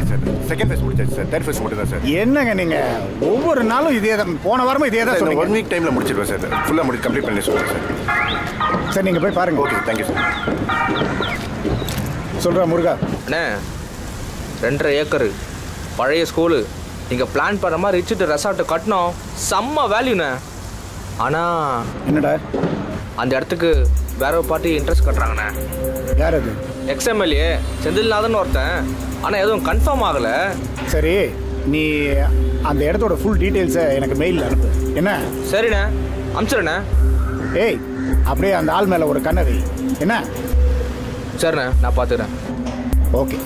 முடிஞ்சிச்சு sir second phase முடிஞ்சிச்சு sir third phase மட்டும் தான் சார் என்னங்க நீங்க ஒவ்வொரு நாளும் இதே தான் போன வாரமும் இதே தான் ஒன் சொன்னீங்க வீக் டைம்ல முடிச்சிருவேன் சார் ஃபுல்லாக முடி கம்ப்ளீட் பண்ணி சொல்றேன் சார் சரி நீங்க போய் பாருங்க ஓகே தேங்க்யூ சார் சொல்றா முருகா அண்ணே ரெண்டரை ஏக்கரு பழைய ஸ்கூலு நீங்கள் பிளான் பண்ண மாதிரி ரிச்சிட்டு ரெசார்ட்டு கட்டினோம் செம்ம வேல்யூண்ணே ஆனால் என்னடா அந்த இடத்துக்கு வேற ஒரு பார்ட்டி இன்ட்ரெஸ்ட் கட்டுறாங்கண்ணே யார் அது எக்ஸ்எம்எல்ஏ செந்தில்நாதன் ஒருத்தன் ஆனால் எதுவும் கன்ஃபார்ம் ஆகலை சரி நீ அந்த இடத்தோட ஃபுல் டீட்டெயில்ஸை எனக்கு மெயிலில் அனுப்பு என்ன சரிண்ணே அனுப்பிச்சிடுண்ணே ஏய் அப்படியே அந்த ஆள் மேலே ஒரு கண்ணை வை என்ன சரிண்ணே நான் பார்த்துக்கிறேன் ஓகே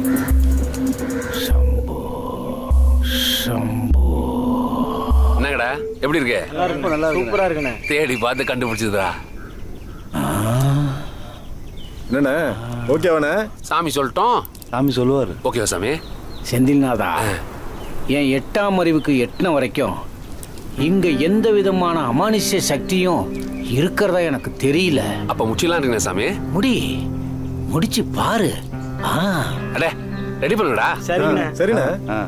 என்னங்கடா எப்படி இருக்க சூப்பரா இருக்குண்ணே தேடி பார்த்து கண்டுபிடிச்சதா என்னண்ணே ஓகேவாண்ணே சாமி சொல்லட்டும் சாமி சொல்லுவார் ஓகேவா சாமி செந்தில்நாதா என் எட்டாம் அறிவுக்கு எட்டின வரைக்கும் இங்க எந்த விதமான அமானுஷ்ய சக்தியும் இருக்கிறதா எனக்கு தெரியல அப்ப முச்சிலாம் இருக்குண்ணே சாமி முடி முடிச்சு பாரு ஆ அடே ரெடி பண்ணுங்கடா சரிண்ணே சரிண்ணே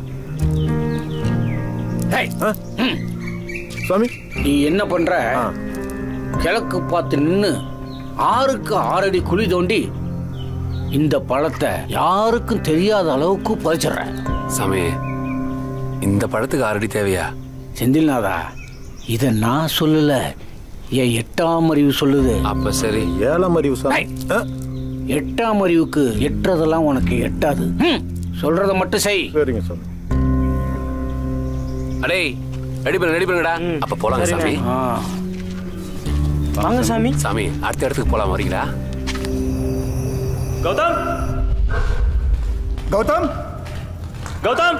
ஹேய், சுவாமி நீ என்ன பண்ற கிழக்கு பார்த்து நின்னு ஆறுக்கு ஆறடி குழி தோண்டி இந்த பழத்தை யாருக்கும் தெரியாத அளவுக்கு புதைச்சிடுற சாமி இந்த படத்துக்கு ஆல்ரெடி தேவையா செந்தில்நாதா இத நான் சொல்லல என் எட்டாம் அறிவு சொல்லுது அப்ப சரி ஏழாம் அறிவு சாமி ஆ, எட்டாம் அறிவுக்கு எட்டுறதெல்லாம் உனக்கு எட்டாது ம், சொல்றத மட்டும் செய் சரிங்க சாமி அடே ரெடி பண்ணு ரெடி பண்ணுங்கடா அப்ப போலாங்க சாமி ஆ, வாங்க சாமி சாமி அடுத்த இடத்துக்கு போலாம் வரீங்களா கௌதம் கௌதம் கௌதம்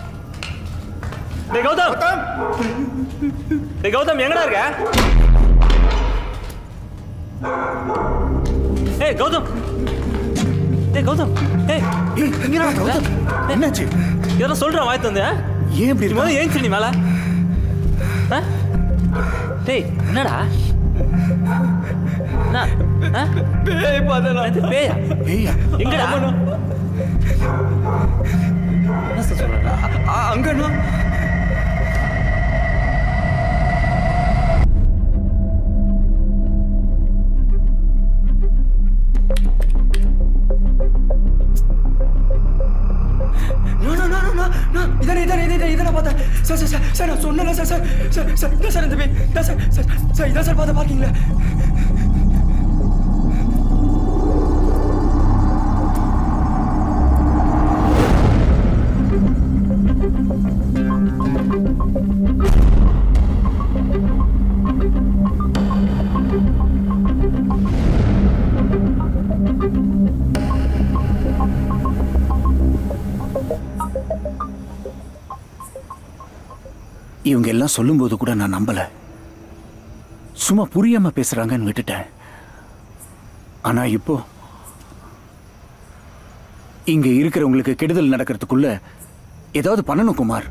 டேய் கௌதம் கௌதம் டேய் கௌதம் எங்கடா இருக்க ஏய் கௌதம் டேய் கௌதம் ஏய் ஏய், இங்கடா கௌதம் என்னாச்சு இதெல்லாம் சொல்றேன் வாய் தந்து ஏன் இப்படி நீ இருக்க? முதல்ல ஏன் நீ மேல ஆ? டேய் என்னடா என்ன? ஆ? என்னது, பேயா ஏய்யா எங்கடா என்ன சார் சொல்றா அங்கண்ணா no no no no no இதானே இதானே இதானே இதானே பார்த்தேன் சார் சார் சார் சார் நான் சொன்னல சார் சார் சார் சார் இதான் சார் இந்த பே இதான் சார் சார் சார் இதான் சார் பார்த்த பார்க்கிங்களா இவங்க எல்லாம் சொல்லும்போது கூட நான் நம்பல சும்மா புரியாம பேசுறாங்கன்னு விட்டுட்டேன் ஆனா இப்போ இங்க இருக்கிறவங்களுக்கு கெடுதல் நடக்கிறதுக்குள்ள ஏதாவது பண்ணணும் குமார்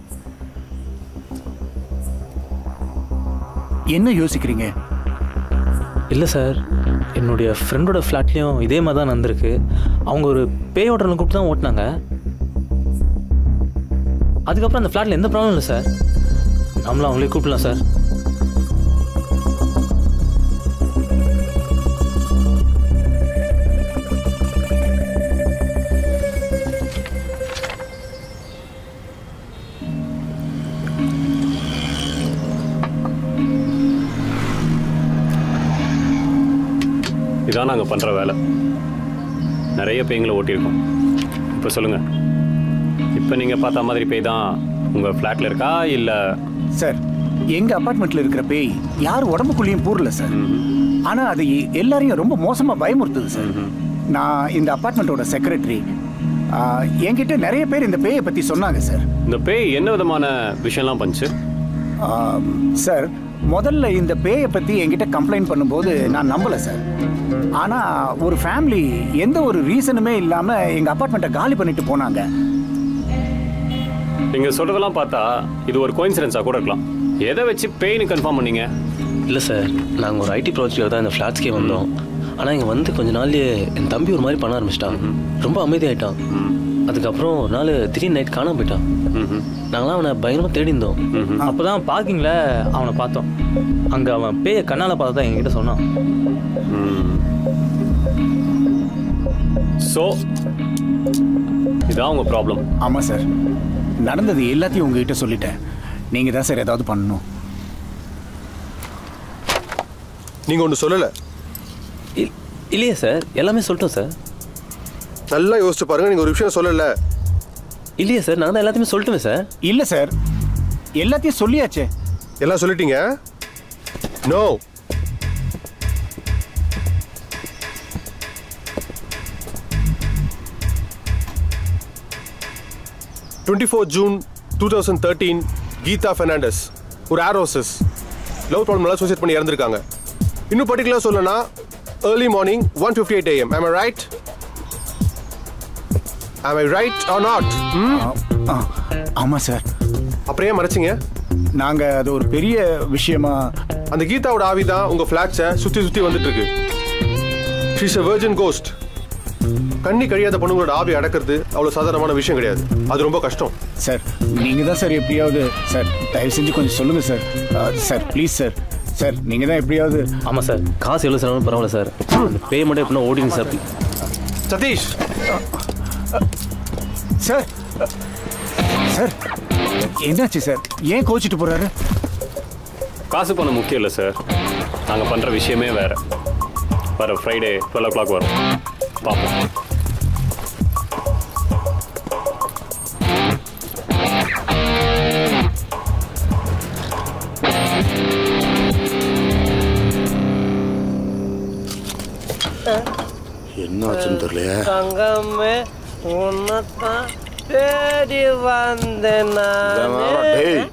என்ன யோசிக்கிறீங்க இல்லை சார் என்னுடைய ஃப்ரெண்டோட ஃப்ளாட்லேயும் இதே மாதிரி தான் நடந்திருக்கு அவங்க ஒரு பே ஓட்டரில் கூப்பிட்டு தான் ஓட்டினாங்க அதுக்கப்புறம் அந்த ஃப்ளாட்டில் எந்த ப்ராப்ளம் இல்லை சார் நம்மளும் அவங்களே கூப்பிடலாம் சார் இதான் நாங்கள் பண்ணுற வேலை நிறைய பேய்களை ஓட்டியிருக்கோம் இப்போ சொல்லுங்கள் இப்போ நீங்கள் பார்த்த மாதிரி பேய் தான் உங்கள் ஃப்ளாட்டில் இருக்கா இல்லை சார் எங்க அபார்ட்மெண்ட்ல இருக்கிற பேய் யார் உடம்புக்குள்ளேயும் பூரல சார் ஆனா அது எ- எல்லாரையும் ரொம்ப மோசமா பயமுறுத்துது சார் நான் இந்த அபார்ட்மெண்ட்டோட செக்ரட்டரி என்கிட்ட நிறைய பேர் இந்த பேயை பத்தி சொன்னாங்க சார் இந்த பேய் என்ன விதமான விஷயம்லாம் பண்ணுச்சு ஆம், சார் முதல்ல இந்த பேயை பத்தி என்கிட்ட கம்ப்ளைண்ட் பண்ணும்போது நான் நம்பல சார் ஆனா ஒரு ஃபேமிலி எந்த ஒரு ரீசனுமே இல்லாம எங்க அபார்ட்மெண்ட்டை காலி பண்ணிட்டு போனாங்க நீங்கள் சொல்கிறதெல்லாம் பார்த்தா இது ஒரு கோயின்சிடன்ஸாக கூட இருக்கலாம் எதை வச்சு பேய்னு கன்ஃபார்ம் பண்ணீங்க இல்லை சார் நாங்கள் ஒரு ஐடி ப்ராஜெக்டில் தான் இந்த ஃப்ளாட்ஸ்க்கே வந்தோம் ஆனால் இங்கே வந்து கொஞ்ச நாள்லயே என் தம்பி ஒரு மாதிரி பண்ண ஆரம்பிச்சிட்டான் ரொம்ப அமைதியாயிட்டான் அதுக்கப்புறம் ஒரு நாள் திடீர்னு நைட் காணாம போயிட்டான் நாங்களாம் அவனை பயங்கரமாக தேடி இருந்தோம் அப்போ தான் பார்க்கிங்கில் அவனை பார்த்தோம் அங்கே அவன் பேயை கண்ணால் பார்த்தா தான் எங்ககிட்ட சொன்னான் ஸோ இதான் உங்க ப்ராப்ளம் ஆமா சார் நடந்தது எல்லாத்தையும் உங்ககிட்ட சொல்லிட்டேன் நீங்க தான் சார் ஏதாவது பண்ணணும் நீங்க ஒன்று சொல்லல இல்- இல்லையே சார் எல்லாமே சொல்லிட்டோம் சார் நல்லா யோசிச்சு பாருங்க நீங்க ஒரு விஷயம் சொல்லல இல்லையே சார் நான் தான் எல்லாத்தையுமே சொல்லிட்டுமே சார் இல்ல சார் எல்லாத்தையும் சொல்லியாச்சே எல்லாம் சொல்லிட்டீங்க no twenty four June two thousand thirteen Geetha Fernandes ஒரு ஏரோசஸ் லவ் ப்ராப்ளம்லாம் சூசைட் பண்ணி இறந்துருக்காங்க இன்னும் பர்டிகுலர் சொல்லனா early morning one fifty eight AM am I right am I right or not ஆ, ஆமா சார் அப்புறம் ஏன் மறைச்சிங்க நாங்க அது ஒரு பெரிய விஷயமா அந்த கீதாவோட ஆவி தான் உங்க ஃபிளாட்ஸை சுத்தி சுத்தி வந்துட்டு இருக்கு ஷீஸ் அ வெர்ஜன் கோஸ்ட் கண்ணி கழியாத பொண்ணுங்களோட ஆவி அடக்கிறது அவ்வளவு சாதாரணமான விஷயம் கிடையாது அது ரொம்ப கஷ்டம் சார் நீங்க தான் சார் எப்படியாவது சார் தயவு செஞ்சு கொஞ்சம் சொல்லுங்க சார் ஆ, சார் ப்ளீஸ் சார் சார் நீங்க தான் எப்படியாவது ஆமாம் சார் காசு எவ்வளோ செலவு பரவாயில்ல சார் அந்த பேய் மட்டும் எப்படின்னா ஓடிங்க சார் சதீஷ் சார் சார் என்னாச்சு சார் ஏன் கோச்சிட்டு போறாரு காசு பணம் முக்கியம் இல்லை சார் நாங்கள் பண்ணுற விஷயமே வேற வர ஃப்ரைடே டுவெல் ஓ கிளாக் வரும் பார்ப்போம் என்னாச்சுன்னு தெரியலையே தங்கமே உன்னத்தான் தேடி வந்தேன் நானு. டேய்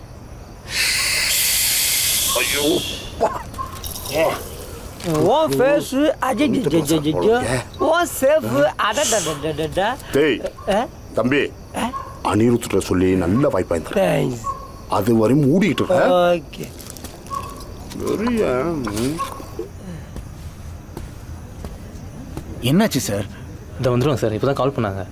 உன் ஃபேஸ் அஜிஜிஜிஜிஜோ உன் சேஃப் அடடடடடடா டேய் ஆ? தம்பி அனிருத்கிட்ட சொல்லி நல்ல வாய்ப்பா இருந்தா தேங்க்ஸ் அது வரை மூடிட்டு இருக்க ஓகே பெரிய ம். என்னாச்சு சார் இதை வந்துடும் சார் இப்போ தான் கால் பண்ணாங்க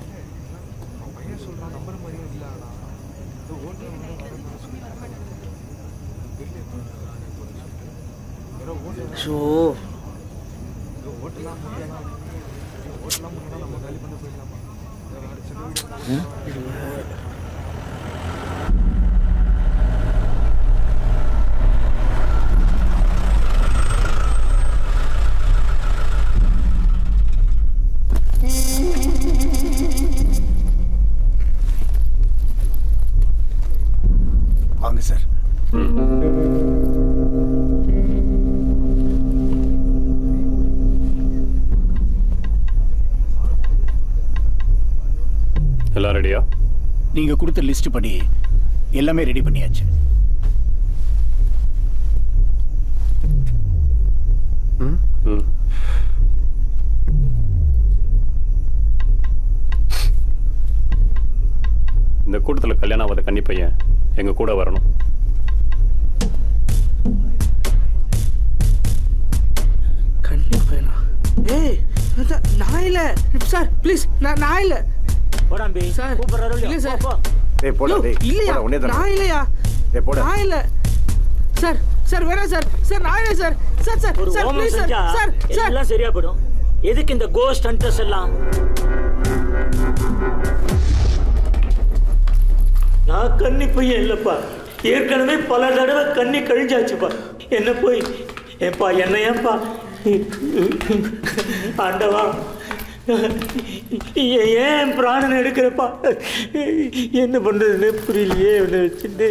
ஷோ வாங்க சார் எல்லாம் ரெடியா நீங்க கொடுத்த லிஸ்ட் படி எல்லாமே ரெடி பண்ணியாச்சு ம் இந்த கூட்டத்தில் கல்யாணம் ஆகாத கன்னி பையன் எங்கள் கூட வரணும் கண்டிப்பா ஏய் அதான் நான் இல்ல சார் ப்ளீஸ் நான் நான் இல்ல போடாம்பி சார் கூப்பிடுறாரு இல்ல சார் டேய் போடா யோ, டேய் இல்லையா போடா உன்னே நான் இல்லையா டேய் போடா நான் இல்ல சார் சார் வேணாம் சார் சார் நான் இல்ல சார் சார் சார் ஒரு சார் ஹோமம் ப்ளீஸ் சார் செஞ்சா சார் சார் எல்லாம் சரியா போயிடும் எதுக்கு இந்த கோஸ்ட் ஹண்டர்ஸ் எல்லாம் நான் கன்னி பையன் இல்லப்பா ஏற்கனவே பல தடவை கண்ணி கழிஞ்சாச்சுப்பா என்ன போய் ஏப்பா என்ன ஏப்பா ஆண்டவா ஏன் ஏன் பிராணன் எடுக்கிறப்பா என்ன பண்றதுன்னு புரியலையே இவனை வச்சுட்டு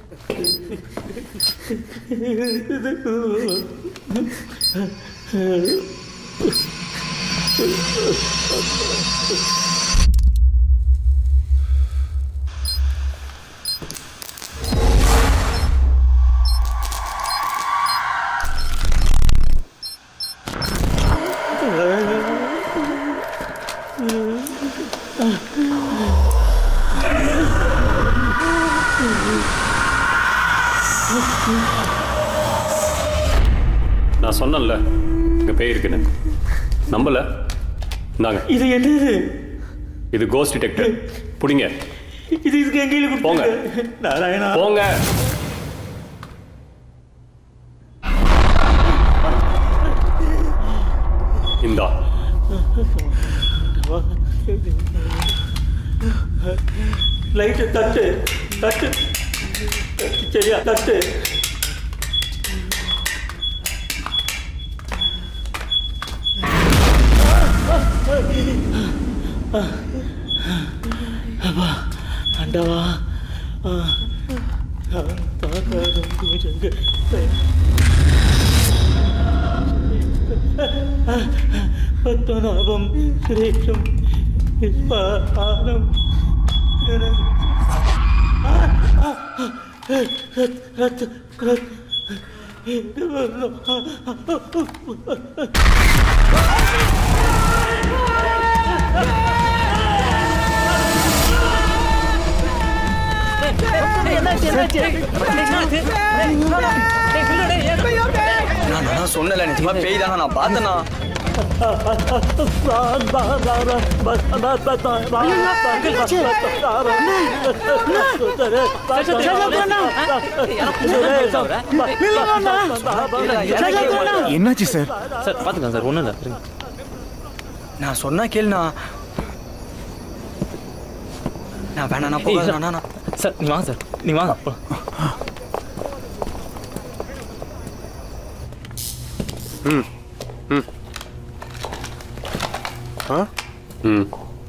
நான் சொன்னேன்ல இங்கே பேய் இருக்குன்னு நம்பல இந்தாங்க இது என்னது இது கோஸ்ட் டிடெக்டர் புடிங்க இது இதுக்கு என் கையில் போங்க. கொடுத்துருங்க நாராயணா போங்க இந்தா லைட்டு தட்டு தட்டு சரியா தட்டு அப்பா ஆண்டவா ஆ, ஆ, தாக்காரம் பூஜங்க. பத்மநாபம் சுரேஷம் விஸ்வானம் நான் நான் சொன்னல நிஜமா பேய் தானே நான் பார்த்தேனா என்னாச்சு சார் சார் பார்த்துக்கலாம் சார் ஒன்றும் இல்லை இருங்க நான் சொன்னா கேளுண்ணா நான் வேணா நான் ஏய், போகாத நான் சார் நீ வாங்க சார் நீ வாங்க போலாம். ம் ம் ஆ ம்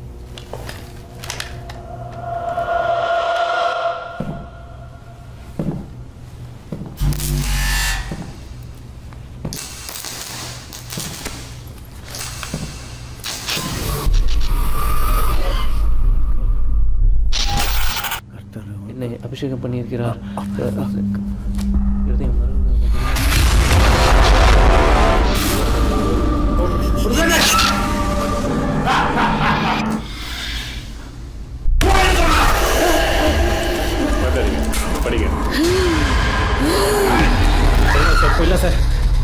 என்னை அபிஷேகம் பண்ணியிருக்கிறார் இருதயம் மறுபடியும் பார்க்காதீங்க படிங்க சார் இல்லை சார்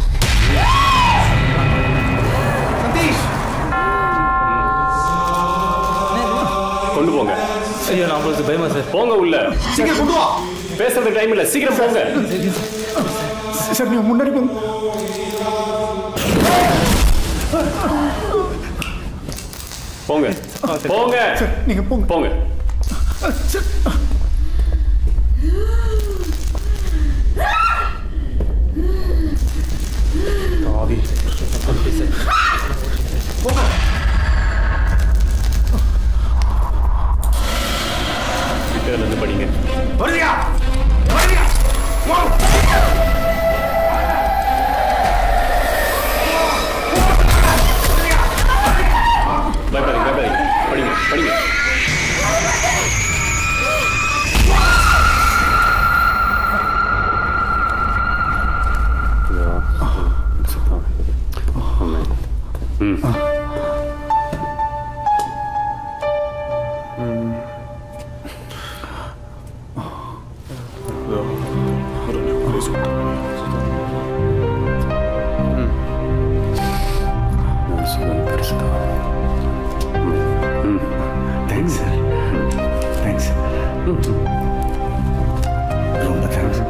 கொண்டு போங்க ஐயோ நான் உங்களுக்கு பயமா சார் போங்க உள்ள சீக்கிரம் கொண்டு வா பேசுறதுக்கு டைம் இல்ல சீக்கிரம் போங்க சார் நீங்க முன்னாடி போங்க போங்க போங்க சார் நீங்க போங்க போங்க சார் ஆவி கிட்ட இருந்து படிங்க வருவியா வருவியா பயப்படாதீங்க பயப்படாதீங்க படிங்க படிங்க ம் தேங்க்ஸ் சார் தேங்க்ஸ் ரொம்ப தேங்க்ஸ்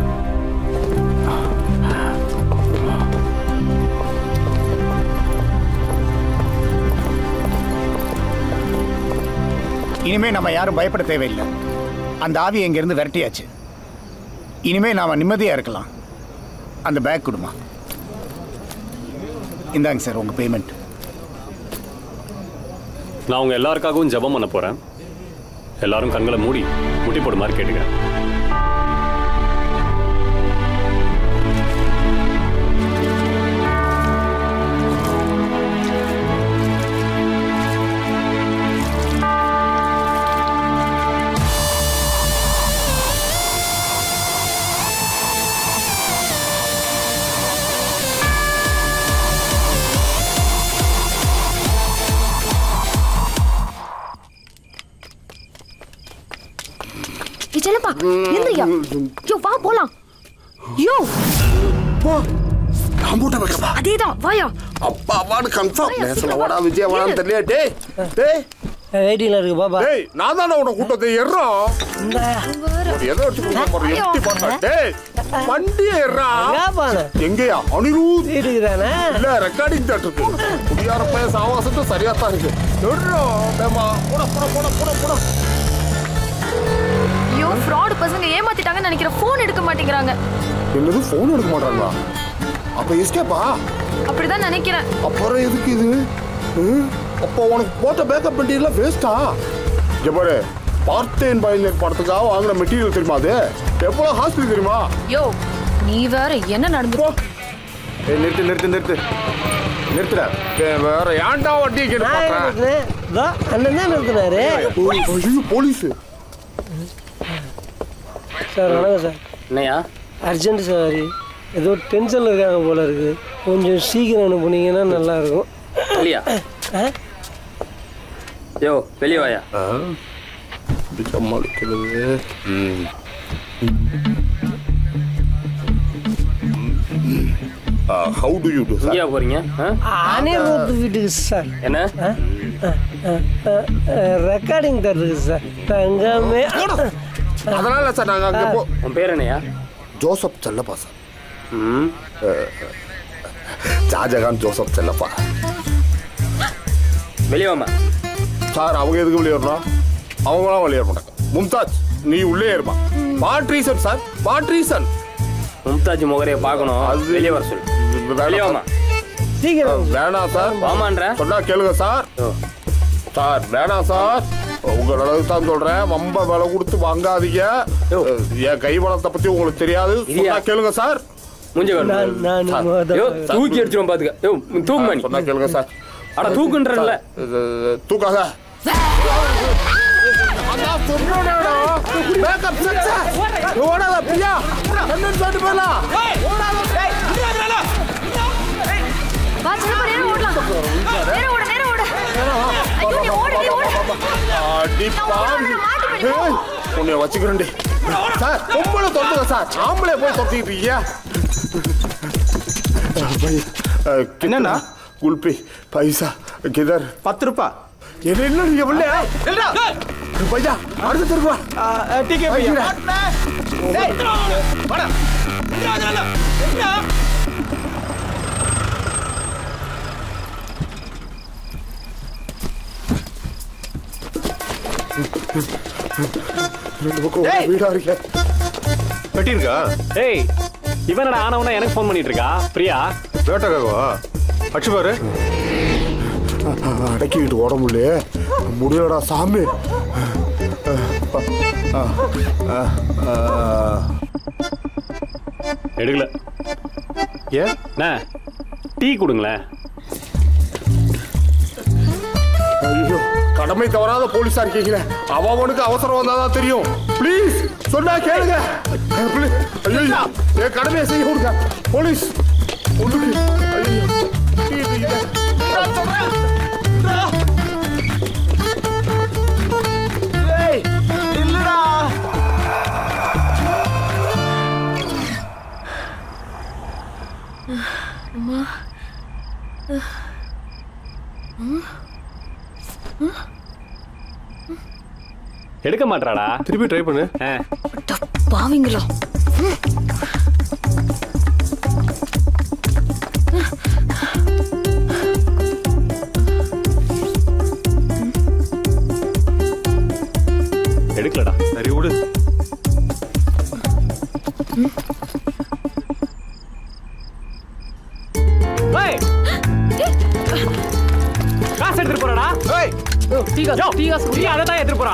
இனிமே நம்ம யாரும் பயப்பட தேவையில்லை அந்த ஆவியை இங்கிருந்து விரட்டியாச்சு இனிமே நாம நிம்மதியா இருக்கலாம் அந்த பேக் கொடுமா இந்தாங்க சார் உங்க பேமெண்ட் நான் உங்க எல்லாருக்காகவும் ஜெபம் பண்ண போறேன் எல்லாரும் கண்களை மூடி முட்டி போடு மாதிரி கேட்டுக்கிறேன் ஏய் செல்லப்பா எந்திரியா யோ வா போலாம் யோ போ நான் போட்ட வைக்கப்பா அதேதான் வாயா அப்பா வாடு கன்ஃபார்ம் வாயா, நேசல சீக்கிரம் வாடா வா. விஜய் வாடான்னு இரு. தெரியல டேய் டேய் வெயிட்டிங்ல இருக்கு பாப்பா டேய் நான் தானே உன கூட்டத்தை ஏறோம் எதை வச்சு கொடுக்க போறோம் எப்படி பண்ண டேய் வண்டியை ஏறா எங்கயா அனிருத் வீட்டுக்குதானே இல்ல ரெக்கார்டிங் தேட்டர் இருக்கு குடியார பையன் சாவாசத்து சரியா தான் இருக்கு ஏறோம் பேமா போட போட போட போட போட ஐயோ ஃப்ராட் பசங்க ஏமாத்திட்டாங்கன்னு நினைக்கிற ஃபோன் எடுக்க மாட்டேங்கிறாங்க என்னது போன் எடுக்க மாட்டாங்களா அப்ப எஸ்கேப்பா அப்படிதான் நினைக்கிறேன் அப்புறம் எதுக்கு இது ம்? அப்போ உனக்கு போட்ட பேக்கப் மெட்டீரியல் வேஸ்டா இங்க பாரு பார்த்தேன் பயந்தேன் படத்துக்காக வாங்கின மெட்டீரியல் தெரியுமா அது எவ்வளோ ஹாஸ்பிட்டல் தெரியுமா யோ நீ வேற என்ன நடந்து ஏய் நிறுத்து நிறுத்து நிறுத்து நிறுத்துற ஏய், வேற ஏன்டா வண்டி அண்ணன் தான் நிறுத்தினாரு ஐயோ போலீஸ் சார் வணக்கம் சார் என்னையா அர்ஜென்ட் சார் ஏதோ டென்ஷனில் இருக்காங்க போல இருக்கு கொஞ்சம் சீக்கிரம் அனுப்புனீங்கன்னா நல்லா இருக்கும் இல்லையா யோ வெளியே வாயா சமாளிக்கிறது ஹவு டு யூ டு எங்கேயா போறீங்க அனிருத் வீட்டுக்கு சார் என்ன ரெக்கார்டிங் தர்றதுக்கு சார் தங்கமே அதனால சார் நாங்க அங்க போ உன் பேர் என்னையா ஜோசப் செல்லப்பா சார் அஹ், ஷாஜகான் ஜோசப் செல்லப்பா வெளியே வாமா சார் அவங்க எதுக்கு வெளியே வரணும் அவங்களாம் வெளியே வர மாட்டாங்க மும்தாஜ் நீ உள்ளே இருப்பா what reason sir what reason Mumtaz முகரையை பார்க்கணும் அது வெளியே வர சொல்லு வெளியே வாமா வேணாம் சார் வாமான்ற சொன்னா கேளுங்க சார் சார் வேணாம் சார் உங்க அளவுக்கு தான் சொல்றேன் ரொம்ப விலை கொடுத்து வாங்காதீங்க என் கை வளத்தை பத்தி உங்களுக்கு தெரியாது சொன்னா கேளுங்க சார் மூஞ்ச நான் நான் சார், யோ தூக்கி அடிச்சிரும் பாத்துக்க யோ தூக்கு மணி சொன்னா கேளுங்க சார் அட தூக்குன்றல தூக்காத பேக்கப் செட் சார் ஓடாத பிரியா என்னன்னு சொல்லிட்டு போலாம் வா சின்ன நேரம் ஓடலாம் நேரம் ஓடு நேரம் ஓடு ஐயோ நீ ஓடு நீ ஓடு அடி பாவி ஏய், உன்னை வச்சுக்கிறேன்டி சார் பொம்பளை தொட்டுங்க சார் ஆம்பளை போய் தொட்டிட்டு இருக்கீங்க என்னண்ணா குல்பி பைசா கிதர் பத்து ரூபா என்ன என்ன நீங்க உள்ள பையா அடுத்த தெருவா டிக்கெட் ஐயா. ரெண்டு பக்கம் ஒரு வீடா இருக்கே கட்டியிருக்கா ஏய் இவனடா ஆனவனா எனக்கு ஃபோன் பண்ணிட்டு இருக்கா பிரியா வேட்டக்காகவா அச்சு பாரு அடக்கிக்கிட்டு ஓட முடியல முடியலடா சாமி எடுக்கல ஏன் அண்ணா டீ கொடுங்களேன் ஐயோ கடமை தவறாத போலீஸா இருக்கீங்களே அவனுக்கு அவசரம் வந்தாதான் தெரியும் ப்ளீஸ் சொன்னா கேளுங்க Please. ஐயோ என் கடமையை செய்ய விடுங்க போலீஸ் ஒண்ணுக்கு ஐயோ இது, இது. அம்மா எடுக்க மாட்டாடா திருப்பி ட்ரை பண்ணு பாவிங்களா எடுக்கலடா சரி விடு ஏய் காசு எடுத்துட்டு போறடா ஏய் டீ காசு டீ காசு டீ அதை தான் எடுத்துட்டு போறா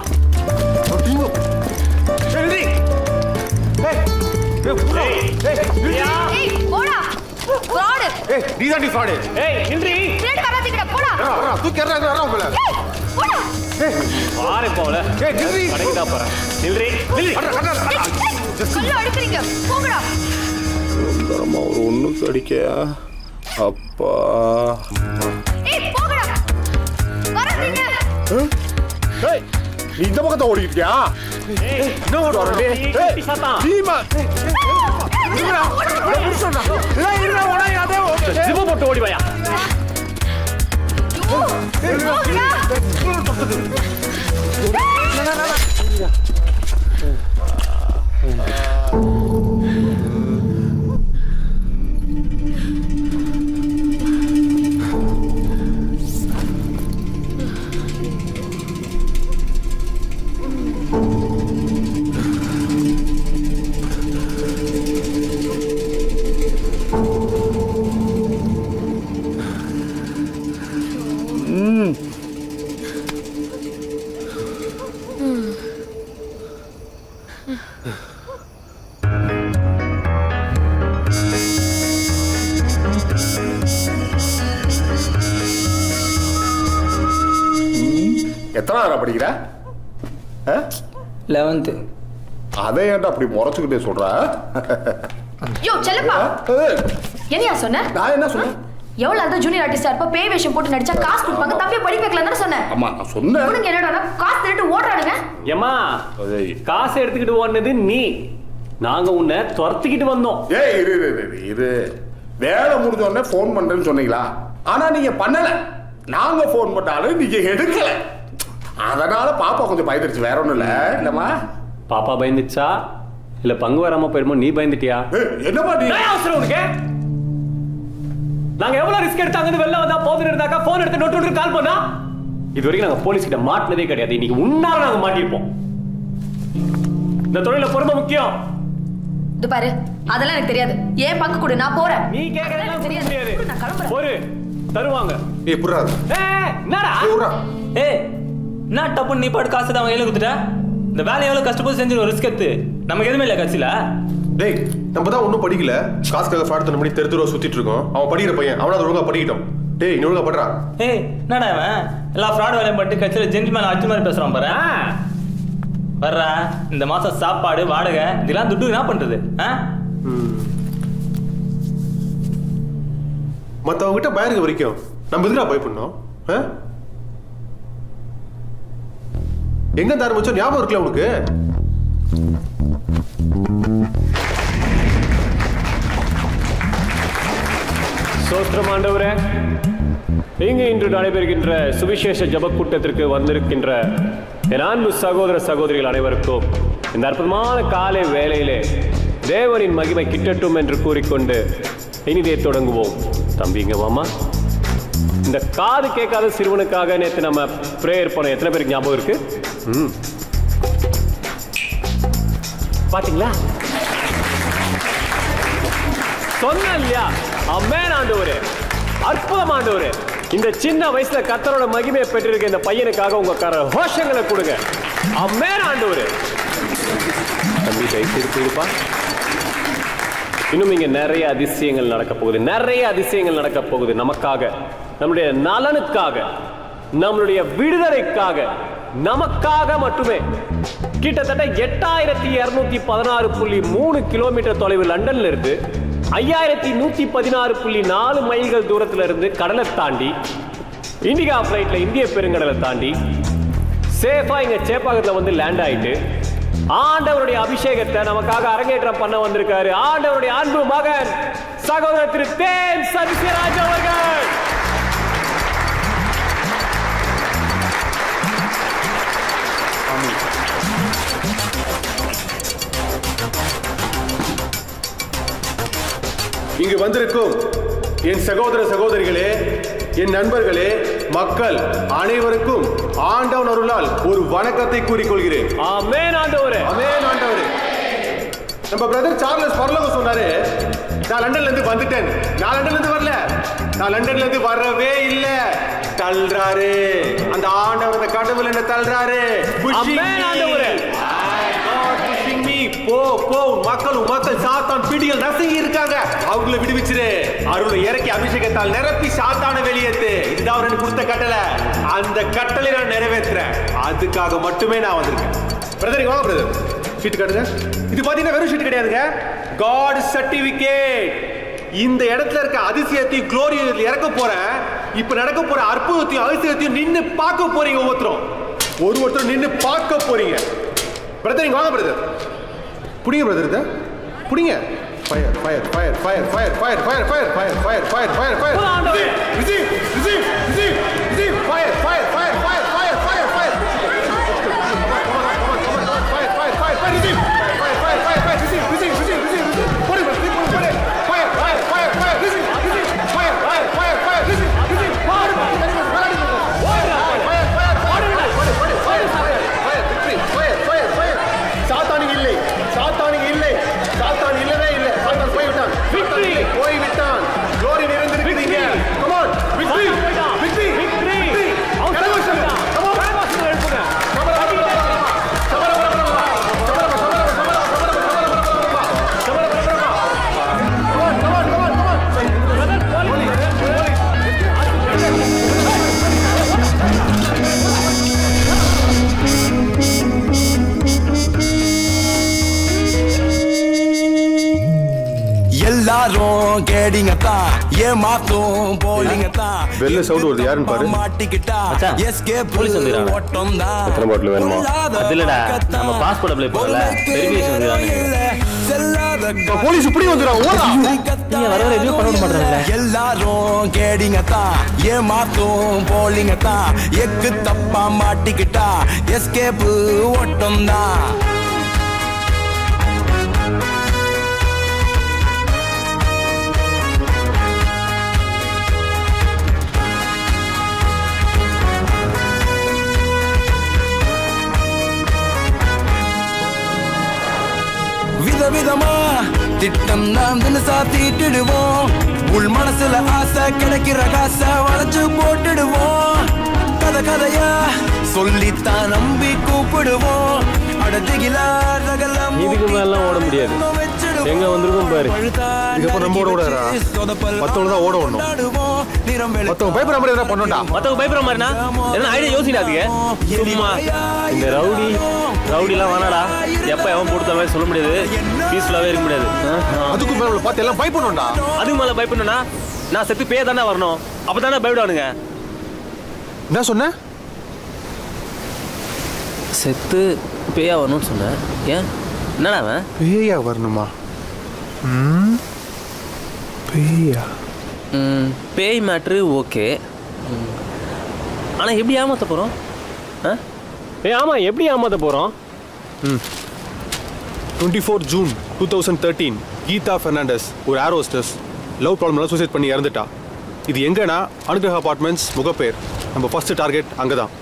ஏய் போடா ஃப்ராட் ஏய் நீ தான் ஃப்ராடு ஏய் நின்றி பிளேட் வராதீங்கடா போடா தூக்கி எறாங்க வரா உங்கள போடா பாரு போல ஏய் நின்றி கடைக்கு தான் போறேன் நின்றி நின்றி கல்ல அடிக்கிறீங்க போங்கடா சுந்தரமா ஒரு ஒண்ணுக்கு அடிக்க அப்பா ஏய் போங்கடா வராதீங்க ஏய், நீ இந்த பக்கத்தை ஓடிக்கிட்டியா என்ன ஓடுவாரு சீமா ஜிப்பு போட்டு ஓடி வாயா எத்தனாவது படிக்கிற லெவன்த்து அதை ஏன்டா அப்படி முறைச்சுக்கிட்டே சொல்ற யோ செல்லப்பா என்னையா சொன்ன நான் என்ன சொன்னேன் எவ்வளவு அந்த ஜூனியர் ஆர்டிஸ்டா இருப்ப பேய் வேஷம் போட்டு நடிச்சா காசு கொடுப்பாங்க தம்பியை படிக்க வைக்கல தானே சொன்னேன் அம்மா நான் சொன்னேன் உனக்கு என்னடா காசு திருட்டு ஓடுறானுங்க ஏம்மா காசை எடுத்துக்கிட்டு ஓடுனது நீ நாங்க உன்னை துரத்திக்கிட்டு வந்தோம் ஏய் இரு இரு, இரு, இரு வேலை முடிஞ்ச உடனே ஃபோன் பண்றேன்னு சொன்னீங்களா ஆனா நீங்க பண்ணல நாங்க ஃபோன் பண்ணாலும் நீங்க எடுக்கல அதனால பாப்பா கொஞ்சம் பயந்துருச்சு வேற ஒண்ணும் இல்ல இல்லம்மா பாப்பா பயந்துச்சா இல்ல பங்கு வராம போயிடுமோ நீ பயந்துட்டியா என்னப்பா நீ என்ன அவசரம் உனக்கு நாங்க எவ்வளவு ரிஸ்க் எடுத்தாங்க வெளில வந்தா போதும் இருந்தாக்கா போன் எடுத்து நோட்டு நோட்டு கால் பண்ணா இது வரைக்கும் நாங்க போலீஸ் கிட்ட மாட்டினதே கிடையாது இன்னைக்கு உன்னால நாங்க மாட்டிருப்போம் இந்த தொழில பொறுமை முக்கியம் இது பாரு அதெல்லாம் எனக்கு தெரியாது ஏன் பங்கு கொடு நான் போறேன் நீ கேட்கறதெல்லாம் தெரியாது நான் கிளம்புறேன் ஒரு தருவாங்க ஏய் புறா என்னடா ஏய் என்ன டப்புன்னு நீ பாட்டு காசு தான் கையில குடுத்துட்ட இந்த வேலையை எவ்வளவு கஷ்டப்பட்டு செஞ்சு ரிஸ்க் எடுத்து நமக்கு எதுவுமே இல்லை கட்சியில டேய் நம்ம தான் ஒன்றும் படிக்கல காசுக்காக ஃபாட் பண்ணி தெரு தெருவா சுத்திட்டு இருக்கோம் அவன் படிக்கிற பையன் அவனா அதை ஒழுங்கா படிக்கட்டும் டேய் நீ ஒழுங்கா படுறா ஏய் என்னடா இவன் எல்லா ஃப்ராட் வேலையும் பண்ணிட்டு கட்சியில ஜென்டில்மேன் அச்சு மாதிரி பேசுறான் பாரு வர்றா இந்த மாசம் சாப்பாடு வாடகை இதெல்லாம் துட்டு என்ன பண்றது ஆ மத்தவங்க கிட்ட பயம் இருக்க வரைக்கும் நம்ம எதுக்குடா பயப்படணும் ஆ? எங்க இருந்து ஆரம்பிச்சோம் ஞாபகம் இருக்குல்ல உனக்கு சோத்திரம் ஆண்டவரே இங்கு இன்று நடைபெறுகின்ற சுவிசேஷ ஜப கூட்டத்திற்கு வந்திருக்கின்ற என் அன்பு சகோதர சகோதரிகள் அனைவருக்கும் இந்த அற்புதமான காலை வேளையிலே தேவனின் மகிமை கிட்டட்டும் என்று கூறிக்கொண்டு இனிதே தொடங்குவோம் தம்பிங்க மாமா இந்த காது கேட்காத சிறுவனுக்காக நேற்று நம்ம ப்ரேயர் பண்ண எத்தனை பேருக்கு ஞாபகம் இருக்கு ம் பாத்தீங்களா சொன்னேன் இல்லையா அம்மேன் ஆண்டவரே அற்புதம் ஆண்டவரே இந்த சின்ன வயசுல கத்தரோட மகிமையை பெற்றிருக்க இந்த பையனுக்காக உங்க கர ஹோஷங்களை கொடுங்க அம்மேன் ஆண்டவரே தம்பி தயவு செய்துப்பா இன்னும் இங்க நிறைய அதிசயங்கள் நடக்க போகுது நிறைய அதிசயங்கள் நடக்க போகுது நமக்காக நம்முடைய நலனுக்காக நம்மளுடைய விடுதலைக்காக நமக்காக மட்டுமே கிட்டத்தட்ட எட்டாயிரத்தி இருநூத்தி பதினாறு புள்ளி மூணு கிலோமீட்டர் தொலைவு லண்டன்ல இருந்து ஐயாயிரத்தி நூத்தி பதினாறு புள்ளி நாலு மைல்கள் தூரத்துல இருந்து கடலை தாண்டி இண்டிகா ஃபிளைட்ல இந்திய பெருங்கடலை தாண்டி சேஃபா இங்க சேப்பாக்கத்துல வந்து லேண்ட் ஆயிட்டு ஆண்டவருடைய அபிஷேகத்தை நமக்காக அரங்கேற்றம் பண்ண வந்திருக்காரு ஆண்டவருடைய அன்பு மகன் சகோதரர் திரு தேன் சத்யராஜ் அவர்கள் இங்கு வந்திருக்கும் என் சகோதர சகோதரிகளே என் நண்பர்களே மக்கள் அனைவருக்கும் ஆண்டவன் அருளால் ஒரு வணக்கத்தை கூறிக்கொள்கிறேன் ஆமென் ஆண்டவரே ஆமென் ஆண்டவரே நம்ம பிரதர் சார்லஸ் பரலோகம் சொன்னாரு நான் லண்டன்ல இருந்து வந்துட்டேன் நான் லண்டன்ல இருந்து வரல நான் லண்டன்ல இருந்து வரவே இல்ல தள்ளுறாரு அந்த ஆண்டவர் அந்த கடவுள் என்ன தள்ளுறாரு Pushing ஆமென் me. ஆண்டவரே. God pushing me. போ போ மக்கள் உன் மக்கள் சாத்தான் பிடிகள் நசுங்கி இருக்காங்க அவங்கள விடுவிச்சிரு அருளை இறக்கி அபிஷேகத்தால் நிரப்பி சாத்தான வெளியேத்து இதுதான் அவர் எனக்கு கொடுத்த கட்டளை அந்த கட்டளை நான் நிறைவேற்றுறேன் அதுக்காக மட்டுமே நான் வந்திருக்கேன் பிரதர் வாங்க பிரதர் ஷீட் காட்டுங்க இது பாத்தீங்கன்னா வெறும் ஷீட் கிடையாதுங்க காட் சர்டிபிகேட் இந்த இடத்துல இருக்க அதிசயத்தையும் குளோரி இறக்க போறேன் இப்ப நடக்க போற அற்புதத்தையும் அதிசயத்தையும் நின்னு பார்க்க போறீங்க ஒவ்வொருத்தரும் ஒரு ஒருத்தரும் நின்னு பார்க்க போறீங்க பிரதர் இங்க வாங்க பிரதர் புடிங்க பிரதர் இத புடிங்க fire fire fire fire fire fire fire fire fire fire fire fire fire receive receive receive receive எல்லாரும் கேடிங்க தான் ஏமாத்தும் போலிங்க தான் வெளில சவுண்ட் வருது யாருன்னு பாரு மாட்டிக்கிட்டா எஸ்கேப் போலீஸ் வந்துடுறாங்க. ஓட்டம் தான் எத்தனை பாட்டில் வேணுமா அது இல்லடா நம்ம பாஸ்போர்ட் அப்ளை பண்ணல வெரிஃபிகேஷன் வந்துடுறாங்க போலீஸ் இப்படி வந்துடும் ஓடா நீங்க வர வர எதுவும் பண்ண விட மாட்டாங்களே எல்லாரும் கேடிங்க தான் ஏமாத்தும் போலிங்க தான் எக்கு தப்பா மாட்டிக்கிட்டா எஸ்கேப் ஓட்டம் தான் விதவிதமா திட்டம் நாம் தினசா தீட்டிடுவோம் உள் மனசுல ஆசை கிடைக்கிற காசை வளைச்சு போட்டுடுவோம் கதை கதையா சொல்லித்தான் நம்பி கூப்பிடுவோம் அடதிகிலா ரகலம் இதுக்கு மேலாம் ஓட முடியாது எங்க வந்திருக்கும் பாரு இதுக்கப்புறம் நம்ம ஓட விடாதா மத்தவங்க தான் ஓட விடணும் மத்தவங்க பயப்பட மாதிரி எதாவது பண்ணோம்டா மத்தவங்க பயப்படுற மாதிரினா என்ன ஐடியா யோசிடாதீங்க சும்மா இந்த ரவுடி ரவுடிலாம் வேணாடா எப்ப எவன் போடுத்த மாதிரி சொல்ல முடியாது பீஸ்ஃபுல்லாவே இருக்க முடியாது அதுக்கு மேல பார்த்து எல்லாம் பயப்படணும்டா அதுக்கு மேல பயப்படணும்னா நான் செத்து பேய தானே வரணும் அப்பதானே பயப்படுவானுங்க என்ன சொன்ன செத்து பேயா வரணும்னு சொன்னேன் ஏன் என்னடா அவன் பேயா வரணுமா ம் பேயா ம், பேய் மேட்ரு ஓகே ஆனா எப்படி ஏமாத்த போறோம் ஏய் ஆமா எப்படி ஏமாத்த போறோம் ம் twenty four June two thousand thirteen Geetha Fernandes ஒரு ஏர் ஹோஸ்டஸ் லவ் ப்ராப்ளம்ல சூசைட் பண்ணி இறந்துட்டா இது எங்கன்னா அனுகிரக அபார்ட்மெண்ட்ஸ் முகப்பேர் நம்ம ஃபர்ஸ்ட் டார்கெட் அங்கே தான்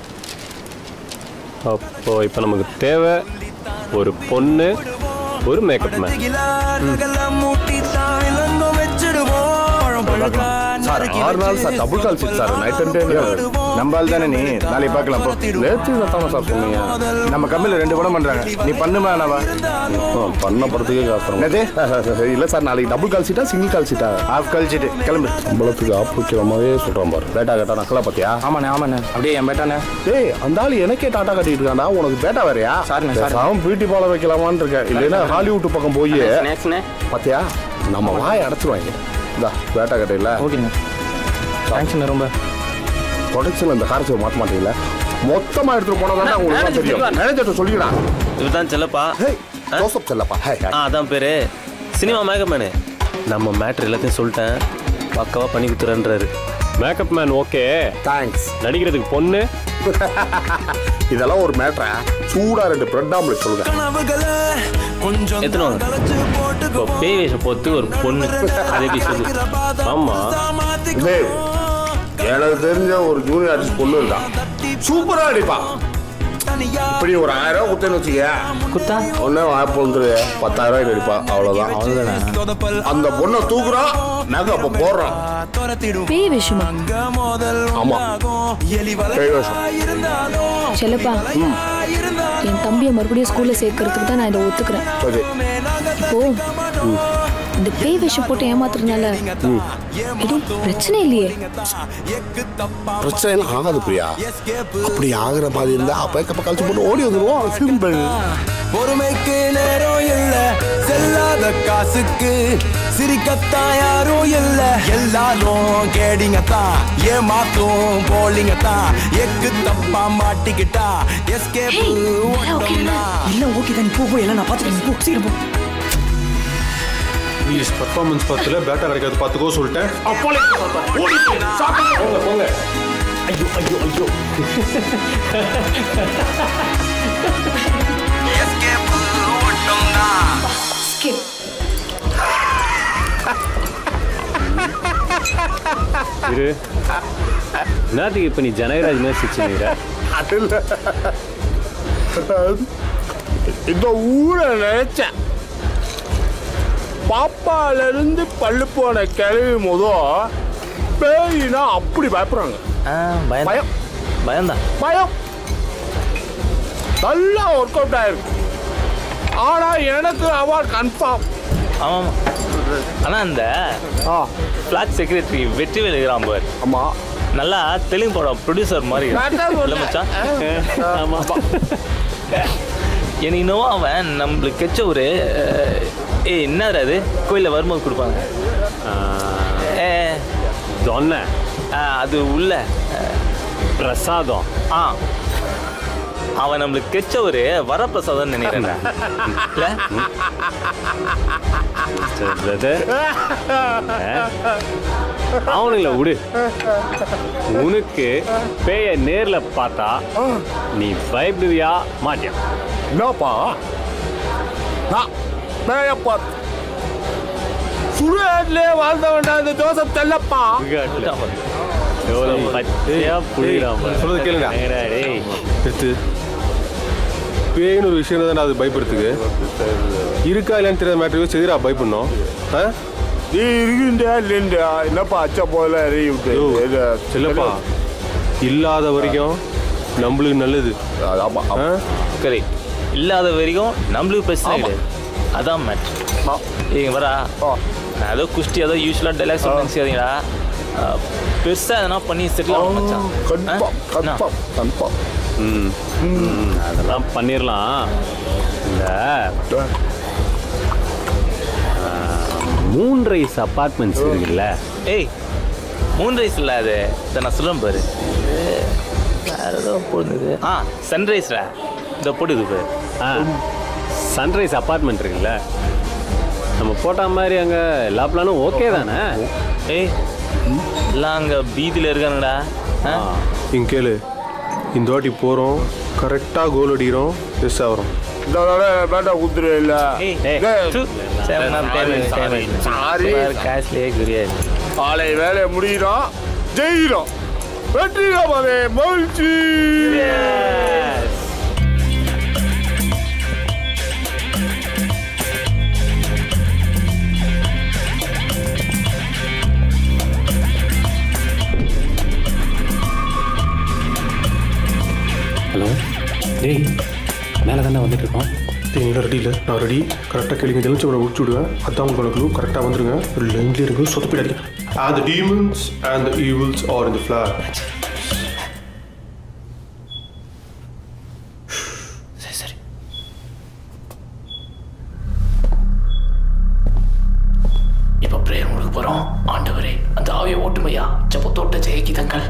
அப்போ இப்போ நமக்கு தேவை ஒரு பொண்ணு ஒரு மேக்கப் மேன் அடதிகிலா ரகலம் மூட்டி தான் இளங்கம் வச்சிடுவோம் சார் ஆறு நாள் sir double call sheet sir night and day நம்ம ஆள் தானே நீ நாளைக்கு பார்க்கலாம் போ நேற்று தானே சார் சொன்னீங்க நம்ம கம்பெனியில் ரெண்டு படம் பண்றாங்க நீ பண்ணுமா நாவா பண்ண படத்துக்கே காசு என்னது இல்ல சார் நாளைக்கு டபுள் கால் சீட்டா சிங்கிள் கால் சீட்டா ஆஃப் கால் சீட்டு கிளம்பு சம்பளத்துக்கு ஆப் வைக்கிற மாதிரியே சொல்றான் பாரு பேட்டா கட்டா நக்கலா பாத்தியா ஆமாண்ணே ஆமாண்ணே அப்படியே என் பேட்டானே டேய் அந்த ஆள் எனக்கே டாட்டா கட்டிட்டு இருக்காண்டா உனக்கு பேட்டா வேறையா சார் அவன் பியூட்டி பார்லர் வைக்கலாமான்னு இருக்கேன் இல்லைன்னா ஹாலிவுட் பக்கம் போய் பாத்தியா நம்ம வாயை அடைச்சிருவாங்க இந்தா பேட்டா கட்டையில் ஓகேங்க தேங்க்ஸ்ண்ணே ரொம்ப ப்ரொடக்ஷன் இந்த காரத்தை மாற்ற மாட்டீங்களா மொத்தமாக எடுத்துட்டு போனதா உங்களுக்கு தான் தெரியும் மேனேஜர்கிட்ட சொல்லிக்கலாம் இதுதான் செல்லப்பா ஜோசப் செல்லப்பா ஆ அதான் பேரு சினிமா மேக்கப் மேனு நம்ம மேட்ரு எல்லாத்தையும் சொல்லிட்டேன் பக்காவா பண்ணி கொடுத்துறேன்றாரு மேக்கப் மேன் ஓகே தேங்க்ஸ் நடிக்கிறதுக்கு பொண்ணு இதெல்லாம் ஒரு மேட்ரா சூடா ரெண்டு பிரெட் ஆம்லெட் சொல்லுங்க கனவுகளை கொஞ்சம் எத்தனை வாங்க இப்போ பேய் வேஷம் போட்டு ஒரு பொண்ணு அதே எப்படி சொல்லு ஆமா டேய், எனக்கு தெரிஞ்ச ஒரு ஜூனியர் ஆர்டிஸ்ட் பொண்ணு இருக்கான் சூப்பரா அடிப்பா இப்படி ஒரு ஆயிரம் ரூபாய் குத்தேன்னு வச்சுக்க குத்தா ஒன்னே வாய்ப்பு வந்துரு பத்தாயிரம் ரூபாய்க்கு அடிப்பா அவ்வளவுதான் அவ்வளவுதானே அந்த பொண்ணை தூக்குறான் நகை அப்ப போடுறான் பேய் விஷயமா ஆமா பேய் வேஷம் செல்லப்பா என் தம்பியை மறுபடியும் ஸ்கூல்ல சேர்க்கறதுக்கு தான் நான் இதை ஒத்துக்கிறேன் சரி இப்போ இந்த பேய் வேஷம் போட்டு ஏமாத்துறதுனால எதுவும் பிரச்சனை இல்லையே பிரச்சனை ஆகாது பிரியா அப்படி ஆகுற மாதிரி இருந்தா அப்ப கப்ப கழிச்சு போட்டு ஓடி வந்துருவோம் சிம்பிள் பொறுமைக்கு நேரம் இல்ல செல்லாத காசுக்கு சிரிக்கத்தான் யாரும் இல்ல எல்லாரும் கேடிங்க தான் ஏமாத்தும் போலிங்க தான் எக்கு தப்பா மாட்டிக்கிட்டா எஸ்கேப் இல்ல ஓகே தான் நீ போ போய் எல்லாம் நான் பாத்துக்கிறேன் போ சீக்கிரம் போ ப்ளீஸ் பர்ஃபார்மன்ஸ் பார்த்துல பேட்டா கிடைக்காது பார்த்துக்கோ சொல்லிட்டேன் போங்க போங்க ஐயோ ஐயோ ஐயோ ஸ்கிப் இரு என்னத்துக்கு இப்போ நீ ஜனகராஜ் மாதிரி சிரிச்சுங்கிற அது இல்ல இந்த ஊரை நினைச்சேன் பாப்பால இருந்து பல்லு போன கிளவி முதல் பேயினா அப்படி பயப்படுறாங்க பயம் பயம் பயம்தான் பயம் நல்லா ஒர்க் அவுட் ஆயிருக்கு ஆனா எனக்கு அவார்ட் கன்ஃபார்ம் ஆமாம் ஆனா அந்த ஃபிளாட் செக்ரட்டரி வெற்றிவேல் இருக்கிறான் பார் ஆமா நல்லா தெலுங்கு படம் ப்ரொடியூசர் மாதிரி நான் இல்லை மச்சான் ஆமா எனக்கு இன்னும் அவன் நம்மளுக்கு கெச்ச ஒரு ஏய் என்னடா அது கோயிலில் வரும்போது கொடுப்பாங்க ஏ தொன்னை அது உள்ள பிரசாதம் ஆ அவன் நம்மளுக்கு கெச்ச ஒரு வரப்பிரசாதம் நினைக்கிறேன்டா இல்ல அவனுங்கள விடு உனக்கு பேய நேர்ல பார்த்தா நீ பயப்படுவியா மாட்டியா என்னப்பா நான் பேய பார்த்து சுடுகாட்டிலே வாழ்ந்த வேண்டாம் இந்த ஜோசப் தெல்லப்பா எவ்வளவு பச்சையா புரியுறான் பாரு. சொல்றது கேளுங்க. என்னடா டேய். எடுத்து பேய்னு ஒரு விஷயம் தான் அது பயப்படுறதுக்கு இருக்கா இல்லைன்னு தெரியாத மேட்டருக்கு எதிரா பயப்படணும் ஆ நீ இருக்குண்டா இல்லைண்டா என்னப்பா அச்சா போல எறிய விட்டு செல்லப்பா இல்லாத வரைக்கும் நம்மளுக்கு நல்லது ஆமா ஆ? சரி இல்லாத வரைக்கும் நம்மளுக்கு பிரச்சனை கிடையாது அதான் மேட்ரு ஏங்க வரா நான் ஏதோ குஸ்டி ஏதோ யூஸ்வலாக டைலாக்ஸ் நினச்சிக்காதீங்களா பெருசாக எதனா பண்ணி செட்டில் ஆகும் மச்சான் கன்ஃபார்ம் கன்ஃபார்ம் கன்ஃபார்ம் ம் ம், அதெல்லாம் பண்ணிடலாம் இந்த மூன் ரைஸ் அப்பார்ட்மெண்ட்ஸ் இருக்குல்ல ஏய் மூன் ரைஸ் இல்லை அது இதை நான் சொல்லுவேன் பாரு இது வேற ஏதோ போடுது ஆ சன்ரைஸ்ரா இதை போடுது பாரு ஆ சன்ரைஸ் அப்பார்ட்மெண்ட் இருக்குல்ல நம்ம போட்ட மாதிரி அங்கே எல்லா பிளானும் ஓகே தானே ஏய் எல்லாம் அங்கே பீதியில் இருக்கானுங்கடா ஆ இங்க கேளு இந்த வாட்டி போகிறோம் கரெக்டாக கோல் அடிக்கிறோம் எஸ் ஆகிறோம் இந்த தடவை வேண்டாம் குத்துரு இல்ல சாரி காசுலேயே குரியாது காலை வேலையை முடிகிறோம் ஜெயிக்கிறோம் வெற்றிகரமாவே மகிழ்ச்சி ஹலோ டேய் மேலே தானே வந்துட்டு இருக்கோம் நீங்கள் ரெடி இல்லை நான் ரெடி கரெக்டாக கேளுங்க ஜெலிச்சவரை உடிச்சு விடுவேன் அதான் உங்களுக்கு க்ளூ கரெக்டாக வந்துருங்க ஒரு லைன்லேயே இருக்கு சொத்தப்பிடாதீங்க And the demons and the evils are in the flag. சரி சரி இப்போ பிரேயர் முடிக்க போகிறோம் ஆண்டவரே அந்த ஆவியை ஓட்டுமையா ஜபத்தோட்ட ஜெயகிதங்கள்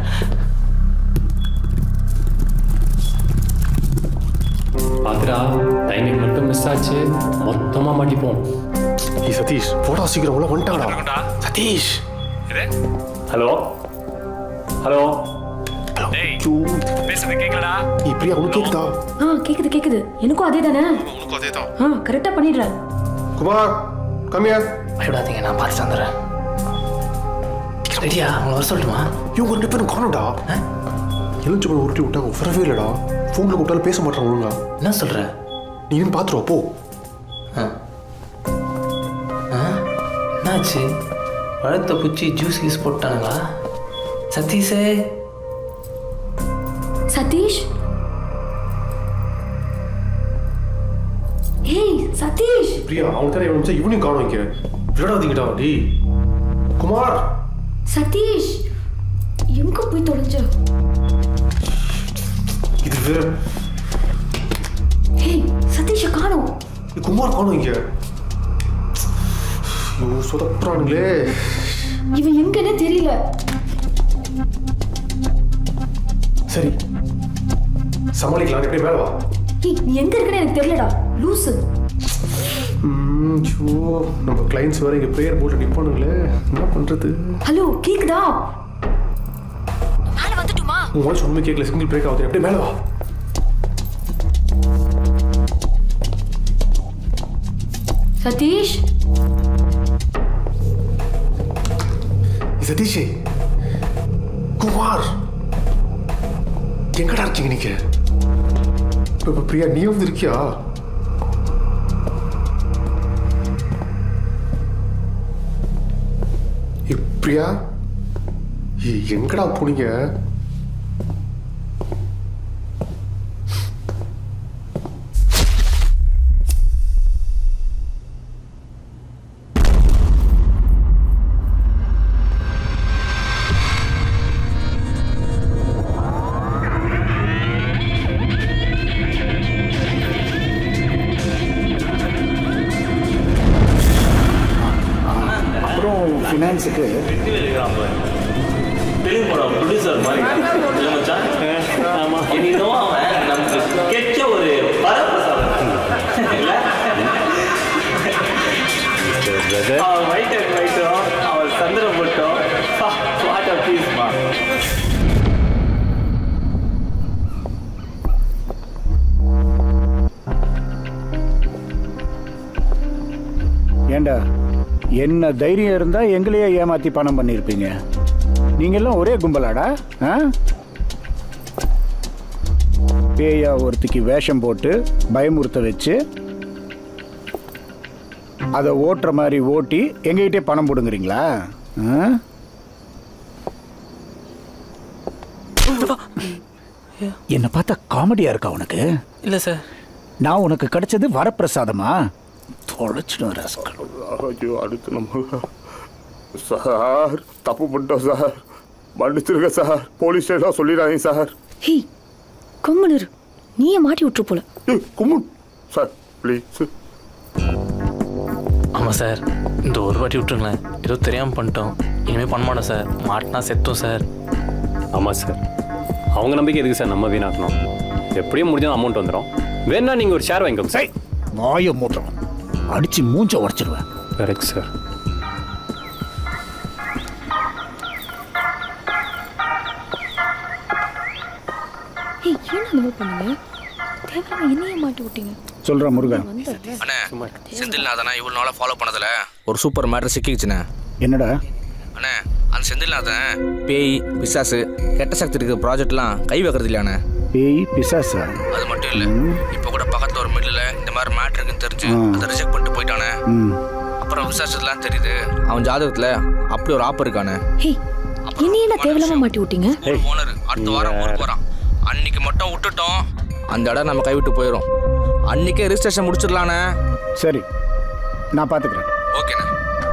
பாத்துடா டைமிங் மட்டும் மிஸ் ஆச்சு மொத்தமாக மாட்டிப்போம் ஏய் சதீஷ் போடா சீக்கிரம் உள்ள வந்துட்டாடா சதீஷ் ஹலோ ஹலோ பேசுறது கேட்கலடா இப்படியா உனக்கு கேக்குதா ஆ கேக்குது கேக்குது எனக்கும் அதே தானே உனக்கும் அதே தான் ஆ கரெக்டாக பண்ணிடுறேன் குமார் கம்மியா பயப்படாதீங்க நான் பார்த்து வந்துடுறேன் ரெடியா உங்களை வர சொல்லட்டுமா இவங்க ரெண்டு பேரும் காணும்டா எலுமிச்சம்பழம் உருட்டி விட்டாங்க வரவே இல்லைடா ஃபோனில் கூப்பிட்டாலும் பேச மாட்டாங்க ஒழுங்கா என்ன சொல்ற நீ இன்னும் பார்த்துருவா போ என்னாச்சு பழத்தை பூச்சி ஜூஸ் கீஸ் போட்டாங்களா சதீஷே சதீஷ் ஏய் சதீஷ் பிரியா அவங்க தானே இவன் இவனையும் காணும் இங்க விளையாடாதீங்கடா டேய் குமார் சதீஷ் எங்க போய் தொலைஞ்ச இது வேற ஏய் சதீஷை காணோம் ஏய், குமார் காணும் இங்க ஐயோ சொதப்புறானுங்களே இவன் எங்கன்னே தெரியல சரி சமாளிக்கலாம் எப்படி மேலே வா ஏய் நீ எங்க இருக்கன்னு எனக்கு தெரியலடா லூசு ம், ஐயோ நம்ம கிளைண்ட்ஸ் வேற இங்க ப்ரேயர் போட்டு நிப்பானுங்களே என்ன பண்றது ஹலோ கேக்குதா மேல வந்துட்டுமா உன் வாய்ஸ் ஒன்றுமே கேட்கல சிங்கிள் பிரேக் ஆகுது எப்படி மேலே வா சதீஷ் சதீஷ் குமார் எங்கடா இருக்கீங்க நீங்க இப்ப இப்ப பிரியா நீ வந்து இருக்கியா ஏய், பிரியா ஏய், எங்கடா போனீங்க ஃபினான்ஸுக்கு தெலுங்கு படம் ப்ரொடியூசர் மாதிரி இல்ல மச்சான் ஆமா இன்னும் அவன் நமக்கு கெட்ட ஒரு வரப்பிரசாதம் இல்ல அவன் ஒயிட் அண்ட் ஒயிட்டும் அவன் சந்திரம் போட்டோம் வாட் அ பீஸ் மா ஏண்டா என்ன தைரியம் இருந்தா எங்களையே ஏமாத்தி பணம் பண்ணியிருப்பீங்க நீங்க எல்லாம் ஒரே கும்பலாடா ஆ பேயா ஒருத்திக்கு வேஷம் போட்டு பயமுறுத்த வச்சு அதை ஓட்டுற மாதிரி ஓட்டி எங்ககிட்டே பணம் போடுங்கிறீங்களா ஆ? என்னை பார்த்தா காமெடியா இருக்கா உனக்கு இல்ல சார் நான் உனக்கு கிடைச்சது வரப்பிரசாதமா தொலைச்சிடும் ரஸ்கல் ஐயோ அடுத்து நம்ம சார் தப்பு பண்ணிட்டோம் சார் மன்னிச்சிருங்க சார் போலீஸ் ஸ்டேஷன் சொல்லிடாதீங்க சார் ஹே கொம்முனு இரு. நீயே மாட்டி விட்டுரு போல குமுன் சார் ப்ளீஸ் ஆமாம் சார் இந்த ஒரு வாட்டி விட்டுருங்களேன் ஏதோ தெரியாமல் பண்ணிட்டோம் இனிமேல் பண்ண மாட்டோம் சார் மாட்டினா செத்தோம் சார் ஆமாம் சார் அவங்க நம்பிக்கை எதுக்கு சார் நம்ம வீணாக்கணும் எப்படியும் முடிஞ்சால் அமௌண்ட் வந்துடும் வேணா நீங்கள் ஒரு ஷேர் வாங்கிக்கோங்க சார் வாய மூட்டம் அடிச்சு மூஞ்ச உடச்சிருவேன் கரெக்ட் சார் ஏய் ஏன் அந்த மாதிரி பண்ணீங்க தேவையில்லாம என்னையே மாட்டி விட்டீங்க சொல்றேன் முருகன் வந்தேன்ல. அண்ணே செந்தில்நாதனா இவ்வளோ நாளாக ஃபாலோ பண்ணதில் ஒரு சூப்பர் மேட்ரு சிக்கிச்சுண்ணே என்னடா அண்ணே அந்த செந்தில்நாதன் பேய் பிசாசு கெட்ட சக்தி இருக்க ப்ராஜெக்ட்லாம் கை வைக்கிறது இல்லையாண்ணே பேய் பிசாசா அது மட்டும் இல்லை இப்போ கூட பக்கத்தில் ஒரு மில்லில் இந்த மாதிரி மேட்ரு இருக்குன்னு தெரிஞ்சு ஆ. அதை ரிஜெக்ட் பண்ணிட்டு போயிட்டானே ம் அப்புறம் விசாரிச்சதுலாம் தெரியுது அவன் ஜாதகத்தில் அப்படி ஒரு ஆப் இருக்கானே ஹே என்னையே நான் தேவையில்லாம மாட்டி விட்டீங்க ஓனர் அடுத்த வாரம் ஊருக்கு போகிறான் அன்னைக்கு மட்டும் விட்டுட்டோம் அந்த இடம் நம்ம கைவிட்டு போயிடும் அன்னைக்கே ரிஜிஸ்ட்ரேஷன் முடிச்சிடலாண்ணே சரி நான் பார்த்துக்கிறேன் ஓகேண்ணே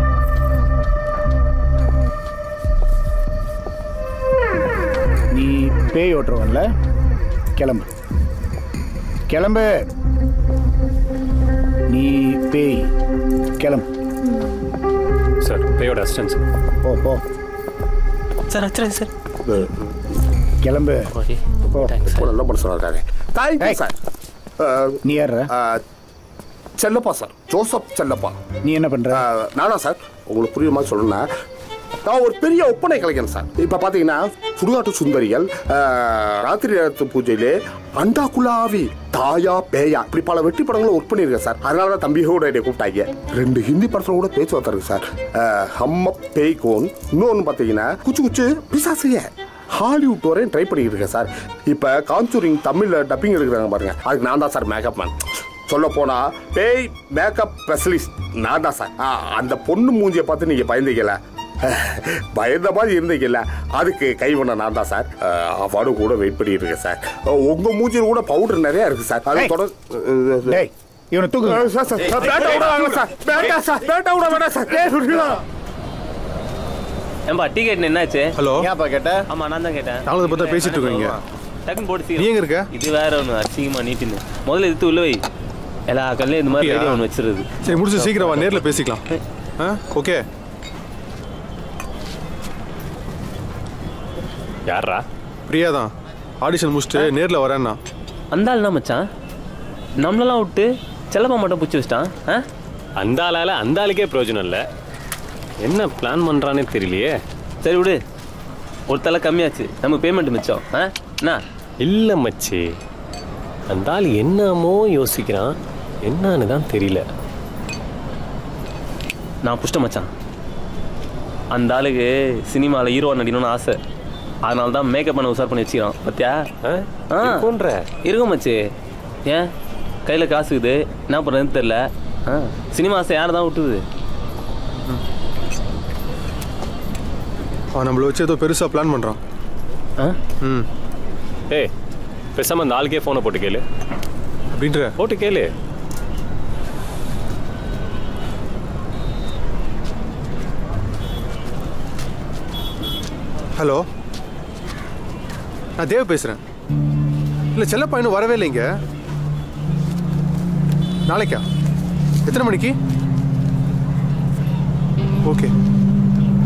நீ பேய் ஓட்டுறவன்ல கிளம்பு கிளம்பு நீ பேய் கிளம்பு சார் பேயோட அசிஸ்டன்ஸ் போ போ சார் வச்சுறேன் சார் கிளம்பு போ நல்ல மனுஷனா இருக்காங்க தேங்க்யூ சார் நீ யார செல்லப்பா சார் ஜோசப் செல்லப்பா நீ என்ன பண்ற நானா சார் உங்களுக்கு புரியுற மாதிரி சொல்லணும்னா நான் ஒரு பெரிய ஒப்பனை கலைஞன் சார் இப்போ பார்த்தீங்கன்னா சுடுகாட்டு சுந்தரிகள் அஹ், ராத்திரி நேரத்து பூஜையிலே அண்டா குலாவி தாயா பேயா இப்படி பல வெற்றி படங்களும் ஒர்க் பண்ணியிருக்கேன் சார் அதனால தான் தம்பியோட என்னை கூப்பிட்டாங்க ரெண்டு ஹிந்தி படத்தில் கூட பேச்சு வந்திருக்கு சார் அஹ், ஹம்ம பேய் கோன் இன்னொன்று பார்த்தீங்கன்னா குச்சு குச்சு பிசாசிய ஹாலிவுட் வரையும் ட்ரை பண்ணிக்கிட்டு இருக்கேன் சார் இப்போ காஞ்சூரிங் தமிழில் டப்பிங் எடுக்கிறாங்க பாருங்க அதுக்கு நான் தான் சார் மேக்கப் மேன் சொல்ல போனா பேய் மேக்கப் ஸ்பெஷலிஸ்ட் நான் தான் சார் ஆ, அந்த பொண்ணு மூஞ்சியை பார்த்து நீங்க பயந்தீங்கல்ல பயந்த மாதிரி இருந்தீங்கல்ல அதுக்கு கைவண்ண நான் தான் சார் அவார்டு கூட வெயிட் பண்ணிட்டு இருக்கேன் சார் உங்க மூஞ்சியில் கூட பவுடர் நிறைய இருக்கு சார் அது டேய். தொடர் டேய் இவனை தூக்கு சார் சார் பேட்டா விட வாங்க சார் பேட்டா சார் பேட்டா விட வேணாம் சார் டேய், விடுடா. ஏன்பா டீ கேட் என்னாச்சு ஹலோ ஏன்ப்பா கேட்ட ஆமா நான் தான் கேட்டேன் நாங்களும் இதை பத்தி பேசிட்டு இருக்கோம் இங்க டக்குன்னு போட்டு நீ சீக்கிரம். எங்க இருக்க இது வேற ஒன்று அசிங்கமா நீட்டுன்னு முதல்ல எடுத்து உள்ள வை எல்லா கல்லையும் இந்த மாதிரி அப்படியா? ரேடியோ ஒன்று வச்சிருது சரி முடிச்சு சீக்கிரம் வா நேர்ல பேசிக்கலாம் ஆ ஓகே யாரா பிரியா தான் ஆடிஷன் முடிச்சுட்டு நேர்ல வரேன்னா அந்த ஆள் என்ன மச்சான் நம்மளெல்லாம் விட்டு செல்லப்பா மட்டும் பிடிச்சி வச்சிட்டான் ஆ அந்த ஆளால அந்த ஆளுக்கே பிரயோஜனம் இல்லை என்ன பிளான் பண்றானே தெரியலையே சரி விடு ஒரு தலை கம்மியாச்சு நம்ம பேமெண்ட் மிச்சம் ஆ என்ன இல்லை மச்சி அந்த ஆள் என்னமோ யோசிக்கிறான் என்னன்னு தான் தெரியல நான் புஷ்ட மச்சான் அந்த ஆளுக்கு சினிமாவில் ஹீரோ நடிக்கணும்னு ஆசை அதனால தான் மேக்கப் பண்ண உசார் பண்ணி வச்சுக்கிறான் பார்த்தியா ஆ இருக்குன்ற இருக்கும் மச்சி ஏன் கையில் காசு இருக்குது என்ன பண்ணுறதுன்னு தெரில ஆ சினிமா ஆசை யாரை தான் விட்டுது அவன் நம்மள வச்சு ஏதோ பெருசா பிளான் பண்றான் ஆ ம் ஏய் பேசாம அந்த ஆளுக்கே ஃபோனை போட்டு கேளு அப்படின்ற போட்டு கேளு ஹலோ நான் தேவ் பேசுறேன் இல்ல செல்லப்பா இன்னும் வரவே இல்லைங்க நாளைக்கா எத்தனை மணிக்கு ஓகே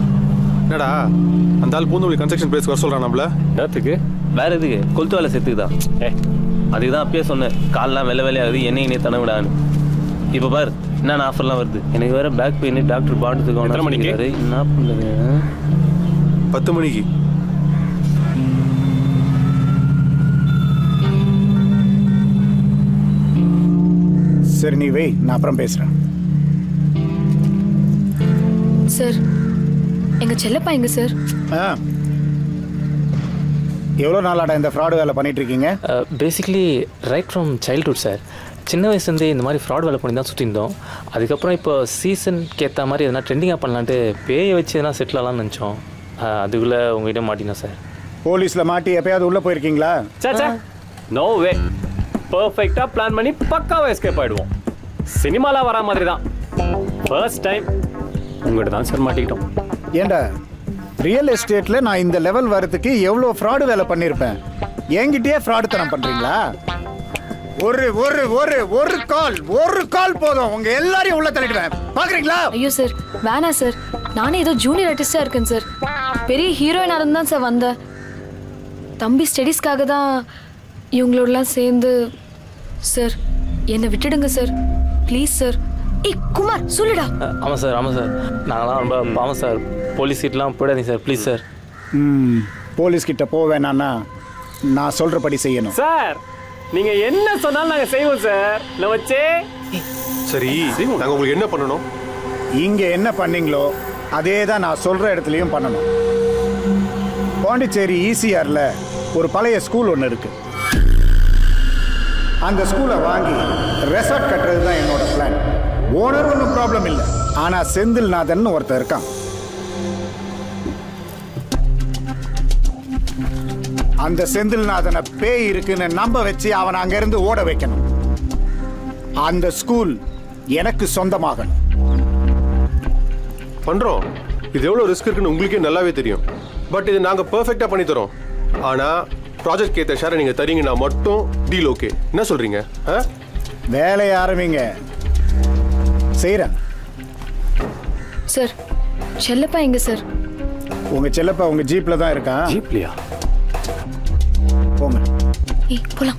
என்னடா அந்த ஆள் பூந்தமல்லி கன்ஸ்ட்ரக்ஷன் பிளேஸ் வர சொல்றான் நம்மள என்னத்துக்கு வேற எதுக்கு கொளுத்து வேலை செத்துக்குதான் ஏ அதுக்கு தான் அப்பயே சொன்னேன் கால்லாம் வெள்ளை வெள்ளையாகுது எண்ணெய் எண்ணெய் தன விடான்னு இப்போ பார் என்னென்ன ஆஃபர்லாம் வருது எனக்கு வேற பேக் பெயின் டாக்டர் பாண்டுக்கு எத்தனை மணிக்கு? என்ன பண்ணுறது பத்து மணிக்கு சரி நீ வை நான் அப்புறம் பேசுறேன் சார் எங்க செல்லப்பா எங்க சார் ஆ எவ்வளோ நாளாடா இந்த ஃப்ராடு வேலை பண்ணிட்டு இருக்கீங்க basically right from childhood sir சின்ன வயசுலேருந்தே இந்த மாதிரி ஃப்ராட் வேலை பண்ணி தான் சுற்றி இருந்தோம் அதுக்கப்புறம் இப்போ சீசனுக்கு ஏற்ற மாதிரி எதனா ட்ரெண்டிங்காக பண்ணலான்ட்டு பேயை வச்சு எதனா செட்டில் ஆகலாம்னு நினச்சோம் அதுக்குள்ளே உங்ககிட்ட மாட்டினோம் சார் போலீஸ்ல மாட்டி எப்பயாவது உள்ள போயிருக்கீங்களா சாச்சா நோ வே பர்ஃபெக்டாக பிளான் பண்ணி பக்காவாக எஸ்கேப் ஆயிடுவோம் சினிமாலாம் வரா மாதிரி தான் ஃபர்ஸ்ட் டைம் உங்கள்கிட்ட தான் சார் மாட்டிக்கிட்டோம் ஏண்டா ரியல் எஸ்டேட்ல நான் இந்த லெவல் வரதுக்கு எவ்வளோ ஃப்ராடு வேலை பண்ணியிருப்பேன் என்கிட்டயே ஃப்ராடு தனம் பண்றீங்களா ஒரு ஒரு ஒரு ஒரு கால் ஒரு கால் போதும் உங்க எல்லாரையும் உள்ள தள்ளிடுவேன் பாக்குறீங்களா ஐயோ சார் வேணாம் சார் நானே ஏதோ ஜூனியர் ஆர்டிஸ்டாக இருக்கேன் சார் பெரிய ஹீரோயினாக இருந்து தான் சார் வந்தேன் தம்பி ஸ்டடீஸ்க்காக தான் இவங்களோடலாம் சேர்ந்து சார் என்னை விட்டுடுங்க சார் ப்ளீஸ் சார் ஏய் குமார் சொல்லுடா ஆமாம் சார் ஆமாம் சார் நாங்களாம் ரொம்ப பாவம் சார் போலீஸ் சீட்லாம் போயிடாதீங்க சார் ப்ளீஸ் சார் ம் போலீஸ் கிட்ட போவேணான்னா நான் சொல்றபடி செய்யணும் சார் நீங்க என்ன சொன்னாலும் நாங்க செய்வோம் சார் நம்ம வச்சே சரி நாங்க உங்களுக்கு என்ன பண்ணணும் இங்க என்ன பண்ணீங்களோ அதே தான் நான் சொல்ற இடத்துலயும் பண்ணணும் பாண்டிச்சேரி ஈசிஆர்ல ஒரு பழைய ஸ்கூல் ஒன்று இருக்கு அந்த ஸ்கூலை வாங்கி ரெசார்ட் கட்டுறது தான் என்னோட பிளான் ஓனர் ஒன்றும் ப்ராப்ளம் இல்லை ஆனா செந்தில்நாதன் ஒருத்தர் இருக்கான் அந்த செந்தில்நாதனை பேய் இருக்குன்னு நம்ப வச்சு அவனை அங்கிருந்து ஓட வைக்கணும் அந்த ஸ்கூல் எனக்கு சொந்தமாகணும் பண்றோம் இது எவ்வளவு ரிஸ்க் இருக்குன்னு உங்களுக்கே நல்லாவே தெரியும் பட் இது நாங்க பெர்ஃபெக்ட்டா பண்ணி தரோம் ஆனா ப்ராஜெக்ட் ஏத்த ஷேரை நீங்க தரீங்கன்னா மட்டும் டீல் ஓகே என்ன சொல்றீங்க ஆ? வேலையை ஆரம்பிங்க செய்கிறேன் சார் செல்லப்பா எங்க சார் உங்க செல்லப்பா உங்க ஜீப்ல தான் இருக்கான் ஜீப்லையா போங்க ஏய் போலாம்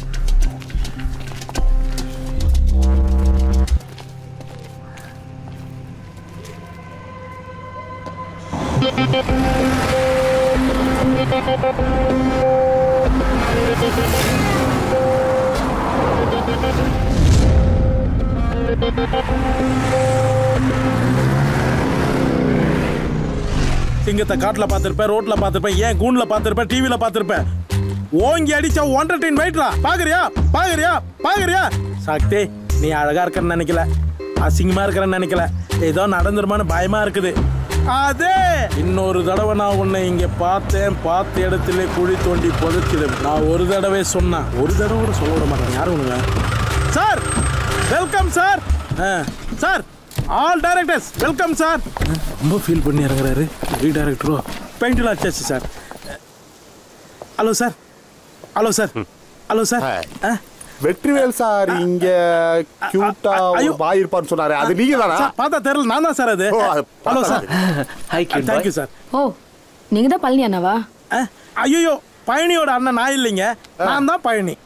சிங்கத்தை காட்டுல பார்த்திருப்பேன் ரோட்ல பார்த்திருப்பேன் ஏன் கூண்ல பார்த்திருப்பேன் டிவில பார்த்திருப்பேன் ஓங்கி அடிச்சா ஒன்றரை டீன் வெயிட்ரா பாக்குறியா பாக்குறியா பாக்குறியா சக்தி நீ அழகா இருக்கன்னு நினைக்கல அசிங்கமா இருக்கிறன்னு நினைக்கல ஏதோ நடந்துருமான்னு பயமா இருக்குது அதே இன்னொரு தடவை நான் உன்னை இங்க பார்த்தேன் பார்த்த இடத்துல குழி தோண்டி புதைச்சிடு நான் ஒரு தடவை சொன்னேன் ஒரு தடவை கூட சொல்ல விட மாட்டேன் யாரும் உனங்க sir welcome sir sir all directors welcome sir ரொம்ப ஃபீல் பண்ணி இறங்குறாரு ரீ டைரக்டரோ பெயிண்டில் ஆச்சாச்சு sir hello sir hello sir hello sir Vetrivel sir இங்க கியூட்டா ஒரு பாய் இருப்பான்னு சொன்னாரு அது நீங்க தானா சார், பார்த்தா தெரியல நான் தான் சார் அது ஓ, அது ஹலோ பார்த்தா சார் ஹாய் தேங்க்யூ சார் ஓ நீங்க தான் பழனி அண்ணாவா ஐயோ பழனியோட அண்ணன் நான் இல்லைங்க நான் தான் பழனி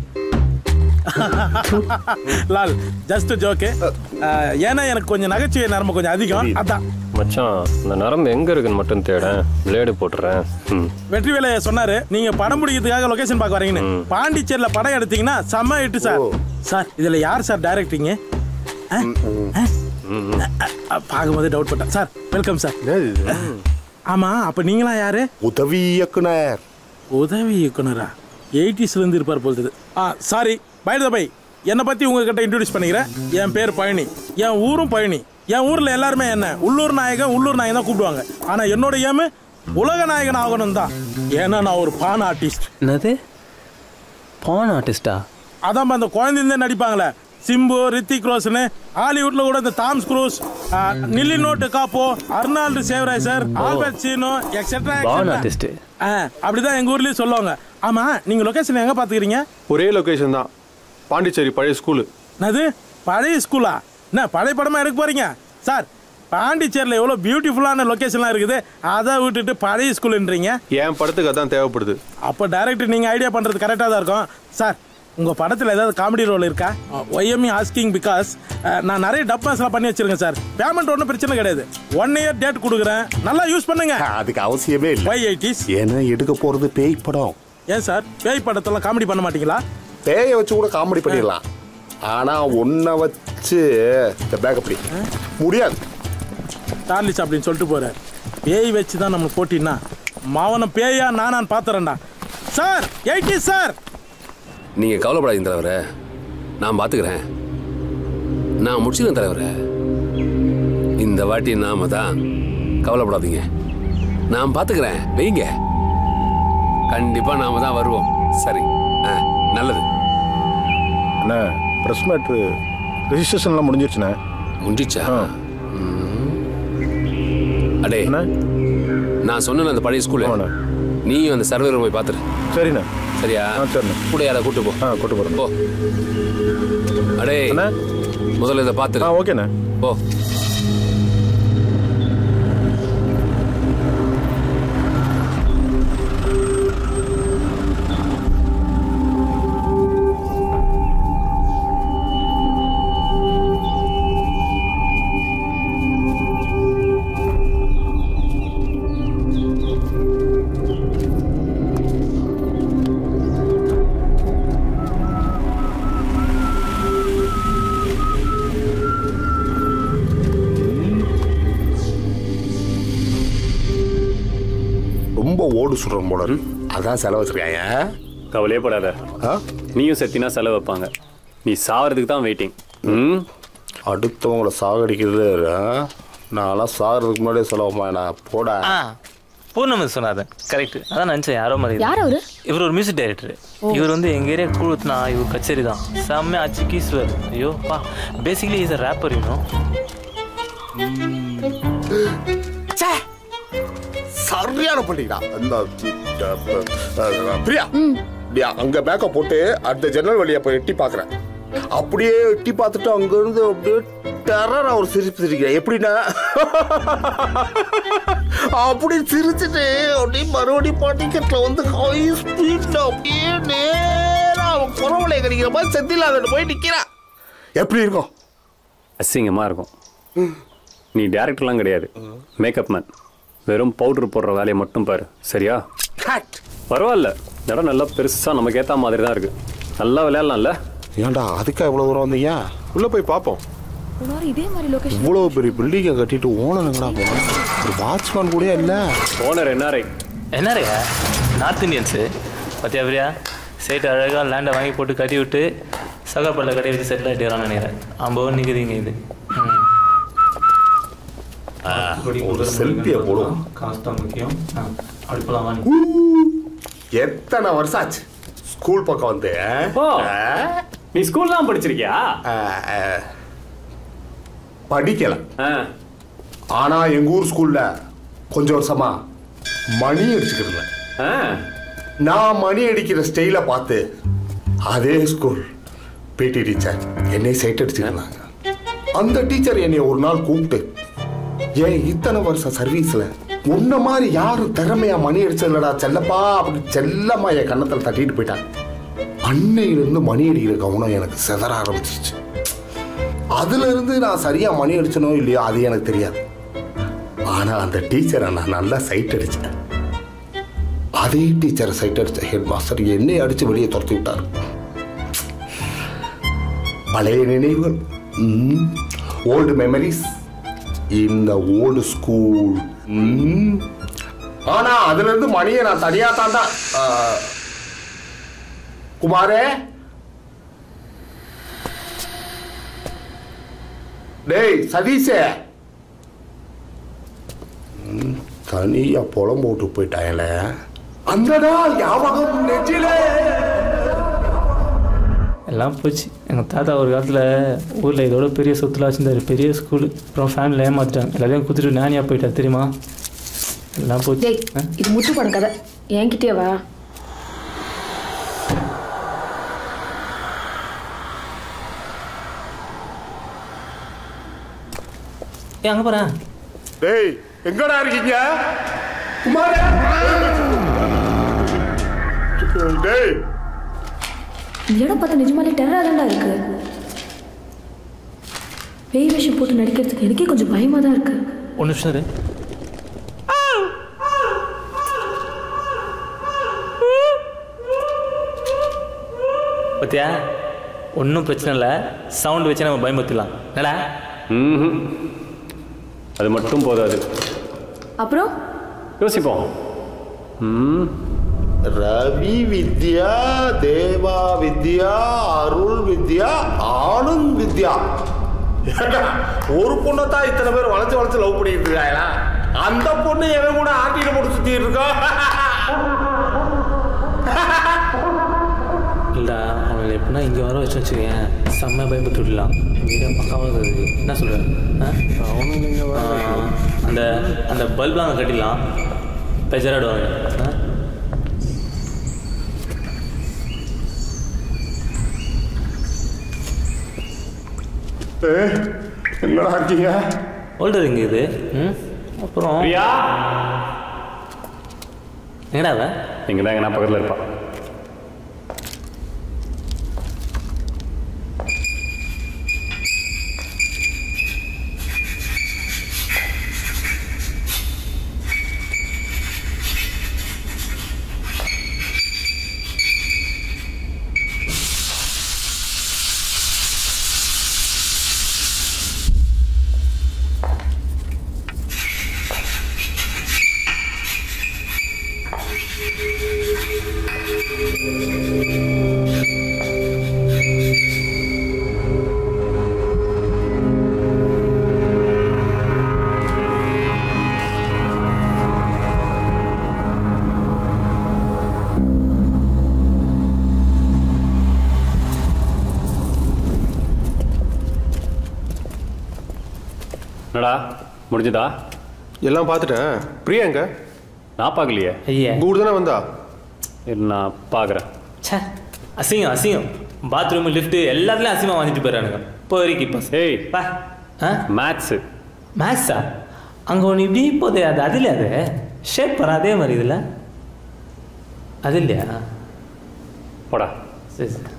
லால் ஜஸ்ட் ஜோக்கு ஏன்னா எனக்கு கொஞ்சம் நகைச்சுவை நரம்பு கொஞ்சம் அதிகம் அதான் மச்சான் இந்த நரம்பு எங்க இருக்குன்னு மட்டும் தேடேன் பிளேடு போட்டுறேன் ம் வெற்றி வேலைய சொன்னாரு நீங்க படம் பிடிக்கிறதுக்காக லொகேஷன் பார்க்க வரீங்கன்னு பாண்டிச்சேரியில படம் எடுத்தீங்கன்னா செம்ம ஹிட் சார் சார் இதுல யார் சார் டைரக்டிங்க பார்க்கும்போது டவுட் பட்டேன் சார் வெல்கம் சார் ஆமா அப்ப நீங்களா யாரு உதவி இயக்குனர் உதவி இயக்குனரா எயிட்டிஸ்ல இருந்து இருப்பார் போல் ஆ சாரி பை த பை என்னை பத்தி உங்ககிட்ட இன்ட்ரோடியூஸ் பண்ணிக்கிறேன் என் பேர் பழனி என் ஊரும் பழனி என் ஊர்ல எல்லாருமே என்ன உள்ளூர் நாயகன் உள்ளூர் நாயகன் தான் கூப்பிடுவாங்க ஆனா என்னோட ஏமு உலக நாயகன் ஆகணும் தான் ஏன்னா நான் ஒரு பான் ஆர்டிஸ்ட் என்னது பான் ஆர்டிஸ்டா அதான் அந்த குழந்தைந்தே நடிப்பாங்களே சிம்பு ரித்திக் ரோஷன் ஹாலிவுட்ல கூட இந்த தாம்ஸ் குரூஸ் நில்லி நோட்டு காப்போ அர்னால்டு சேவராஜர் ஆல்பர்ட் சீனோ எக்ஸெட்ரா பான் ஆர்டிஸ்ட் அப்படிதான் எங்க ஊர்லயும் சொல்லுவாங்க ஆமா நீங்க லொகேஷன் எங்க பாத்துக்கிறீங்க ஒரே லொகேஷன் தான் பாண்டிச்சேரி பழைய ஸ்கூலு என்னது பழைய ஸ்கூலா என்ன பழைய படமா எடுக்க போறீங்க சார் பாண்டிச்சேரியில் எவ்வளோ பியூட்டிஃபுல்லான லொக்கேஷன்லாம் இருக்குது அதை விட்டுட்டு பழைய ஸ்கூலுன்றீங்க என் படத்துக்கு அதான் தேவைப்படுது அப்போ டைரக்டர் நீங்கள் ஐடியா பண்ணுறது கரெக்டாக தான் இருக்கும் சார் உங்கள் படத்தில் ஏதாவது காமெடி ரோல் இருக்கா ஒய்எம்இ ஆஸ்கிங் பிகாஸ் நான் நிறைய டப்பாஸ்லாம் பண்ணி வச்சிருக்கேன் சார் பேமெண்ட் ஒன்றும் பிரச்சனை கிடையாது ஒன் இயர் டேட் கொடுக்குறேன் நல்லா யூஸ் பண்ணுங்க அதுக்கு அவசியமே இல்லை ஒய் எயிட்டிஸ் ஏன்னா எடுக்க போறது பேய் படம் ஏன் சார் பேய் படத்தெல்லாம் காமெடி பண்ண மாட்டீங்களா பேயை வச்சு கூட காமெடி பண்ணிடலாம் ஆனா ஒன்ன வச்சு இந்த பேக் அப்படி முடியாது சார்லிஸ் அப்படின்னு சொல்லிட்டு போறார் பேய் வச்சு தான் நம்மளுக்கு போட்டின்னா மாவன பேயா நானான்னு பார்த்துறேன்டா சார் எயிட்டிஸ் சார் நீங்க கவலைப்படாதீங்க தலைவரே நான் பாத்துக்கிறேன் நான் முடிச்சிடுறேன் தலைவரே இந்த வாட்டி நாம தான் கவலைப்படாதீங்க நான் பாத்துக்கிறேன் வைங்க கண்டிப்பா நாம தான் வருவோம் சரி ஆ நல்லது அண்ணா ப்ரெஸ் மேட்ரு ரெஜிஸ்ட்ரேஷன்லாம் முடிஞ்சிருச்சுண்ணே முடிஞ்சிச்சா அடே நான் சொன்னேன் அந்த பழைய ஸ்கூலு நீயும் அந்த சர்வர் போய் பார்த்துரு சரிண்ணா சரியா சரிண்ணா கூட யாரை கூட்டு போ ஆ கூட்டு போகிறேன் போ அடே முதல்ல இதை பார்த்துரு ஆ ஓகேண்ணே போ ரொம்ப ஓடு சுடுறோம் போல இருக்கு. அதான் செலவு வச்சிருக்காங்க கவலையே படாத நீயும் செத்தினா செலவு வைப்பாங்க நீ சாவறதுக்கு தான் வெயிட்டிங் ம் அடுத்தவங்கள சாகடிக்கிறது ஆ? நான்லாம் சாகிறதுக்கு முன்னாடியே செலவு நான் போட ஆ பூர்ணமதி சொன்னாரு கரெக்ட் அதான் நினச்சேன் யாரோ மாதிரி யார் அவரு? இவர் ஒரு மியூசிக் டைரக்டர் இவர் வந்து எங்க ஏரியா கூழுத்துனா இவர் கச்சேரி தான் செம்மையா அச்சு கீஸ்வர் ஐயோ பா பேசிக்கலி இஸ் அ ரேப்பர் இன்னும் சரியான பண்ணிட்டா அந்த அஹ், பிரியா பிரியா அங்க பேக்க போட்டு அந்த ஜன்னல் வழியா போய் எட்டி பாக்குறேன் அப்படியே எட்டி பார்த்துட்டு அங்க இருந்து அப்படியே டெரரா ஒரு சிரிப்பு சிரிக்கிறேன் எப்படின்னா அப்படி சிரிச்சுட்டு அப்படியே மறுபடியும் பாட்டிக்கெட்ல வந்து ஹை ஸ்பீட்ல அப்படியே நேரா அவன் குறவலை கடிக்கிற மாதிரி செந்தில் அதில் போய் நிக்கிறான் எப்படி இருக்கும் அசிங்கமாக இருக்கும் நீ டேரக்டர்லாம் கிடையாது மேக்கப் மேன் வெறும் பவுடர் போடுற வேலையை மட்டும் பாரு சரியா பரவாயில்ல இந்த இடம் நல்லா பெருசாக நமக்கு ஏற்ற மாதிரி தான் இருக்கு நல்லா விளையாடலாம்ல ஏன்டா அதுக்கா இவ்வளவு தூரம் வந்தீங்க உள்ள போய் பார்ப்போம் போன வாரம் இதே மாதிரி லொகேஷன் இவ்வளவு பெரிய பில்டிங்கை கட்டிட்டு ஓனருங்கடா போனோம் ஒரு வாட்ச்மேன் கூட இல்ல ஓனர் என்ஆர்ஐ என்னறையா நார்த் இந்தியன்ஸு பத்தியா பிரியா சைட்டு அழகாக லேண்டை வாங்கி போட்டு கட்டி விட்டு சகாப்பல்ல கட்டி வச்சு செட்டில் ஆகிட்டுறான்னு நினைக்கிறேன் ஐம்பது நிற்குதுங்க இது ம். ஒரு செல்ஃபியை போடுவோம் காசு தான் முக்கியம் ஆ, அப்படி போலாம் வாங்க எத்தனை வருஷம் ஆச்சு ஸ்கூல் பக்கம் வந்து ஓ நீ ஸ்கூல்லாம் படிச்சிருக்கியா படிக்கல ஆனா எங்க ஊர் ஸ்கூல்ல கொஞ்சம் வருஷமா மணி அடிச்சுக்கிறேன் நான் மணி அடிக்கிற ஸ்டைல பார்த்து அதே ஸ்கூல் பிடி டீச்சர் என்னை சைட் அடிச்சுக்கிறாங்க அந்த டீச்சர் என்னை ஒரு நாள் கூப்பிட்டு ஏன் இத்தனை வருஷம் சர்வீஸ்ல உன்ன மாதிரி யாரும் திறமையா மணி அடிச்சதுலடா செல்லப்பா அப்படி செல்லம்மா என் கன்னத்துல தட்டிட்டு போயிட்டாங்க அன்னையிலிருந்து மணி அடிக்கிற கவனம் எனக்கு செதற ஆரம்பிச்சிச்சு அதுல இருந்து நான் சரியா மணி அடிச்சனோ இல்லையோ அது எனக்கு தெரியாது ஆனா அந்த டீச்சரை நான் நல்லா சைட் அடிச்சேன் அதே டீச்சரை சைட் அடிச்ச ஹெட் மாஸ்டர் என்னை அடிச்சு வெளியே துரத்தி விட்டார் பழைய நினைவுகள் ஓல்டு மெமரிஸ் இந்த ஓல்டு ஸ்கூல் ஆனா அதுல இருந்து மணியை நான் தனியா தாண்டா குமாரே டேய் சதீஷே ம், தனியா புலம் போட்டு போயிட்டாங்களே அந்த நாள் ஞாபகம் நெஞ்சிலே எல்லாம் போச்சு எங்கள் தாத்தா ஒரு காலத்தில் ஊரில் இதோட பெரிய சொத்துலாம் வச்சிருந்தாரு பெரிய ஸ்கூலு அப்புறம் ஃபேமிலியில் ஏமாத்திட்டாங்க எல்லாத்தையும் குத்துட்டு நானியாக போயிட்டா தெரியுமா எல்லாம் போச்சு டேய் இது முத்து படம் கதை என்கிட்டயே வா ஏ அங்கே போகிறேன் டேய் எங்கடா இருக்கீங்க குமார டேய் இந்த இடம் பார்த்தா நிஜமாலே டெரராக தான்டா இருக்கு பேய் வேஷம் போட்டு நடிக்கிறதுக்கு எனக்கே கொஞ்சம் பயமாக தான் இருக்கு ஒரு நிமிஷம் இரு பத்தியா ஒன்றும் பிரச்சனை இல்லை சவுண்ட் வச்சு நம்ம பயமுறுத்திடலாம் என்னடா ம்ஹும். அது மட்டும் போதாது அப்புறம் யோசிப்போம் ம் ரவி வித்யா தேவா வித்யா அருள் வித்யா ஆனந்த் வித்யா ஏண்டா, ஒரு பொண்ணை தான் இத்தனை பேர் வளைச்சு வளைச்சு லவ் பண்ணிட்டு இருக்காங்களா அந்த பொண்ணு எவன் கூட ஆட்டிட்டு போட்டு சுத்திட்டு இருக்கா இல்லைடா அவனை எப்படின்னா இங்கே வர வச்சு வச்சுக்கேன் செம்ம பயப்பட்டு விடலாம் வீடே பக்காவாக இருக்குது என்ன சொல்கிறேன் அந்த அந்த பல்ப்லாம் அங்கே கட்டிடலாம் பெஜராடுவாங்க ஆ ஏய், என்னடா இருக்கீங்க ஓல்டர் இங்கே இது ம் அப்புறம் பிரியா என்னடா அவ இங்கே தான் எங்கன்னா பக்கத்தில் இருப்பான் என்னடா முடிஞ்சதா எல்லாம் பார்த்துட்டேன் பிரியா எங்க நான் பார்க்கலையே ஐயா கூட தானே வந்தா இரு, நான் பார்க்குறேன் ச்சே அசிங்கம் அசிங்கம் பாத்ரூம் லிஃப்ட் எல்லாத்துலயும் அசிங்கமா வாங்கிட்டு போயிடறானுங்க இப்போ வரைக்கும் இப்போ ஏய் பா ஆ மேத்ஸு மேக்ஸா அங்கே ஒன்று இப்படி போதே அது அது இல்லையா அது ஷேப் பண்ண அதே மாதிரி இதில் அது இல்லையா போடா சரி சரி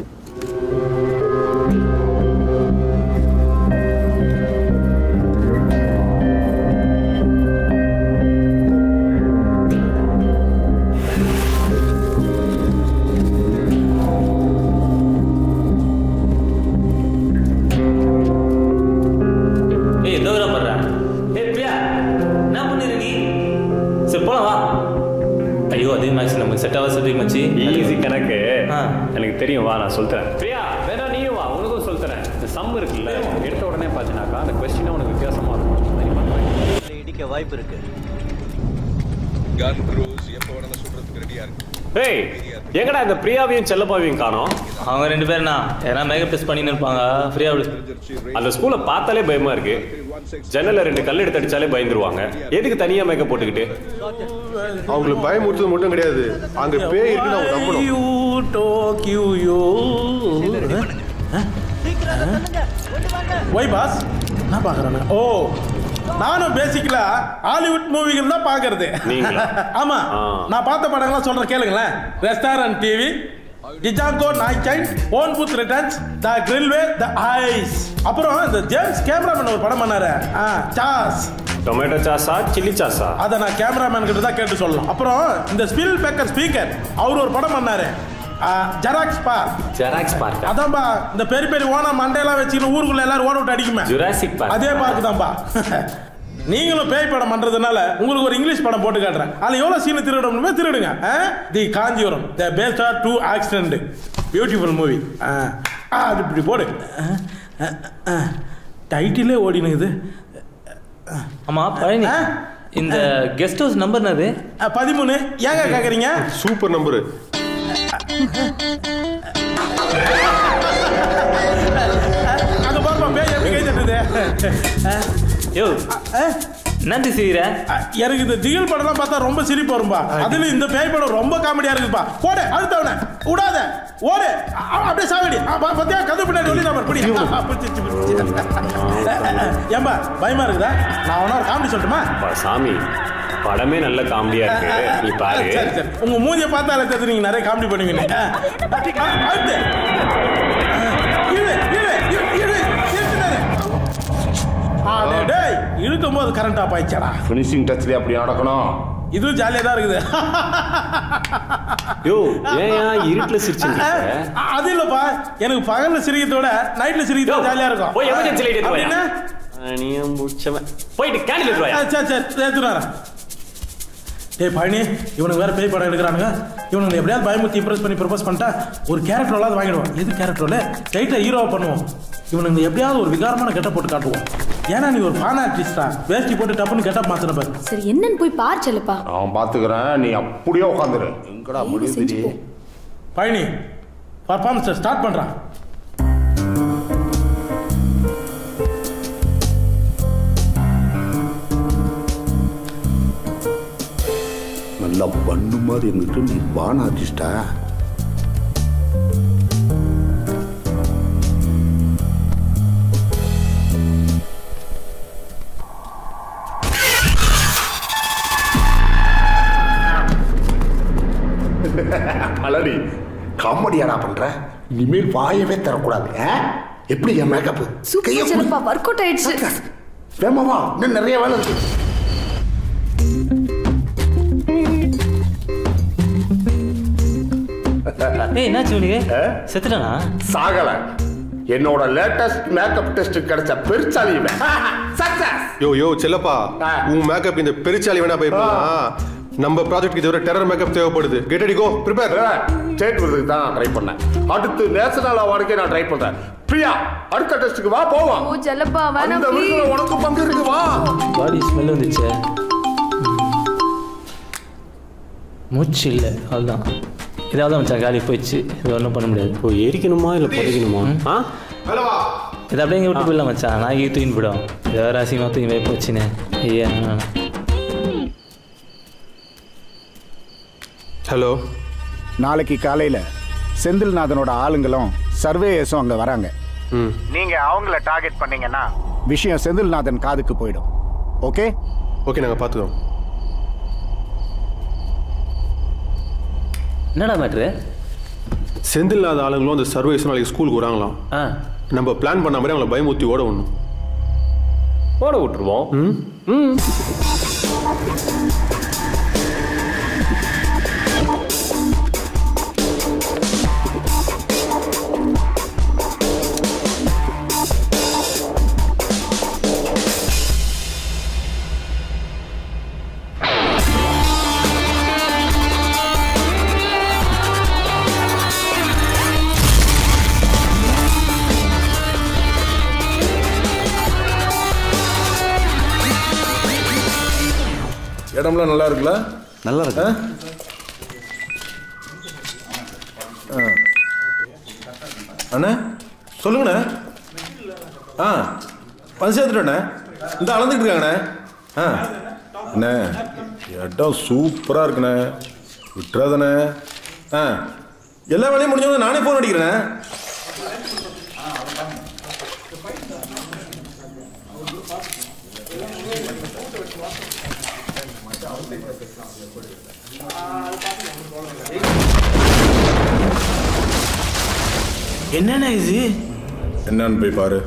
ஏய் எதோ ஒரு பண்ற ஏய் பிரியா என்ன பண்ணிரு நீ சரி போலாம் வா ஐயோ அதே மேக்ஸ் நமக்கு செட் ஆக சொல்லி மச்சி ஈஸி கணக்கு எனக்கு தெரியும் வா நான் சொல்லித்தரேன் பிரியா வேணா நீயும் வா உனக்கும் சொல்லித்தரேன் இந்த சம் இருக்குல்ல எடுத்த உடனே பார்த்தினாக்கா அந்த கொஸ்டினே உனக்கு வித்தியாசமா இருக்கும் இடிக்க வாய்ப்பு இருக்கு கன் க்ரூஸ் எப்போ வேணாலும் சுடுறதுக்கு ரெடியா இருக்கு ஏய் எங்கடா இந்த பிரியாவையும் செல்லப்பாவையும் காணோம் அவங்க ரெண்டு பேரும் நான் எதனா மேக்கப் டெஸ்ட் பண்ணின்னு இருப்பாங்க ஃப்ரீயா அந்த ஸ்கூலை பார்த்தாலே பயமா இருக்கு ஜன்னல்ல ரெண்டு கல் எடுத்து அடிச்சாலே பயந்துருவாங்க எதுக்கு தனியா மேக்கப் போட்டுக்கிட்டு அவங்களுக்கு பயமுறுத்தது மட்டும் கிடையாது அங்க பேய் இருக்குன்னு அவங்க நம்பணும் யூ டோக்கியூ யூ ஒய் பாஸ் என்ன பார்க்குறேன் ஓ நானும் பேசிக்கலா ஹாலிவுட் மூவிகள் தான் பார்க்கறது நீங்களா? ஆமா ஆ. நான் பார்த்த படங்கள்லாம் சொல்றேன் கேளுங்களேன் ரெஸ்டாரண்ட் டிவி டிஜாங்கோ நாய்கைன் ஓன் புத் ரிட்டர்ன்ஸ் த கிரில்வே த ஐஸ் அப்புறம் இந்த ஜேம்ஸ் கேமராமேன் ஒரு படம் பண்ணாரு ஆ சாஸ் டொமேட்டோ சாஸா சில்லி சாஸா அதை நான் கேமராமேன் கிட்ட தான் கேட்டு சொல்லலாம் அப்புறம் இந்த ஸ்பில் பேக்கர் ஸ்பீக்கர் அவர் ஒரு படம் பண்ணாரு ஜெராக்ஸ் பார்க் ஜெராக்ஸ் பார்க் அதான்பா இந்த பெரிய பெரிய ஓனா மண்டையெல்லாம் வச்சுக்கிட்டு ஊருக்குள்ள எல்லாரும் ஓட விட்டு அடிக்குமே ஜுராசிக் பார்க் அதே பார்க் தான்பா நீங்களும் பேய் படம் பண்றதுனால உங்களுக்கு ஒரு இங்கிலீஷ் படம் போட்டு காட்டுறேன் அதுல எவ்வளவு சீன் திருடணுமே திருடுங்க the Kanchipuram the paste are two accident beautiful movie அது இப்படி போடு டைட்டிலே ஓடினுக்குது ஆமா பழனி இந்த கெஸ்ட் ஹவுஸ் நம்பர் என்னது பதிமூணு ஏங்க கேக்குறீங்க சூப்பர் நம்பரு அங்க பாப்பா பேய் எப்படி கை தட்டுது யோ நன்றி சிரிக்கிற எனக்கு இந்த திகில் படம்லாம் பார்த்தா ரொம்ப சிரிப்பு வரும்பா அதுல இந்த பேய் படம் ரொம்ப காமெடியா இருக்குப்பா போடு அடுத்தவன விடாத ஓடு அ- அ- அப்படியே சாவடி அ, பா- பாத்தியா கது பின்னாடி ஒளி நம்பர் பிடி அ, அ, பிடிச்சிருச்சு, பிடிச்சிருச்சு. ஏம்பா பயமா இருக்குதா நான் அவனா ஒரு காமெடி சொல்லட்டுமா அப்பா, சாமி படமே நல்ல காமெடியா இருக்கு நீ பாரு சரி சரி உங்க மூஞ்சிய பார்த்தாலே தெரிஞ்சு நீங்க நிறைய காமெடி பண்ணுவீங்க அ, அ, அடுத்து இழு இழு இழு இழு இழுத்துட்டாரு. ஆ, டேய், டேய் இழுக்கும் போது கரண்ட் ஆஃப் ஆயிடுச்சாடா ஃபினிஷிங் டச்லேயே அப்படி நடக்கணும் இதுவும் ஜாலியா தான் இருக்குது யோ ஏன் இருட்டுல சிரிச்சுட்டு அ- அது இல்லப்பா எனக்கு பகல்ல சிரிக்கிறதோட நைட்ல சிரிக்கிறது ஜாலியா இருக்கும் போய் எமர்ஜென்சி லைட் எடுத்து அப்படின்னா? நீ முடிச்சவன் போயிட்டு கேண்டில் எடுத்து ஆ, வாயா. சரி சரி எடுத்துட்டு வரேன் டேய் பழனி இவனுக்கு வேற பேய் படம் எடுக்கிறானுங்க இவனுக்கு எப்படியாவது பயமுத்தி இம்ப்ரெஸ் பண்ணி ப்ரப்போஸ் பண்ணிட்டா ஒரு கேரக்டர் ரோலாவது வாங்கிடுவோம் எது கேரக்டர் ரோல டைட்டா ஹீரோவா பண்ணுவோம் இவனுக்கு எப்படியாவது ஒரு விகாரமான கெட்டப் போட்டு காட்டுவோம் ஏன்னா நீ ஒரு பான் ஆர்டிஸ்டா வேஷ்டி போட்டு டப்புன்னு கெட்டப் மாத்தின பாரு சரி என்னன்னு போய் பார் செல்லப்பா நான் பார்த்துக்கிறேன் நீ அப்படியே உட்காந்துரு எங்கடா முடியுது பழனி பர்ஃபார்மன்ஸ் ஸ்டார்ட் பண்றான் நல்லா பண்ணு மாதிரி இருந்துட்டு நீ பான் ஆர்டிஸ்டா அலடி காமெடியாடா பண்ற இனிமேல் வாயவே தரக்கூடாது ஆ? எப்படி என் makeup super Chellappa work out ஆயிடுச்சு வேமாவா இன்னும் நிறைய வேலை இருக்கு ஏய் என்னாச்சு உனக்கு செத்துட்டானா சாகல என்னோட லேட்டஸ்ட் மேக்கப் டெஸ்ட் கிடைச்ச பெருச்சாலி இவன் சக்சஸ் யோ யோ செல்லப்பா உன் மேக்கப் இந்த பெருச்சாலி வேணா போயிருக்கலாம் நம்ம ப்ராஜெக்ட் இது டெரர் மேக்கப் தேவைப்படுது get ready go prepare state விருதுக்கு தான் நான் ட்ரை பண்ணேன் அடுத்து நேஷனல் அவார்டுக்கே நான் ட்ரை பண்றேன் பிரியா அடுத்த டெஸ்ட்டுக்கு வா போவோம் ஓ செல்லப்பா வேணாம் அந்த விருதுல உனக்கு பங்கு இருக்கு வா பாடி ஸ்மெல் வந்துச்சு மூச்சு இல்லை அதுதான் ஏதாவது மச்சான் காலி போயிடுச்சு இது ஒன்றும் பண்ண முடியாது ஓ எரிக்கணுமா இல்லை புதைக்கணுமா ஆ இது அப்படியே இங்கே விட்டு போயிடலாம் மச்சான் நான் இங்கே தூக்கின்னு போயிடும் இது வேறு அசிங்கமாக தூக்கி போய் போச்சுன்னு ஐயா ஹலோ நாளைக்கு காலையில செந்தில்நாதனோட ஆளுங்களும் சர்வேயர்ஸும் அங்க வராங்க நீங்க அவங்கள டார்கெட் பண்ணீங்கன்னா விஷயம் செந்தில்நாதன் காதுக்கு போயிடும் ஓகே ஓகே நாங்கள் பார்த்துக்கிறோம் என்னடா மேட்ரு செந்தில் இல்லாத ஆளுங்களும் அந்த சர்வீஸ் நாளைக்கு ஸ்கூலுக்கு வராங்களாம் நம்ம பிளான் பண்ண மாதிரி அவங்கள பயமுத்தி ஓட ஒண்ணும் ஓட விட்டுருவோம் ம் இடம்லாம் நல்லா இருக்குல்ல நல்லா இருக்கு அண்ணே சொல்லுங்கண்ணே ஆ வந்து சேர்த்துட்டோண்ணே இந்த அளந்துக்கிட்டு இருக்காங்கண்ணே ஆ அண்ணே இடம் சூப்பராக இருக்குண்ணே விட்டுறாதண்ணே ஆ எல்லா வேலையும் முடிஞ்சவங்க நானே ஃபோன் அடிக்கிறேண்ணே என்னண்ணே இது என்னன்னு போய் பாரு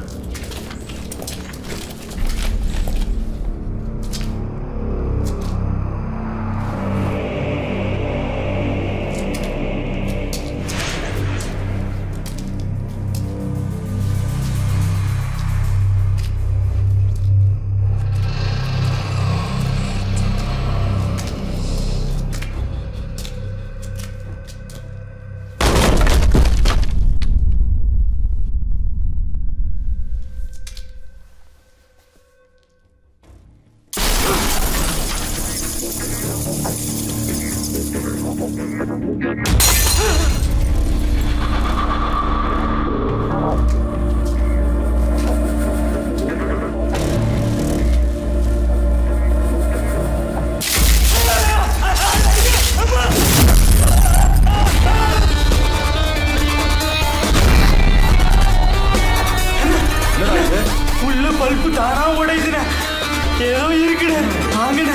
பல்பு தானா உடையுதுண்ணே ஏதோ இருக்குண்ணே வாங்கண்ணே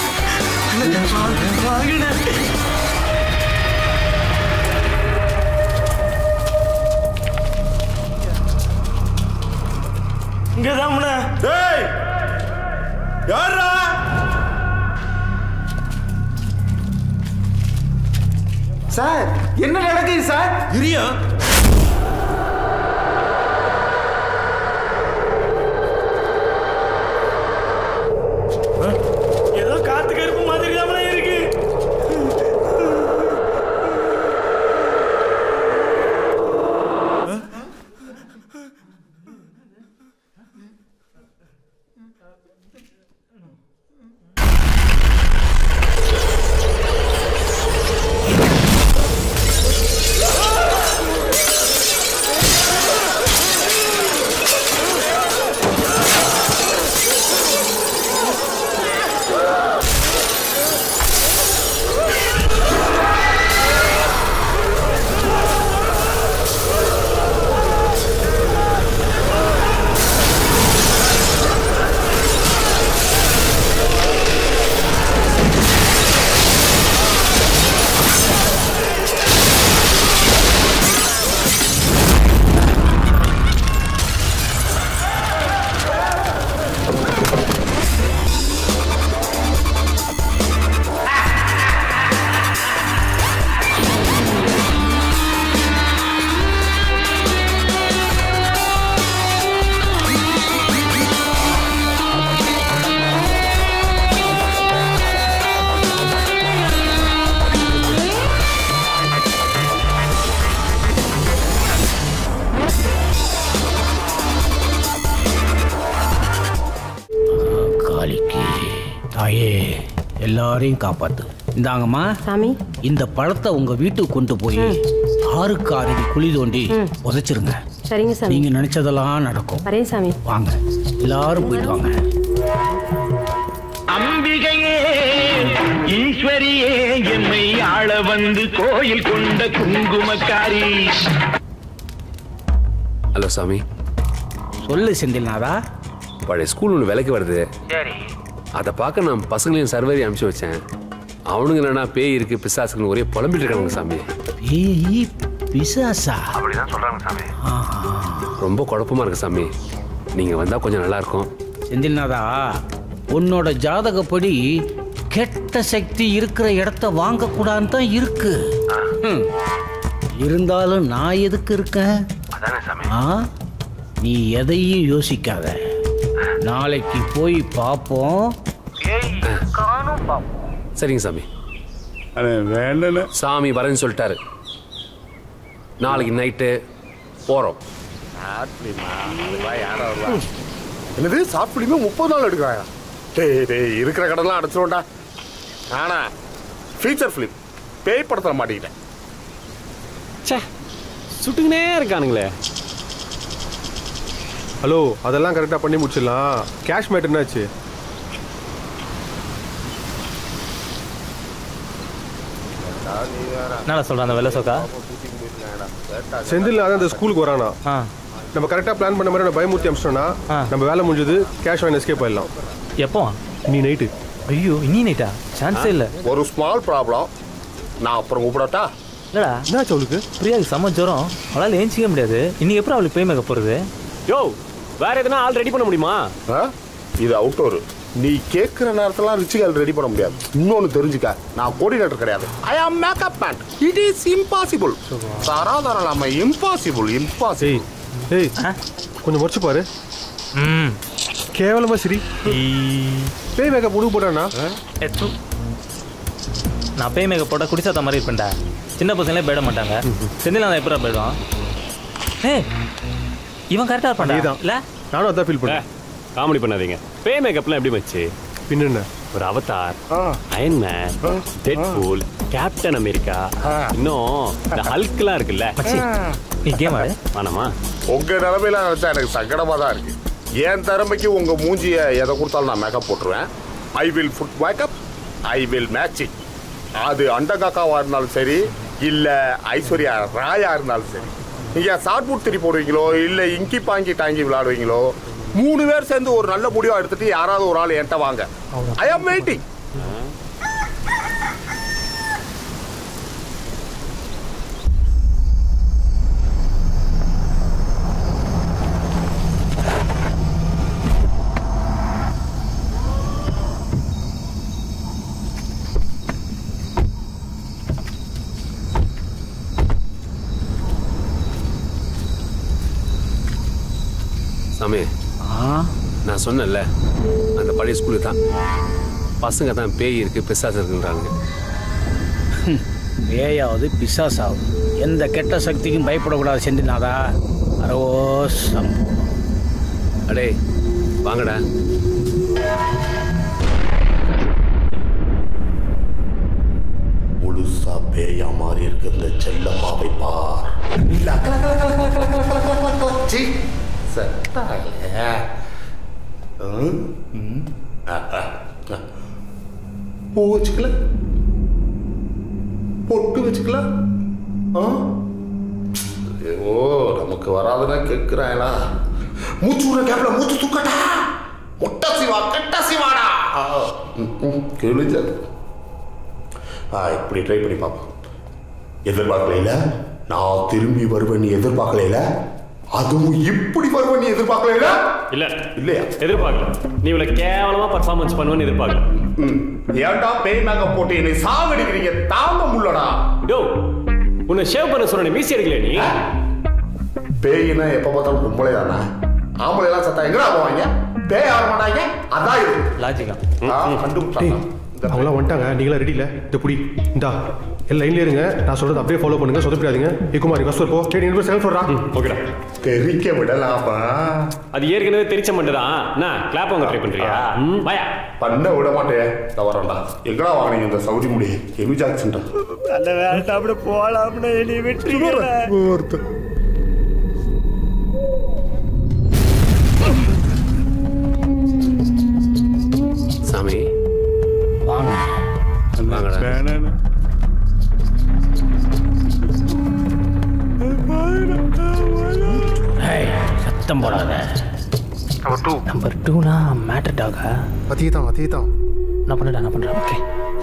வா- வாங்கண்ணே இங்கதாம்ண்ணே டேய் யாரா சார் என்ன நடக்குது சார் இரியா ஏதோ காத்து கருப்பு மாதிரி தான் இருக்கு காளிக்கு தாயே எல்லாரையும் காப்பாத்து இந்தாங்கம்மா சாமி இந்த பழத்தை உங்க வீட்டுக்கு கொண்டு போய் ஆறுக்கு ஆறு அடி குழி தோண்டி புதைச்சிருங்க சரிங்க சாமி நீங்க நினைச்சதெல்லாம் நடக்கும் வரேன் சாமி வாங்க எல்லாரும் போயிட்டு வாங்க அம்பிகையே ஈஸ்வரியே எம்மை ஆள வந்து கோயில் கொண்ட குங்குமக்காரி ஹலோ சாமி சொல்லு செந்தில்நாதா பழைய ஸ்கூல் ஒன்று விலைக்கு வருது சரி அதை பார்க்க நான் பசங்களையும் சர்வரி அனுப்பிச்சு வச்சேன் அவனுங்க என்னன்னா பேய் இருக்கு பிசாசுக்குன்னு ஒரே புலம்பிட்டு இருக்கானுங்க சாமி பேய் பிசாசா அப்படிதான் சொல்றாங்க சாமி ரொம்ப குழப்பமா இருக்கு சாமி நீங்க வந்தா கொஞ்சம் நல்லா இருக்கும் செந்தில்நாதா உன்னோட ஜாதகப்படி கெட்ட சக்தி இருக்கிற இடத்த வாங்கக்கூடாதுன்னு தான் இருக்கு ஹம். இருந்தாலும் நான் எதுக்கு இருக்கேன் ஆ நீ எதையும் யோசிக்காத நாளைக்கு போய் பார்ப்போம் சரிங்க சாமி வேண்டல சாமி வரேன்னு சொல்லிட்டாரு நாளைக்கு நைட்டு போறோம் என்னது ஷார்ட் ஃபிலிமே முப்பது நாள் எடுக்கிறாயா டேய் டேய் இருக்கிற கடன்லாம் அடைச்சிருவோம்டா ஆனா ஃபீச்சர் ஃபிலிம் பேய் படத்தில் மாட்டிக்கிட்டேன் ச்சே சுட்டுக்கினே இருக்கானுங்களே ஹலோ அதெல்லாம் கரெக்டாக பண்ணி முடிச்சிடலாம் கேஷ் மேட் என்னாச்சு என்னடா சொல்கிறான் அந்த வெள்ளை சோக்கா செந்தில் அதான் இந்த ஸ்கூலுக்கு வரானா ஆ நம்ம கரெக்டாக பிளான் பண்ண மாதிரி நம்ம பயமுறுத்தி அமிச்சிட்டோம்னா நம்ம வேலை முடிஞ்சது கேஷ் வாங்கி எஸ்கேப் ஆயிடலாம் எப்போ நீ நைட்டு ஐயோ இனி நைட்டா சான்ஸே இல்லை ஒரு ஸ்மால் ப்ராப்ளம் நான் அப்புறம் கூப்பிடட்டா இல்லடா என்னாச்சு அவளுக்கு பிரியாவுக்கு செம்ம ஜுரம் அவளால் ஏஞ்சிக்க முடியாது இன்னைக்கு எப்படி அவளுக்கு பேய் மேக்க போகிறது யோ வேற எதுனா ஆள் ரெடி பண்ண முடியுமா ஆ? இது அவுட்டோர் நீ கேட்குற நேரத்தெல்லாம் ரிச்சிகால் ரெடி பண்ண முடியாது இன்னொன்று தெரிஞ்சுக்க நான் கோஆர்டினேட்டர் கிடையாது I am makeup man it is impossible தராதரம் இல்லாம இம்பாசிபிள் இம்பாசிபிள் ஏய் கொஞ்சம் முறைச்சு பாரு ம் கேவலமா சரி பேய் மேக்கப் முடிவு போட்டானா எத்து நான் பேய் மேக்க போட்டால் குடிசாத்த மாதிரி இருப்பேன்டா சின்ன பசங்களே போயிட மாட்டாங்க செந்தில் நான் எப்படா போயிடுவான் ஏய் இவன் கரெக்டாக இருப்பான்டா இல்லை நானும் அதான் ஃபீல் பண்ணேன் காமெடி பண்ணாதீங்க பே மேக்கப்லாம் எப்படி மச்சு பின்ன ஒரு Avatar Iron Man Deadpool Captain America இன்னும் இந்த ஹல்க்லாம் இருக்குல்ல நீ கேம் ஆடு வேணாமா உங்க நிலைமையில நினைச்சா எனக்கு சங்கடமா தான் இருக்கு என் திறமைக்கு உங்க மூஞ்சிய எதை கொடுத்தாலும் நான் மேக்கப் போட்டுருவேன் I will put makeup I will matching அது அண்டகாக்காவா இருந்தாலும் சரி இல்ல ஐஸ்வர்யா ராயா இருந்தாலும் சரி நீங்க ஷார்ட் புட் திரி போடுவீங்களோ இல்ல இங்கி பாங்கி டாங்கி விளையாடுவீங்களோ மூணு பேர் சேர்ந்து ஒரு நல்ல முடிவா எடுத்துட்டு யாராவது ஒரு ஆள் என்கிட்ட வாங்க ஐ ஆம் வெயிட்டிங் சாமி நான் சொன்னேன்ல அந்த பழைய ஸ்கூலு தான் பசங்க தான் பேய் இருக்கு பிசாசு இருக்குன்றாங்க பேயாவது பிசாசாவது எந்த கெட்ட சக்திக்கும் பயப்படக்கூடாது செந்தில்நாதா அரோ சம்போ அடே வாங்கடா முழுசா பேயா மாறி இருக்கு இந்த செல்லம்மாவை பார் சீ, செத்தாளே. ம், ம். அ, அ, அ. பூ வச்சுக்கல பொட்டு வச்சுக்கல ஆ? ஐயோ நமக்கு வராதுன்னா கேட்கிறாங்களா மூச்சு விடுற கேப்ல மூச்சு தூக்கட்டா முட்டை சிவா கெட்ட சிவாடா ஆ, ம், ம், கிழிஞ்சது ஆ இப்படி ட்ரை பண்ணி பார்ப்போம் எதிர்பார்க்கலையில நான் திரும்பி வருவேன் எதிர்பார்க்கலையில அதுவும் இப்படி வருவேன் நீ எதிர்பார்க்கலையில இல்ல இல்லையா எதிர்பார்க்கல நீ இவ்வளவு கேவலமா பர்ஃபார்மன்ஸ் பண்ணுவேன்னு எதிர்பார்க்கல ம் ஏன்டா பேய் மேக்கப் போட்டு என்னை சாவடிக்கிறீங்க தாங்க முள்ளடா யோ உன்னை ஷேவ் பண்ண சொன்ன மீசி எடுக்கல நீ பேயினா எப்ப பார்த்தாலும் கும்பலே தானே ஆம்பளை எல்லாம் சத்தா எங்கடா போவாங்க பேய் ஆட மாட்டாங்க அதான் இருக்கு லாஜிக்கா கண்டுபிடிச்சாங்க அவங்களாம் வந்துட்டாங்க நீங்களா ரெடி இல்ல இந்த புடி இந்தா எல்லாம் லைன்ல இருங்க நான் சொல்றது அப்படியே ஃபாலோ பண்ணுங்க சொதப்பிடாதீங்க ஏ குமாரி கஸ்தூர் போ டேய் நீங்க செல்ஃப் சொல்றா ஓகேடா தெரிக்க விடலாமா அது ஏற்கனவே தெரிச்ச மட்டும்தான் என்ன கிளாப் வாங்க ட்ரை பண்றியா ம், வாயா பண்ண விட மாட்டேன் இந்த வரேன்டா எங்கடா வாங்கினீங்க இந்த சவுதி முடி எமி ஜாக்சன் நல்ல வேலை அப்படி போலாம்னு நீ விட்டு சாமி வாங்க வாங்கடா ஏய், சத்தம் போடாத நம்பர் டூ நம்பர் டூனா மேட்டர் டாகா அதே தான் அதே தான் நான் பண்ணடா நான் பண்ணுறேன் ஓகே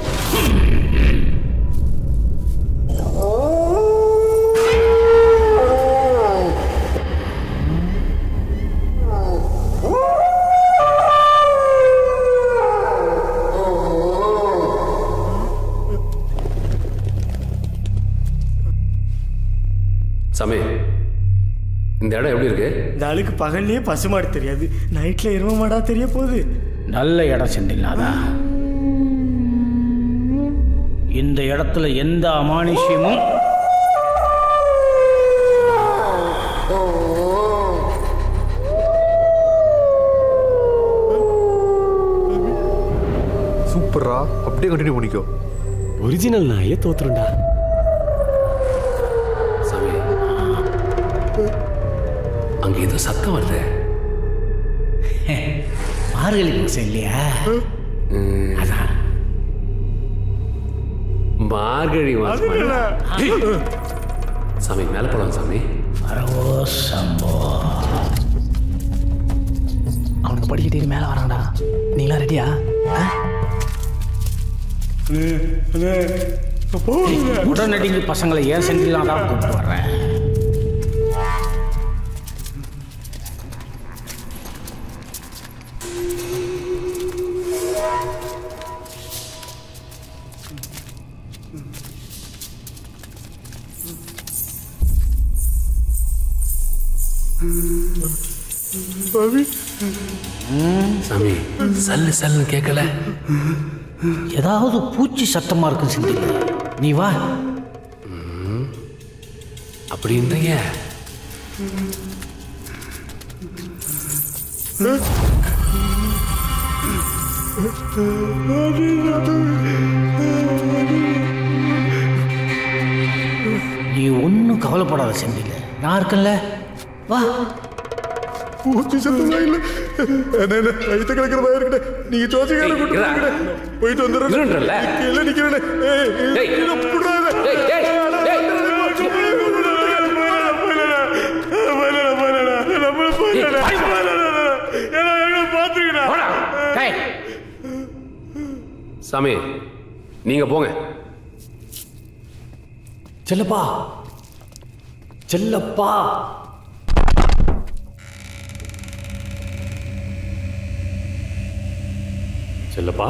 சாமி இந்த இடம் எப்படி இருக்கு இந்த ஆளுக்கு பகல்லையே பசுமாடு தெரியாது நைட்ல எரும மாடா தெரிய போகுது நல்ல இடம் செந்தில்நாதா இந்த இடத்துல எந்த அமானுஷ்யமும் சூப்பர்ரா அப்படியே கண்டினியூ பண்ணிக்கோ ஒரிஜினல் நாயே தோத்துருண்டா சாமி அங்க ஏதோ சத்தம் வருது மார்கழி பூசம் இல்லையா அதான் மார்கழி மாசம் சாமி மேல போலாம் சாமி அரவோ சம்போ அவனுக்கு படிக்கிட்டே மேலே வரான்டா நீங்களா ரெடியா உடனடிக்கு பசங்களை ஏன் செந்தில்நாதா கூப்பிட்டு வர்றேன் சாமி சல்லு சல்லுன்னு கேட்கல ஏதாவது பூச்சி சத்தமா இருக்கும் செந்தில் நீ வா அப்படின்றீங்க நீ ஒன்றும் கவலைப்படாத செந்தில் நான் இருக்கேன்ல வா பூச்சி சத்தம் இல்ல என்ன வயிற்று கிடக்கிறதா இருக்கட்டே நீங்க ஜோசிக்கார கூட்டு போங்கடே. போயிட்டு இருன்றல்ல? வந்துடுறேன் இல்ல நிக்கிறேன் ஏய் டேய். இதை புடுறாத. டேய், டேய், டேய். போயிடலாம், போயிடலாம், போயிடலாம், போயிடலாம், போயிடலாம், நம்மள போயிடலாம், போயிடலாம். சாமி நீங்க போங்க செல்லப்பா செல்லப்பா செல்லப்பா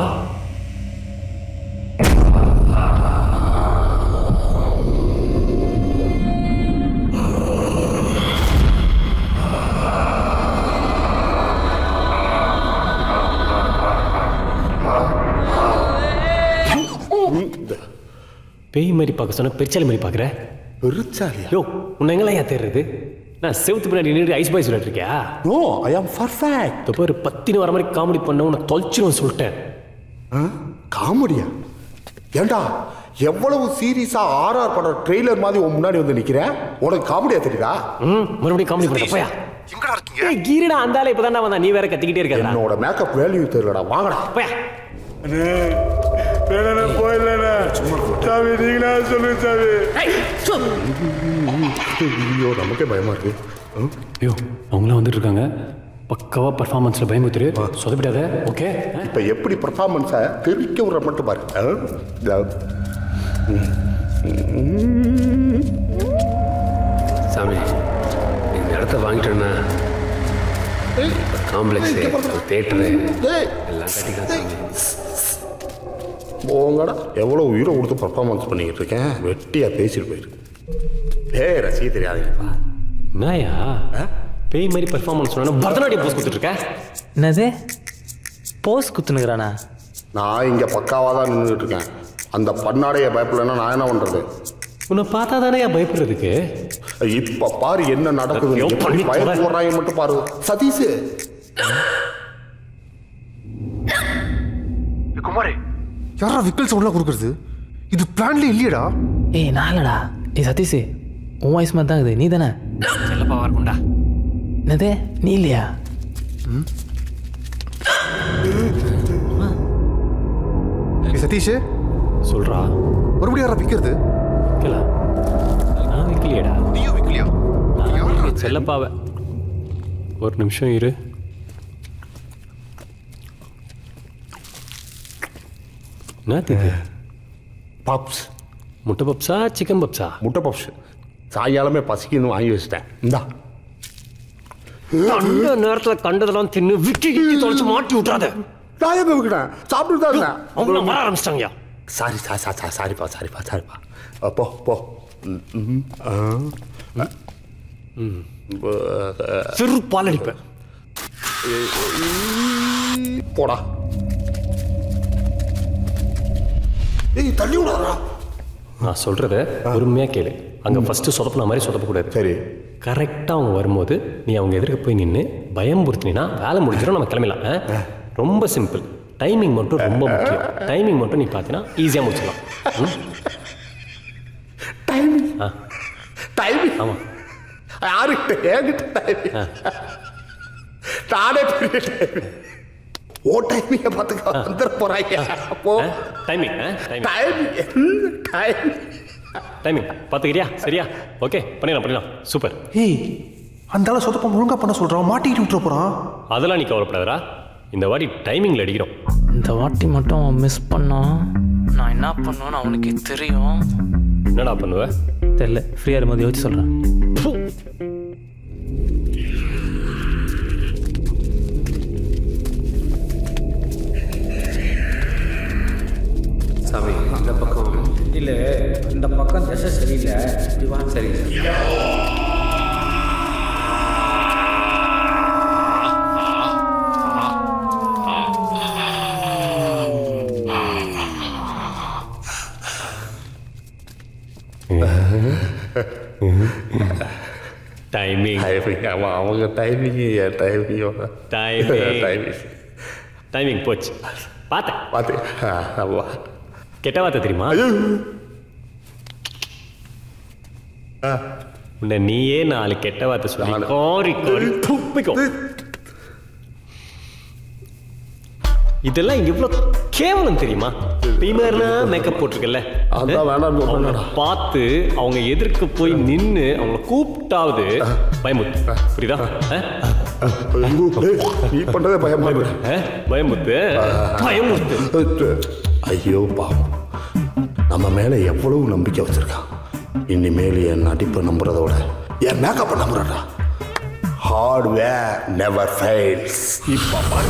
பேய் மாதிரி பார்க்க சொன்ன பெருச்சாலி மாதிரி பார்க்குற பெருச்சாலியா யோ உன்னை எங்கெல்லாம் ஏன் தேடுறது நான் செவத்து பின்னாடி நின்று ஐஸ் பாய் சொல்லிட்டு இருக்கியா நோ ஐ ஆம் பர்ஃபெக்ட் இந்த பேர் பத்தினு வர மாதிரி காமெடி பண்ண உன்னை தொலைச்சிரும் சொல்லிட்டேன் காமெடியா ஏண்டா எவ்வளவு சீரியஸா ஆர்ஆர் படம் ட்ரெய்லர் மாதிரி உன் முன்னாடி வந்து நிக்கிறேன் உனக்கு காமெடியா தெரியுதா ம் மறுபடியும் காமெடி பண்ண போயா எங்கடா இருக்கீங்க ஏய் கீரடா அந்த ஆளை இப்பதான் வந்தா நீ வேற கத்திக்கிட்டே இருக்கடா என்னோட மேக்கப் வேல்யூ தெரியலடா வாங்கடா போயா போயிடலண்ணே சாமி நீங்களா சொல்லுங்க சாமி ஐயோ நமக்கே பயமா இருக்கு ஐயோ அவங்களாம் வந்துட்டு இருக்காங்க பக்காவா பர்ஃபார்மன்ஸ்ல பயமுத்துரு சொதப்பிடாத ஓகே இப்ப எப்படி பர்ஃபார்மன்ஸை தெரிவிக்க விடுற மட்டும் பாரு ஆ? இதா. சாமி இந்த இடத்த வாங்கிட்டோன்னா காம்ப்ளெக்ஸு தேட்டரு டேய், எல்லாம் கட்டிக்கலாம் சாமி போங்கடா எவ்வளவு உயிரை கொடுத்து பர்ஃபார்மன்ஸ் பண்ணிக்கிட்டு இருக்கேன் வெட்டியா பேசிட்டு போயிருக்கு ஏய் ரசிக தெரியாதுப்பா நாயா பேய் மாதிரி பர்ஃபார்மன்ஸ் சொன்னா பரதநாட்டியம் போஸ் கொடுத்துட்டு இருக்க என்னது போஸ் குத்துனுக்குறானா நான் இங்க பக்காவா தான் நின்றுட்டு இருக்கேன் அந்த பண்ணாடைய பயப்படலன்னா நான் என்ன பண்றது உன்னை பார்த்தா தானே பயப்படுறதுக்கு இப்ப பாரு என்ன நடக்குது ஐயோ, எப்படி பண்ணி பயம் தொலை. போடுறாங்க மட்டும் பாரு சதீஷ் குமாரே யாரா விக்கல் சவுண்ட்லாம் கொடுக்குறது இது பிளான்ல இல்லையடா ஏய் நாளடா ஏய் சதீஷ் உன் வயசு மாதிரி தான் இருக்குது நீ தானே செல்லப்பா இருக்கும்டா என்னது நீ இல்லையா ஏய் சதீஷ் சொல்றா மறுபடியும் யாரா விக்கிறது விக்கலா நான் விக்கலையடா நீயும் விக்கலையா நான் செல்லப்பாவ ஒரு நிமிஷம் இரு என்னத்துக்கு பப்ஸ் முட்டை பப்ஸா சிக்கன் பப்ஸா முட்டை பப்ஸ் சாயங்காலமே பசிக்குன்னு வாங்கி வச்சிட்டேன் இந்தா கண்ட நேரத்துல கண்டதெல்லாம் தின்னு விக்கி கிக்கி தொலைச்சு மாட்டி விட்றாத நான் எங்க விக்கிறேன் சாப்பிட்டு தான் இருந்தேன் அவங்க வர ஆரம்பிச்சிட்டாங்க சாரி சாரி சாரி சாரி சாரிப்பா சாரிப்பா சாரிப்பா அஹ், போ போ ம், ம், ஆ. ம். அஹ், செருப்பால் அடிப்பேன் போடா ஏய் தள்ளி விடாதா நான் சொல்றத பொறுமையா கேளு அங்க ஃபர்ஸ்ட் சொதப்பின மாதிரி சொதப்பக்கூடாது சரி கரெக்டா அவங்க வரும்போது நீ அவங்க எதிர்க்க போய் நின்று பயம் பொறுத்தினா வேலை முடிஞ்சிடும் நம்ம கிளம்பலாம் ஆ? ரொம்ப சிம்பிள் டைமிங் மட்டும் ரொம்ப முக்கியம் டைமிங் மட்டும் நீ பார்த்தீங்கன்னா ஈஸியாக முடிச்சிடலாம் ம்? டைமிங் ஆ டைமிங் ஆமாம் யாருக்கிட்ட என்கிட்ட டைமிங் நானே பெரிய டைமிங் ஓ டைமிங்க பார்த்துக்க வந்துட போறாங்க அப்போ timing timing timing timing timing பார்த்துக்கிறியா சரியா ஓகே பண்ணிடலாம் பண்ணிடலாம் சூப்பர் ஏய் அந்த ஆளை சொதப்பம் ஒழுங்கா பண்ண சொல்றான் மாட்டிக்கிட்டு விட்டுற போறான் அதெல்லாம் நீ கவலைப்படாதடா இந்த வாட்டி டைமிங்கில் அடிக்கிறோம் இந்த வாட்டி மட்டும் அவன் மிஸ் பண்ணான் நான் என்ன பண்ணுவேன்னு அவனுக்கு தெரியும் என்னடா பண்ணுவ தெரியல ஃப்ரீயாக இருக்கும்போது யோசிச்சு சொல்கிறேன் சாமி இந்த பக்கம் இல்ல இந்த பக்கம் திசை சரியில்லை இப்படி வா சரி டைமிங் டைமிங் ஆமாம் அவங்க டைமிங் என் டைமிங்கோட டைமிங் டைமிங் டைமிங் போச்சு பார்த்தேன் பார்த்து ஆமா கெட்ட வார்த்தை தெரியுமா உன்னை நீயே நாலு கெட்ட வார்த்தை சொல்லி காரி காரி துப்பிக்கோ இதெல்லாம் எவ்வளவு கேவலம் தெரியுமா பீமர்னா மேக்கப் போட்டிருக்கல அதான் வேணாம்னு அவங்கள சொன்னேன்டா. பார்த்து அவங்க எதிர்க்க போய் நின்னு அவங்கள கூப்பிட்டாவது பயமுத்து புரியுதா ஆ? நீ பண்றதே பயமா இருக்கு பயமுத்து பயமுத்து ஐயோ பாவம் நம்ம மேல எவ்வளவு நம்பிக்கை வச்சிருக்கான் இனிமேல் என் நடிப்பை நம்புறத விட என் மேக்கப்பை நம்புறடா ஹார்ட்வேர் நெவர் ஃபெயில்ஸ் இப்போ பாரு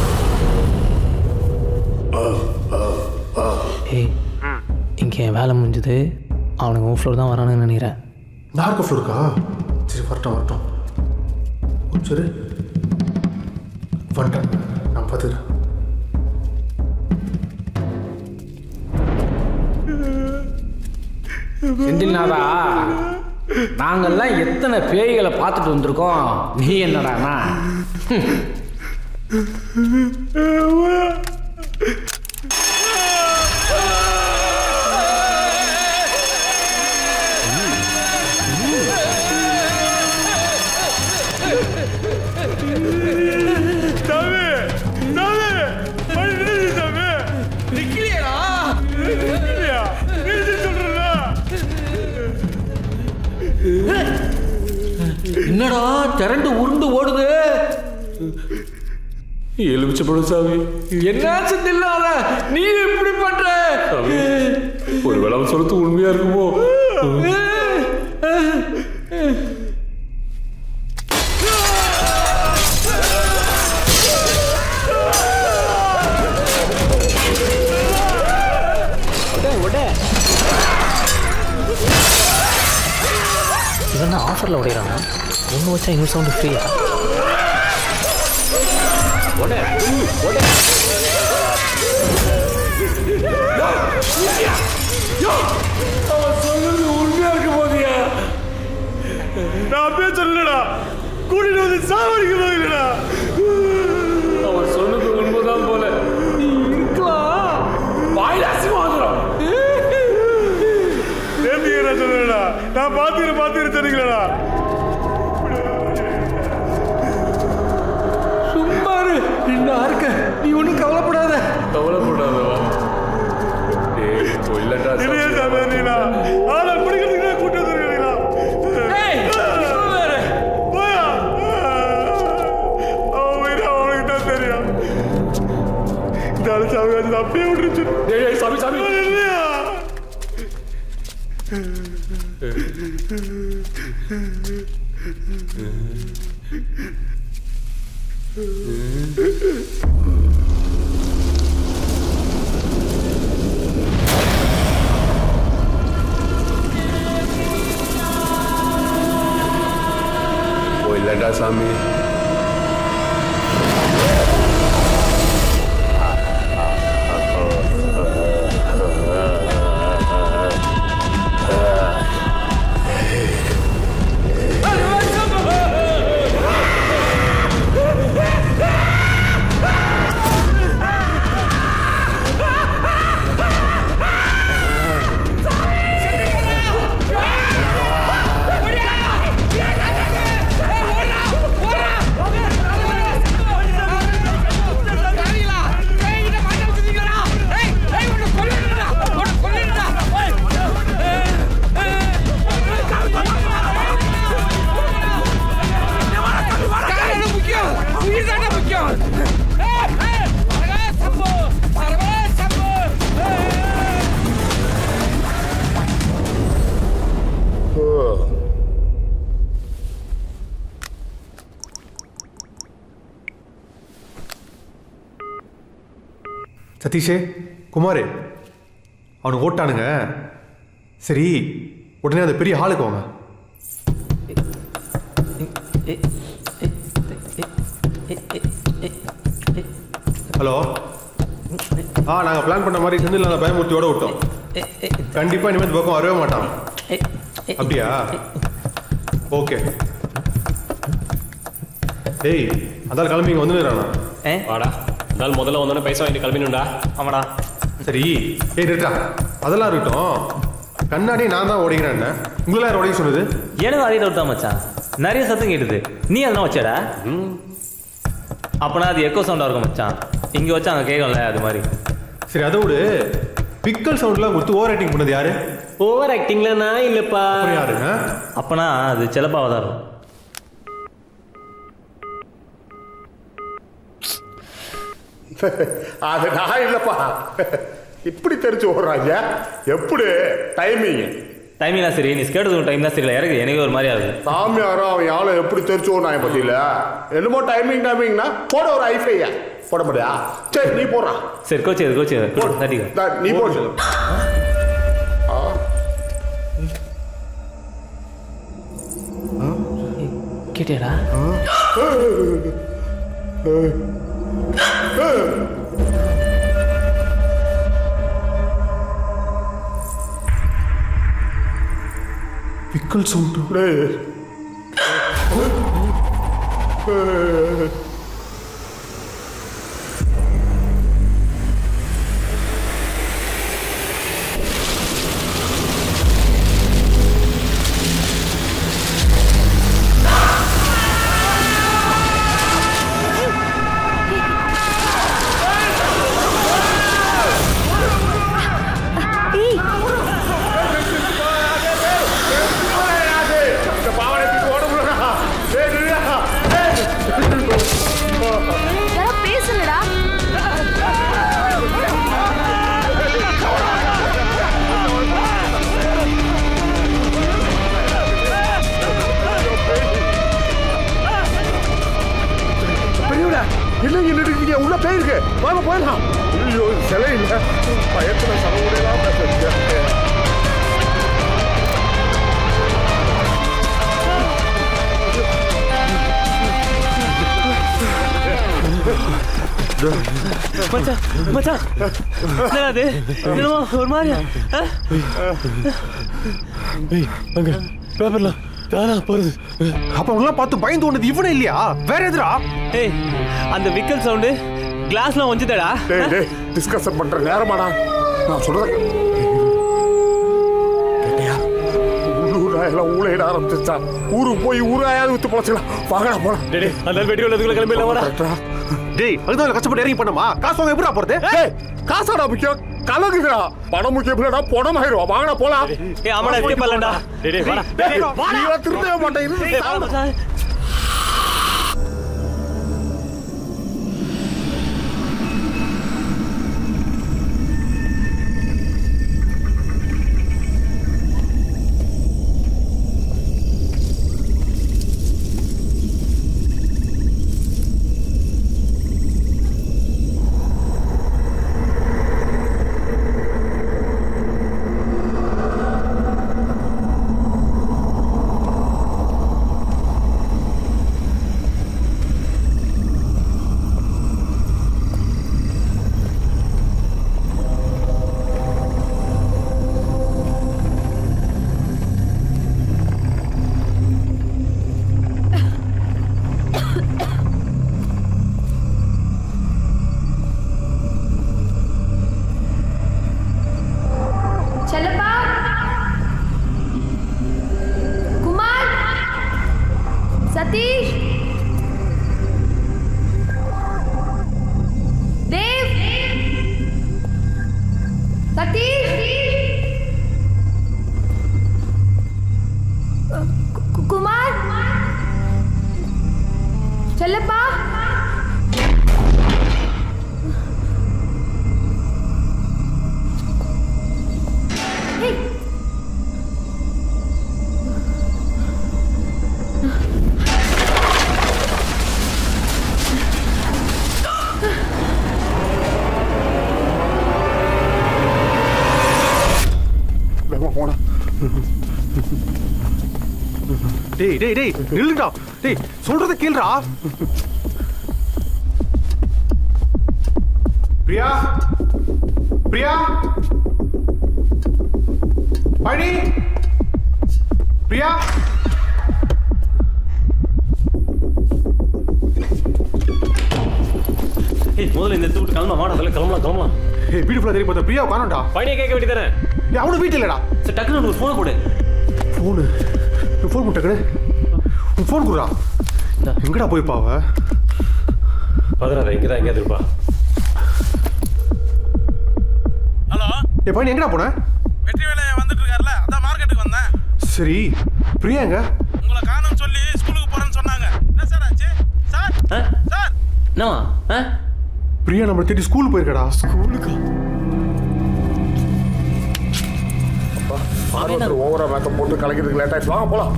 ஏய் இங்கே என் வேலை முடிஞ்சுது அவனுக்கு உன் ஃப்ளோர் தான் வரானுன்னு நினைக்கிறேன் நார்க்க ஃப்ளோருக்கா சரி வரட்டும் வரட்டும் ஓ, சரி வந்துட்டேன் நான் பார்த்துக்கிறேன் செந்தில்நாதா நாங்கெல்லாம் எத்தனை பேய்களை பார்த்துட்டு வந்திருக்கோம் நீ என்னடானா சாமி சாமி மணி நிறுத்து சாமி நிக்கலையா நிக்கலையா நிறுத்து சொல்றல என்னடா திரண்டு உருண்டு ஓடுது எலுமிச்சப்படும் சாமி என்ன செந்தில்லாத நீ இப்படி பண்ற ஒரு வேளை அவன் சொல்றது உண்மையா இருக்குமோ இவன் ஆஃபரில் உடையிறானா ஒன்று வச்சா இன்னொரு சவுண்டு ஃப்ரீயா அவன் சொன்னது உண்மையா இருக்க போதியா நான் அப்படியே சொல்லலடா கூட்டிட்டு வந்து சாவடிக்க போதில்லடா அவன் சொன்னது உண்மைதான் போல இருக்கலாம் வாயில அசிமாந்திரம் நேர்த்திங்க நான் சொல்லலடா நான் பாத்துக்கிறேன் பாத்துக்கிறேன் சொன்னீங்களா சும்மா இரு நான் இருக்க நீ ஒன்றும் கவலைப்படாத கவலைப்படாதவா டேய் இல்லடா இல்லையா சாமி நீனா ஆளை பிடிக்கிறதுக்கு தான் கூட்டு வந்துருக்கீங்களா போயா அவன் உயிரை அவனுக்கு தான் தெரியும் இந்த ஆளு சாமி வந்து அப்படியே விட்டுருச்சு டேய் சாமி சாமி இல்லையா இல்லடா சாமி சதீஷே குமாரே அவனுக்கு ஓட்டானுங்க சரி உடனே அந்த பெரிய ஹாலுக்கு வாங்க ஹலோ ஆ நாங்கள் பிளான் பண்ண மாதிரி செந்தில் நாங்கள் பயமுறுத்தியோட விட்டோம் கண்டிப்பாக இனிமேல் இந்த பக்கம் வரவே மாட்டான் அப்படியா ஓகே டேய் அதான் கிளம்பி இங்கே வந்துடுறானா வாடா அதால் முதல்ல வந்தோடனே பைசா வாங்கிட்டு கிளம்பினுண்டா ஆமாடா சரி ஏய் நிறுத்தா அதெல்லாம் இருக்கட்டும் கண்ணாடி நான் தான் உடைக்கிறேன் உங்களா யார் உடைக்க சொன்னது எனக்கு அதே டவுட் தான் மச்சான் நிறைய சத்தம் கேட்டுது நீ அதெல்லாம் வச்சடா அப்பனா அது எக்கோ சவுண்டாக இருக்கும் மச்சான் இங்கே வச்சா அங்கே கேட்கும்ல அது மாதிரி சரி அதை விடு பிக்கல் சவுண்ட்லாம் கொடுத்து ஓவர் ரைட்டிங் பண்ணது யாரு ஓவர் ஆக்டிங்ல நான் இல்லப்பா யாருங்க அப்பனா அது செலப்பாக தான் இருக்கும் அது நான் இல்லப்பா இப்படி தெரிஞ்சு ஓடுறாங்க எப்படி டைமிங் டைமிங்லாம் சரி நீ ஸ்கேட் டைம் தான் சரியில்லை இறகு எனக்கு ஒரு மாதிரி ஆகுது சாமியாரும் அவன் ஆளை எப்படி தெரிச்சு ஓடுறாங்க பத்தியில என்னமோ டைமிங் டைமிங்னா போட ஒரு ஐஃபையா போட முடியா சரி நீ போடுறா சரி கோச்சு அது கோச்சு தட்டிக்கோ தா, நீ போடு ஆ. கேட்டியாடா பிக்கல் சவுண்டு யாரோ பேசுங்கடா பெரியவடா இல்லைங்க நின்றுட்டீங்க உள்ள போயிருக்கு வாங்க போயிடலாம் ஐயோ சிலை இல்லை பயத்துல சரவுடையெல்லாம் பேசுறீங்க மச்சான் மச்சான் என்னடா அது என்னமோ ஒரு மாதிரியா ஆ? அங்க பேப்பர்ல தானா போறது அப்ப அவங்களாம் பார்த்து பயந்து ஓடுனது இவனே இல்லையா வேற எதுடா ஏய் அந்த விக்கல் சவுண்டு கிளாஸ்லாம் ஒஞ்சுதடா டேய் டேய் டிஸ்கஷன் பண்ற நேரமாடா நான் சொல்றேன் கேட்டியா உள்ளூராயெல்லாம் ஊழையிட ஆரம்பிச்சிருச்சா ஊருக்கு போய் ஊராயாவது வித்து பொழைச்சிக்கலாம் வாங்கடா போலாம் டேய் அந்த வெடி உள்ளதுக்குள்ள கிளம்பிடலாம் வாடா டேய் அதுதான் கஷ்டப்பட்டு இறங்கி பண்ணமா காசு வாங்க எப்படிடா போறது டேய் காசாடா முக்கியம் கலங்குகிறா பணம் முக்கியம் இல்லடா பணம் ஆயிரும் வாங்கடா போலாம் ஏய் ஆமாடா escape பண்ணலாம்டா. டேய், டேய், வாடா. டேய், வாடா. நீ எல்லாம் திருந்தவே மாட்டேன் இரு, ஏய், வா, சாவு. மச்சான். செல்லப்பா குமார் சதீஷ் தேவ் சதீஷ் கு- குமார் செல்லப்பா ஏய் வேகமா போடா டேய் டேய் டேய் நில்லுடா டேய் சொல்றத கேளுடா பிரியா பிரியா பழனி பிரியா ஏய் முதல்ல இந்த விட்டு கிளம்பலாம் வாடா அதில் கிளம்பலாம் கிளம்பலாம் ஏய் வீடு ஃபுல்லா தெரிய பார்த்தா பிரியா காணோம்டா பையனை கேட்க வேண்டியதானே டேய் அவனும் வீட்டு இல்லடா சரி டக்குனு ஒரு ஃபோனை கொடு ஃபோனு ஃபோன் முட்டக்கடு உன் ஃபோன் குடுறா எங்கடா போய்ப்பா அவ பதறாத இங்கே தான் எங்கேயாவது இருப்பா ஹலோ ஏய் பையன் எங்கடா போன வெற்றி வேலை வந்துட்டு இருக்காருல்ல அதான் மார்க்கெட்டுக்கு வந்தேன் சரி பிரியா எங்க உங்களை காணும் சொல்லி ஸ்கூலுக்கு போறேன்னு சொன்னாங்க என்ன சார் ஆச்சு சார் சார் என்னவா ஆ பிரியா நம்ம தேடி ஸ்கூல் போயிருக்கடா ஸ்கூலுக்கா ஓவரா மேக்கப் போட்டு கலைக்கிறதுக்கு லேட் ஆயிடுச்சு வாங்க போலாம்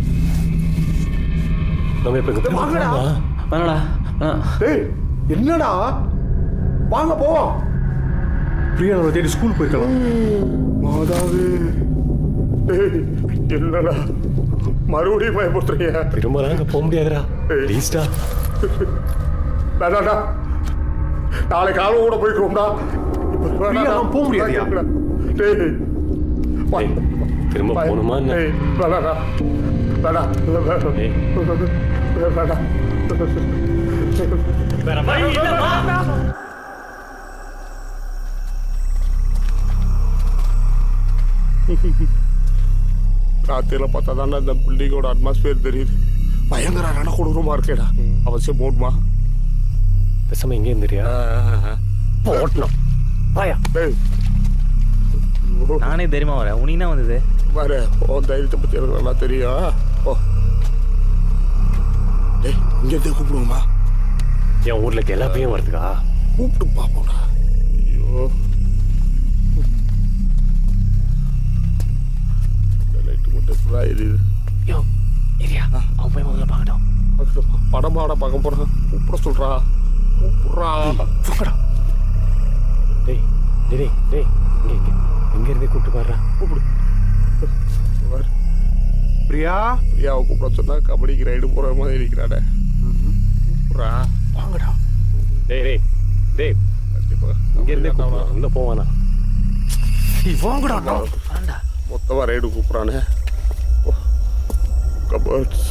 நம்ம இப்ப வாங்கடா வேணாடா டேய் என்னடா வாங்க போவோம் பிரியா நம்ம தேடி ஸ்கூல் போயிருக்கலாம் மாதாவே டேய் என்னடா மறுபடியும் பயப்படுத்துறீங்க திரும்ப அங்க போக முடியாதுடா ப்ளீஸ்டா வேணாடா நாளை காலம் கூட போய்க்கிறோம்டா பிரியா, நான் போக முடியாதுயா? டேய் வா. திரும்ப பய- போகணுமா என்ன? டேய், வேணாடா வேணா வேணா ராத்திரில பார்த்தா தானே இந்த பில்டிங்கோட அட்மாஸ்பியர் தெரியுது பயங்கர ரணக்கொடூரமா இருக்கேடா அவசியம் போடுமா பேசாம எங்கே இருந்துறியா போட்டணும் வாயா டேய் நானே தைரியமா வரேன் உனக்கு என்ன வந்தது பாரு உன் தைரியத்தை பத்தி எனக்கு நல்லா தெரியும் ஓ டேய் இங்க இருந்தே கூப்பிடுவோமா என் ஊர்ல இருக்க எல்லா பையன் வருதுக்கா கூப்பிட்டு பாப்போம்டா ஐயோ லைட்டு மட்டும் எப்படா எரியுது யோ ஏரியா அவன் போய் முதல்ல பார்க்கட்டும் பார்க்கட்டுமா? படம் பாட பார்க்க போறான் கூப்பிட சொல்றா கூப்பிடுறா போங்கடா டேய் டேய் டேய், டேய் இங்க இங்க இங்க இருந்தே கூப்பிட்டு பாடுறா கூப்பிடு பாரு. பிரியா பிரியாவை கூப்பிட சொன்னா கபடிக்கு ரைடு போற மாதிரி இருக்கிறாடே கூப்பிடுறா வாங்கடா டேய் டேய் டேய் கண்டிப்பா இங்க இருந்தே கூப்பிடுறா உள்ள போவானா வாங்கடா மொத்தமா ரைடு கூப்பிடுறானே கபர்ட்ஸ்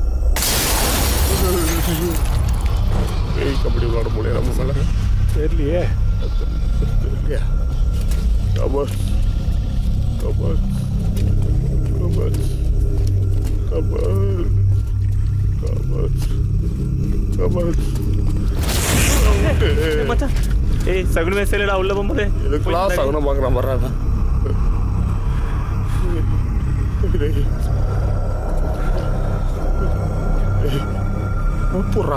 ஏய் கபடி விளாட முடியாது நம்ம மேல தெரியலையே தெரியலையா cupboards cupboards cupboards cupboards cupboards cupboards மச்சான் ஏய் சகுனமே சரிடா உள்ள போகும்போது இதுக்கெல்லாம் சகுனம் பார்க்குறான் வர்றாங்க போடுறா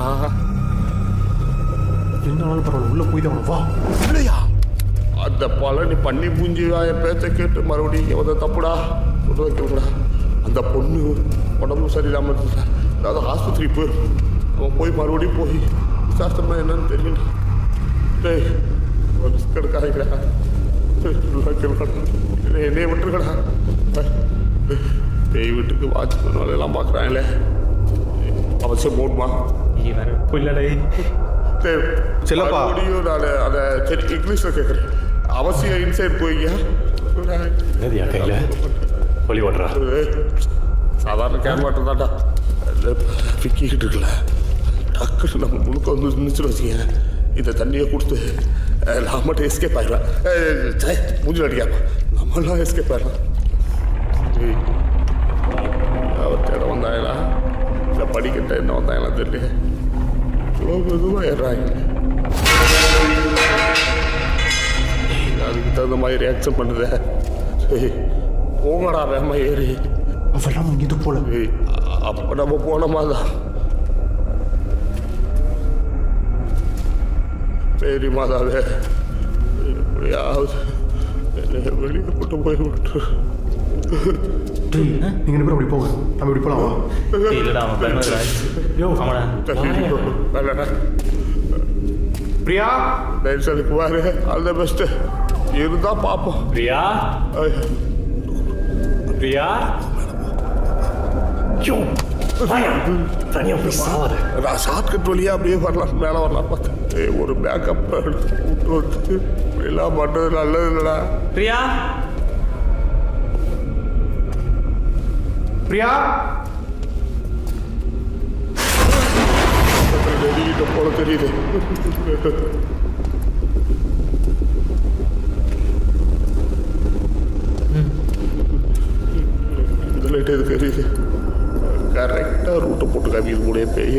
என்னாலும் பரவாயில்ல உள்ள போய் தான் வா இல்லையா அந்த பழனி பண்ணி பூஞ்சி என் பேச்சை கேட்டு மறுபடியும் இங்கே வந்த தப்புடா சொல்றத கேளுடா அந்த பொண்ணு உடம்பு சரியில்லாமல் இருந்துச்சா அதாவது ஆஸ்பத்திரி போய் அவன் போய் மறுபடியும் போய் விசாரிச்சோம்னா என்னன்னு தெரியல டேய் ஒரு ரிஸ்க் எடுக்காதீங்கடா சொல்றத கேளுடா. என்னை- என்னைய விட்டுருக்கடா பேய் வீட்டுக்கு வாட்ச்மேன் வேலையெல்லாம் பார்க்குறாங்களே அவசியம் போடுமா நீ வேற புள்ளடே செல்லப்பா முடியும் நான் அதை சரி இங்கிலீஷில் கேட்குறேன் அவசியம் இன்சைட் போய்யா என்னதியா கையில ஒளி ஓடுறா சாதாரண கேன்வாட்டர் தான்டா விக்கிக்கிட்டு இருக்குல்ல டக்குன்னு நம்ம முழுக்க வந்து நின்றுச்சுன்னு வச்சுக்கேன் இந்த தண்ணியை கொடுத்து அஹ், நான் மட்டும் எஸ்கேப் ஆகிடலாம் மூஞ்சில் அடிக்காம நம்மளாம் எஸ்கேப் ஆகிடலாம் ஏய், அவர் தேட வந்தாங்களா இல்லை படிக்கட்ட என்ன வந்தாங்களா தெரியல இவ்வளோ மெதுவாக ஏறாங்க அதுக்கு தகுந்த மாதிரி ரியாக்ஷன் பண்ணுதே சரி போங்கடா வேமா ஏறி அவெல்லாம் இங்கிருந்து போல ஏய், அப்ப நம்ம போனோமா தான் சரி மாதாவே எப்படியாவது என்னை வெளியே கூட்டு போய் விட்டு டேய் நீங்க ரெண்டு பேரும் அப்படி போங்க நம்ம இப்படி போலாம் வா ஏய், இல்லடா அவன் பெருமைடா யோ ஆமாடா வேணாடா பிரியா நைட் பாரு ஆல் த பெஸ்ட் இருந்தா பார்ப்போம் பிரியா பிரியா யோ தனியா போய் சாவாத நான் ஷார்ட்கட் வழியா அப்படியே வரலாம் மேலே வரலாம் பார்த்தேன் ஏய், ஒரு பேக்கப் விட்டு வந்து இப்படிலாம் பண்ணுறது நல்லது இல்லைடா பிரியா பிரியா நெருங்கிட்ட போல தெரியுது இந்த லைட் எது தெரியுது கரெக்டாக ரூட்டை போட்டு காமிக்குது கூட பேய்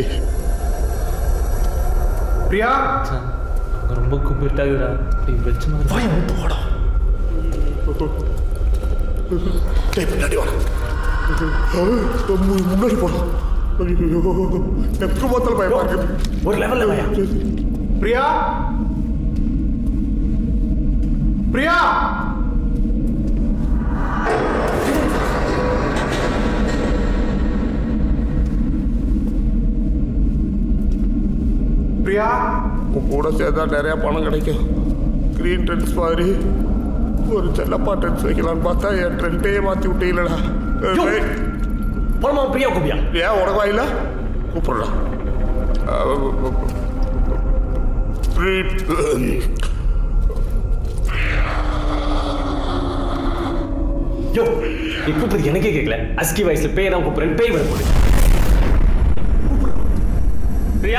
பிரியா அங்க ரொம்ப கும்பிட்டாகுதுடா அப்படி வச்சு மாதிரி போடா டேய் பின்னாடி வா முன்னாடி போடும் ஐயோ எப்போ பார்த்தாலும் பயமா இருக்குது ஒரு லெவல்ல வாயா பிரியா கூட சேர்ந்தா நிறைய பணம் கிடைக்கும் க்ரீன் ட்ரெண்ட்ஸ் மாதிரி ஒரு செல்லப்பா ட்ரெண்ட்ஸ் வைக்கலாம்னு பார்த்தா என் ட்ரெண்ட்டையே மாற்றி விட்டீங்களடா போனமா பிரியா கூப்பியா ஏன் உனக்கு வாயில கூப்பிடுறா யோ நீ கூப்பிடுறது எனக்கே கேட்கல அஸ்கி வயசுல பேய் தான் கூப்பிடுறேன் பேய் வர போடு பிரியா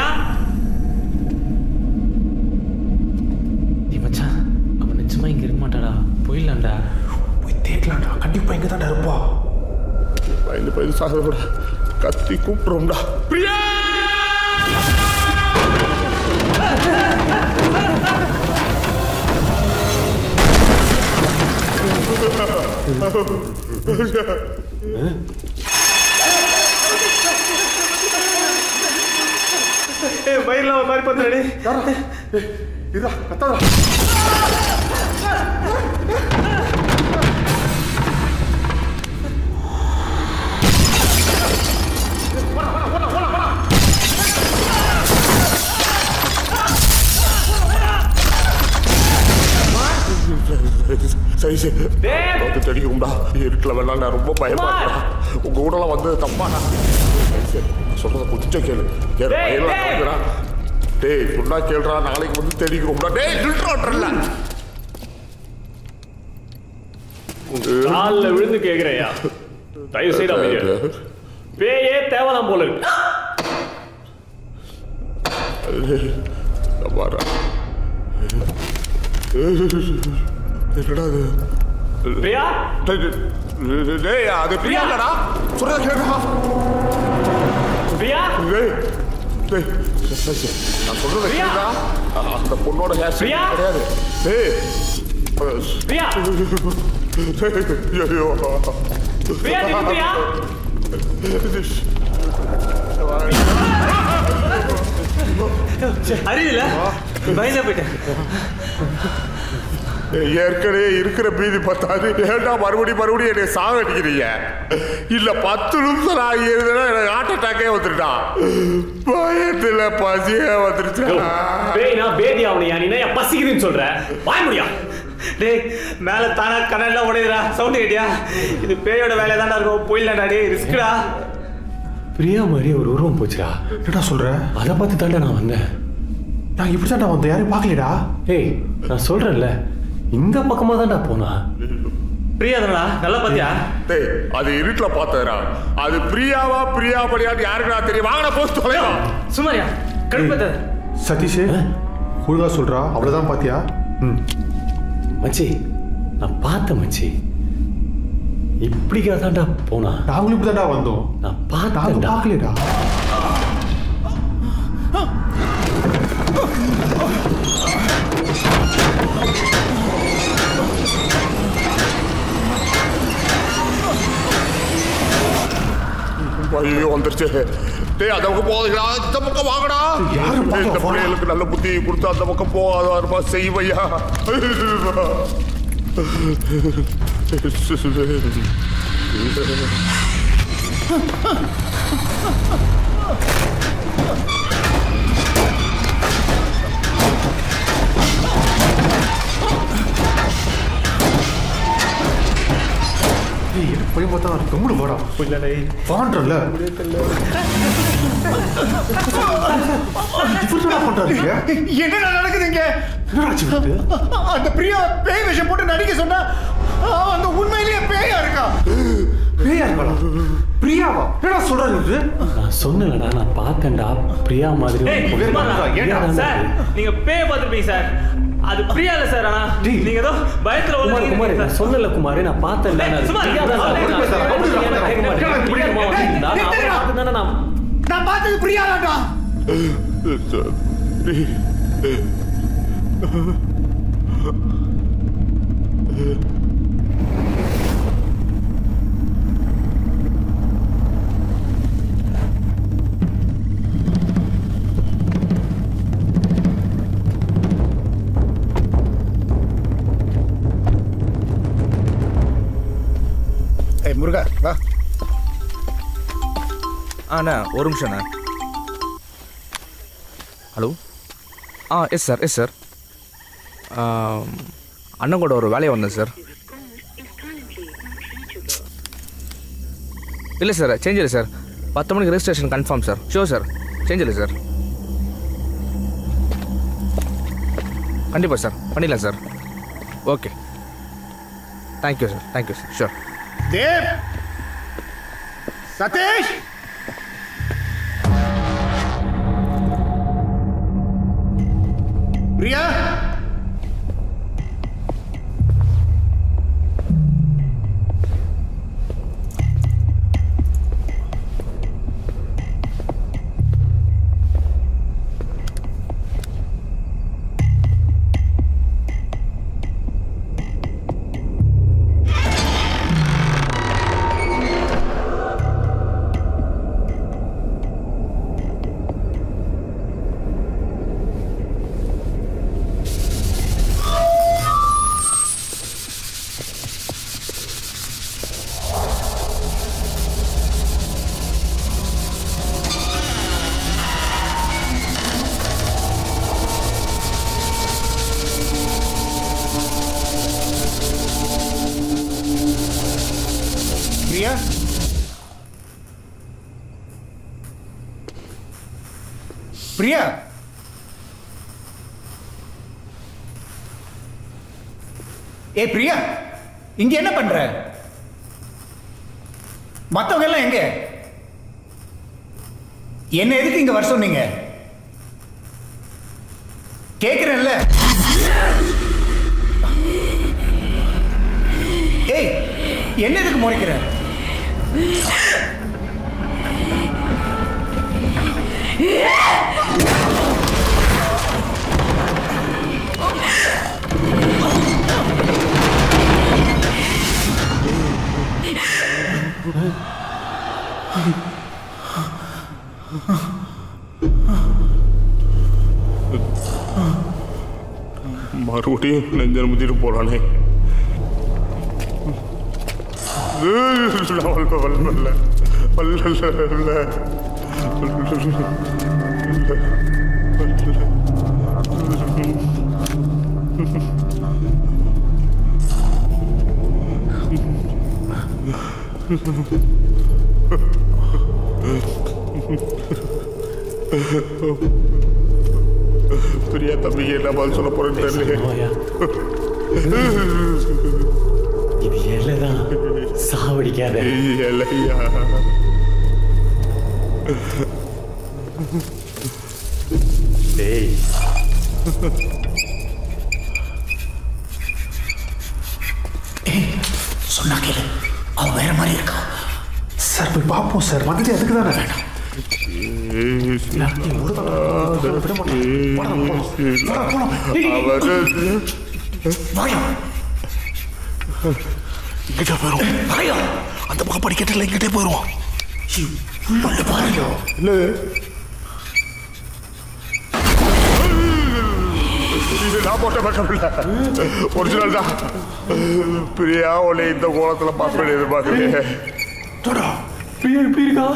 நீ மச்சான் அவன் நிச்சயமா இங்க இருக்க மாட்டாடா போயிடலாம்டா போய் தேடலாம்டா கண்டிப்பா இங்க தான் இருப்பா பயந்து பயந்து சாக விட கத்தி கூப்பிடுறோம்டா பிரியா ஏய் வயிறுல ஒரு மாதிரி பண்ணுறடி இதா கத்தாதா சரி சரி வந்து தெரியும்டா இருட்டில் வேணாம் ரொம்ப பயமா இருக்கா உங்க கூடலாம் வந்து தப்பாடா சரி சரி நான் சொல்றத கொஞ்சம் கேளு ஏன் டேய், பயம்லாம் டேய். நடக்குதுடா டேய் சொன்னா கேளுடா நாளைக்கு வந்து தெரியும்டா டேய் நில்றாட்றல காலில் விழுந்து கேட்குறையா தயவு செய்து அமைதியா இரு. பேயே தேவலாம் போல இருக்கு பாரா என்னடா அது பிரியா டேய், டேய், டேய் அது பிரியா இல்லடா சொல்றத கேளுடா பிரியா டேய் டேய் சரி, சரி. நான் சொல்றத பிரியா. கேளுடா அந்த பொண்ணோட ஹேர் பிரியா. கிடையாது டேய் பிரியா. டேய், ஐயோ பிரியா நில்லு பிரியா அறியல பயந்தா போயிட்டேன் ஏற்கனவே இருக்கிற பீதி பத்தாது ஏன்டா மறுபடியும் மறுபடியும் என்னை சாக அடிக்கிறீங்க இல்ல பத்து நிமிஷம் நான் இருந்தேன்னா எனக்கு ஹார்ட் அட்டாக்கே வந்துருடா பயத்துல பசியே வந்துருச்சா பேய் நான் பேதி ஆகணையா நீ ஏன் பசிக்குதுன்னு சொல்ற வாய முடியா டேய் மேல தானா கனெல்லாம் உடையுதுடா சவுண்ட் கேட்டியா இது பேயோட வேலையா தான்டா இருக்கும் போயிடலாம்டா டேய் ரிஸ்க்டா பிரியா மாதிரி ஒரு உருவம் போச்சுடா என்னடா சொல்ற அதை பார்த்து தாண்டா நான் வந்தேன் நான் இப்படி தான்டா வந்தேன் யாரையும் பார்க்கலடா ஏய் நான் சொல்றேன்ல இந்த பக்கமா தான்டா போனா பிரியா தானடா நல்லா பாத்தியா டேய் அது இருட்டுல பார்த்ததுடா அது பிரியாவா பிரியா படியான்னு யாருக்குடா தெரியும் வாங்கடா போஸ்ட் தொலைவா சுமாரியா கடுப்பத்த சதீஷ் ஒழுங்கா சொல்றா அவ்வளவுதான் பாத்தியா ம் மச்சி நான் பார்த்தேன் மச்சி இப்படிக்கா தான்டா போனா நாங்களும் இப்படி தான்டா வந்தோம் நான் நாங்க பார்த்தேன்டா பார்க்கலடா ஐயோ வந்துருச்சு டேய் அந்த பக்கம் போகுதுடா இந்த பக்கம் வாங்கடா யாரு டேய், இந்த பக்கம் பிள்ளைகளுக்கு நல்ல புத்தி கொடுத்து அந்த பக்கம் போகாத வருமா செய்வையா ஏய் எனக்கு பயம் பார்த்தா கம்முடு வாடா இல்லடே வான்றல இவர்தான் பண்றாரு இங்க? என்னடா நடக்குதுங்க என்னடா ஆச்சு இவருக்கு? அந்த பிரியா பேய் வேஷம் போட்டு நடிக்க சொன்னா அவன் அந்த உண்மையிலேயே பேயா இருக்கா பேயா இருக்காளா பிரியாவா என்னடா சொல்றாரு இது நான் சொன்னேன்டா நான் பார்த்தேன்டா பிரியா மாதிரி ஒரு ஏய் பொண்ணு. சும்மாடா. பிரியா தான்டா சார் அது. நீங்க பேய பார்த்துருப்பீங்க சார் அது பிரியா இல்ல சார் ஆனா நீங்க ஏதோ பயத்துல குமார் உள்ள குமார் நான் சொல்லல குமார் நான் பார்த்தேன்டா ஏய், நான் சும்மா பிரியா தான் அவன் நான் எப்படி பேசுறான்? அவன் எப்படி கேட்க மாட்டேன். பிரியா அம்மா வந்திருந்தா, நான் அவளை பார்த்துதானே நான் நான் பார்த்தது பிரியா தான்டா ஏய் முருகா வா அண்ணா ஒரு நிமிஷம்ண்ணா ஹலோ ஆ எஸ் சார் எஸ் சார் அண்ணன் கூட ஒரு வேலையை வந்தேன் சார் இல்லை சார் சேஞ்ச் இல்லை சார் பத்து மணிக்கு registration confirm sir sure sir change இல்லை சார் கண்டிப்பாக சார் பண்ணிடலாம் sir okay thank you sir thank you sir sure Dev Sathish Priya Priya Priya ஏ பிரியா இங்க என்ன பண்ற மத்தவங்க எல்லாம் எங்க என்ன எதுக்கு இங்க வர சொன்னீங்க கேக்குறேன்ல ஏய் என்ன எதுக்கு முறைக்கிற மறுபடியும் நெஞ்ச முதிட்டு போறானே வல்ல வல்ல வல்ல பிரியா தம்பிக்கு என்ன பதில் சொல்ல போறேன்னு தெரியல இது எல்லாம் சாவடிக்காத இல்லையா டேய் சொன்னா கேளு அவன் வேற மாதிரி இருக்கா சார் போய் பார்ப்போம் சார் வந்துட்டு அதுக்கு தானே வேண்டாம் இங்கிட்ட போயிரும் வாயா அந்த பக்கம் படிக்கட்டில் இங்கிட்டே போயிடுவான் இல்ல இது நான் போட்ட மேக்கப் இல்ல ஒரிஜினல் தான் பிரியா உன்னை இந்த கோலத்துல பார்ப்பேன் எதிர்பார்க்கலையே பிரியா எப்படி இருக்கா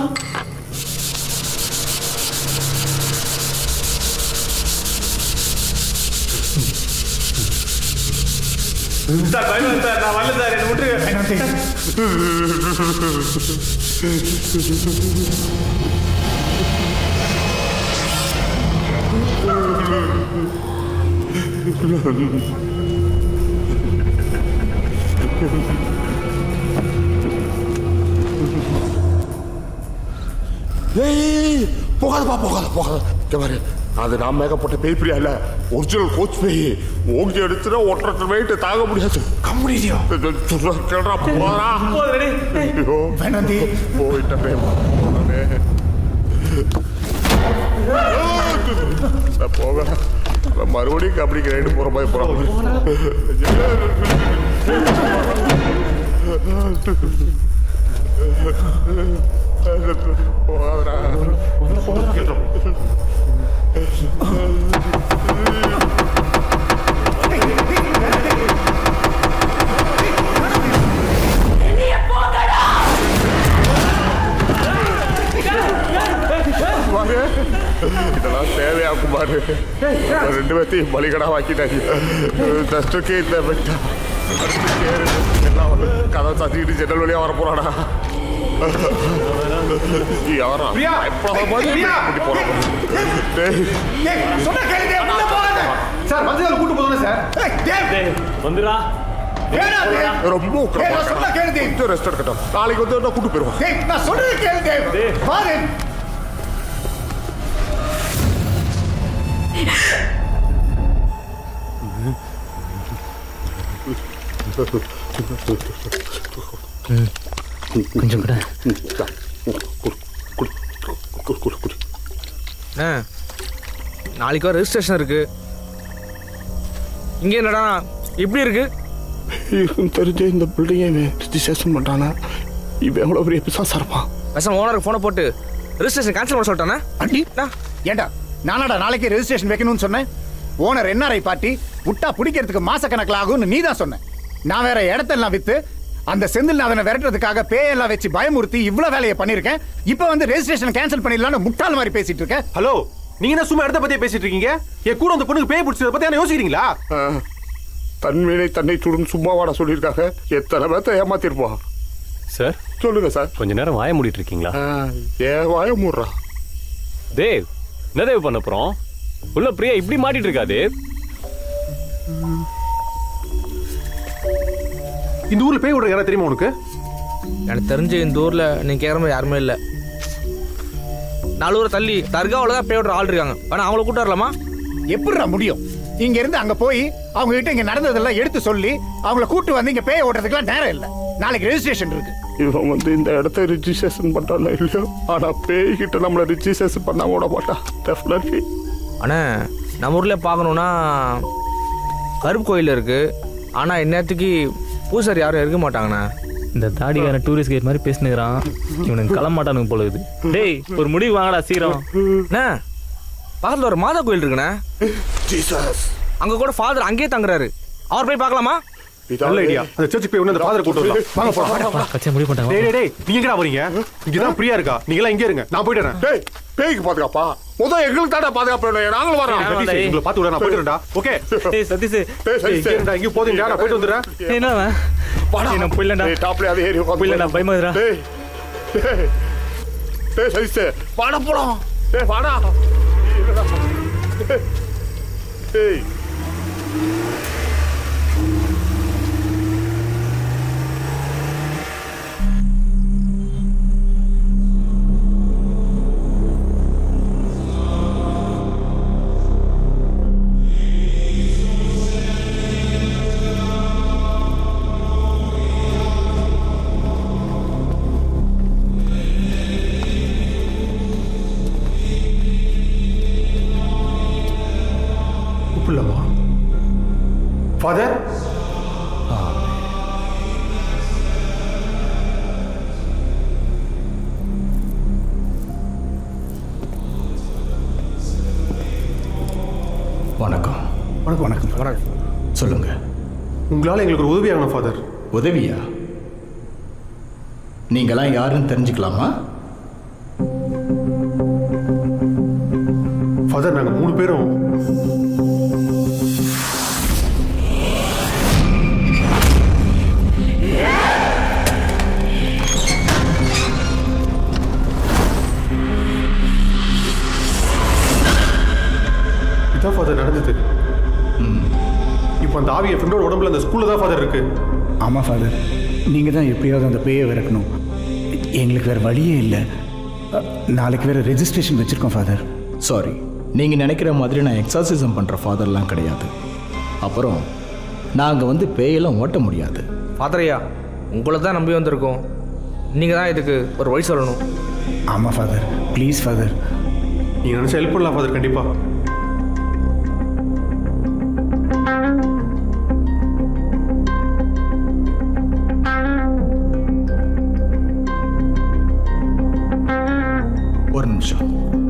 சார் பயந்து சார் நான் வரல சார் என்ன விட்டுருங்க ஏய் போகாதப்பா போகாத போகாத இங்க பாரு அது நான் மேக்கப் போட்ட பேய் பிரியா இல்ல ஒரிஜினல் கோச் பேய் ஓங்கி எடுத்துனா ஒன்றரை வெயிட் தாங்க முடியாது கம்முனிடியோ கேள்றா போறா ஐயோ வேணாந்தி போயிட்டே போக மறுபடியும் கபடி கிரைண்டு போற மாதிரி போறா வாங்க. இதெல்லாம் தேவையா குமார் ரெண்டு பேர்த்தையும் பலிகடா வாக்கிட்டாங்க ஜஸ்ட்டுக்கு இந்த பெட்டா எல்லாம் வந்து கதை தட்டிக்கிட்டு ஜன்னல் வழியா வர போறாடா யாரா பிரியா! பயப்படாத மாதிரி பிரியா! கூட்டி போறான் டேய் சொன்ன கேளுங்க உள்ள போகாத சார் வந்து கூட்டு போதும் சார் ஏய் தேவ் வந்துடா வேணாம் தேவ் ரொம்ப ஏய், நான் சொன்னா கேளு தேவ். கொஞ்சம் ரெஸ்ட் எடுக்கட்டும் நாளைக்கு வந்து நான் கூட்டு போயிருவான் தேவ் நான் சொல்றது கேளு தேவ் பாரு கொஞ்சம் கூட ஆ நாளைக்கு வர ரெஜிஸ்ட்ரேஷன் இருக்கு இங்கே என்னடா இப்படி இருக்கு இருக்கும் தெரிஞ்ச இந்த பில்டிங்கை ரிஜிஸ்ட்ரேஷன் பண்றானா இவன் எவ்வளோ பெரிய பிசாசா இருப்பான் பேசாம ஓனருக்கு ஃபோனை போட்டு ரெஜிஸ்ட்ரேஷன் கேன்சல் பண்ண சொல்லிட்டானே அண்டி ஏண்டா நானாடா நாளைக்கு ரெஜிஸ்ட்ரேஷன் வைக்கணும்னு சொன்னேன் ஓனர் என்ஆர்ஐ பார்ட்டி விட்டா பிடிக்கிறதுக்கு மாசக்கணக்கில் ஆகும்னு நீ தான் சொன்ன நான் வேற இடத்தெல்லாம் வித்து அந்த செந்தில்நாதனை விரட்டுறதுக்காக பேயெல்லாம் வச்சு பயமுறுத்தி இவ்வளவு வேலையை பண்ணிருக்கேன் இப்போ வந்து ரெஜிஸ்ட்ரேஷன் கேன்சல் பண்ணிடலாம்னு முட்டாள் மாதிரி பேசிட்டு இருக்கேன் ஹலோ நீங்க என்ன சும்மா இடத்த பத்தியே பேசிட்டு இருக்கீங்க என் கூட அந்த பொண்ணுக்கு பேய் பிடிச்சத பத்தி என்ன யோசிக்கிறீங்களா தன்மீனை தன்னை சுடும் சும்மா வாட சொல்லியிருக்காங்க எத்தனை பேர்த்த ஏமாத்திருப்போம் சார் சொல்லுங்க சார் கொஞ்ச நேரம் வாய மூடிட்டு இருக்கீங்களா ஏன் வாய மூடுறா தேவ் என்ன தேவ் பண்ண போறோம் உள்ள பிரியா இப்படி மாட்டிட்டு இருக்கா தேவ் இந்த ஊர்ல பேய் விடுற யாரா தெரியுமா உனக்கு எனக்கு தெரிஞ்சு இந்த ஊர்ல நீ கேட்குற மாதிரி யாருமே இல்லை நாலு ஊரை தள்ளி தர்காவில் தான் பேயோட ஆள் இருக்காங்க வேணா அவங்கள கூட்டு வரலாமா எப்படிடா முடியும் இங்க இருந்து அங்க போய் அவங்க கிட்ட இங்க நடந்ததெல்லாம் எடுத்து சொல்லி அவங்கள கூட்டு வந்து இங்க பேய ஓட்டுறதுக்குலாம் நேரம் இல்ல நாளைக்கு ரெஜிஸ்ட்ரேஷன் இருக்கு இவன் வந்து இந்த இடத்த ரிஜிஸ்ட்ரேஷன் பண்றானோ இல்லையோ ஆனா பேய்கிட்ட நம்மள ரிஜிஸ்ட்ரேஷன் பண்ண விட மாட்டான் டெஃபினெட்லி அண்ணா நம்ம ஊரில் பார்க்கணுன்னா கருப்பு கோயில் இருக்கு ஆனால் இந்நேரத்துக்கு பூசாரி யாரும் இருக்க மாட்டாங்கண்ணா இந்த தாடிக்காரன் டூரிஸ்ட் கைட் மாதிரி பேசினுக்கிறான் இவனுக்கு கிளம்ப மாட்டானுங்க போல இது டேய் ஒரு முடிவு வாங்கடா சீக்கிரம் அண்ணா பக்கத்தில் ஒரு மாதா கோயில் இருக்குண்ணே அங்கே கூட ஃபாதர் அங்கேயே தங்குறாரு அவர் போய் பார்க்கலாமா நல்ல ஐடியா அந்த சர்ச்சுக்கு போய் ஒண்ணு அந்த ஃபாதர் கூட்டு வரலாம் வாங்க போலாம் கட்சியை முடிவு பண்ணிட்டாங்க டேய் டேய் டேய் நீங்க எங்கடா வரீங்க இங்க தான் ஃப்ரீயா இருக்கா நீங்க எல்லாம் இங்கே இருங்க நான் போயிட்டு வரேன் டேய் பேய்க்கு பாதுகாப்பா முதல் எங்களுக்கு தானே பாதுகாப்பு வேணும் நாங்களும் வரோம் சதீஷ், உங்களை பார்த்து விட நான் போயிட்டு வரேன்டா ஓகே டேய் சதீஷ் டேய் சதீஷ். இங்கே இருடா இங்கே போதுங்கடா நான் போயிட்டு வந்துடுறேன் என்ன அவன்? வாடா நான் போயிடலடா டேய் டாப்ல அதே ஏறி உட்காந்து போயிடலடா பயமாதுடா டேய் டேய் டேய் சதீஷ் வாடா போலாம் டேய் வாடா இல்லடா. டேய். டேய் உப்புலமா ஃபாதர் வணக்கம் வணக்கம் வணக்கம் வணக்கம் சொல்லுங்க உங்களால எங்களுக்கு ஒரு உதவி ஆகணும் ஃபாதர் உதவியா நீங்களாம் யாருன்னு தெரிஞ்சுக்கலாமா ஃபாதர் நாங்க மூணு பேரும் இதான் ஃபாதர் நடந்தது இப்போ அந்த ஆவி என் ஃப்ரெண்டோட உடம்புல அந்த ஸ்கூல்ல தான் ஃபாதர் இருக்கு ஆமாம் ஃபாதர் நீங்கள் தான் எப்படியாவது அந்த பேயை விரட்டணும் எங்களுக்கு வேறு வழியே இல்லை அ, நாளைக்கு வேறு ரெஜிஸ்ட்ரேஷன் வச்சுருக்கோம் ஃபாதர் சாரி நீங்கள் நினைக்கிற மாதிரி நான் எக்ஸாசிசம் பண்ணுற ஃபாதர்லாம் கிடையாது அப்புறம் நாங்கள் வந்து பேயெல்லாம் ஓட்ட முடியாது ஃபாதரையா உங்களை தான் நம்பி வந்திருக்கோம் நீங்கள் தான் இதுக்கு ஒரு வழி சொல்லணும் ஆமாம் ஃபாதர் ப்ளீஸ் ஃபாதர் நீங்க நினைச்சா ஹெல்ப் பண்ணலாம் ஃபாதர் கண்டிப்பா ஒரு நிமிஷம்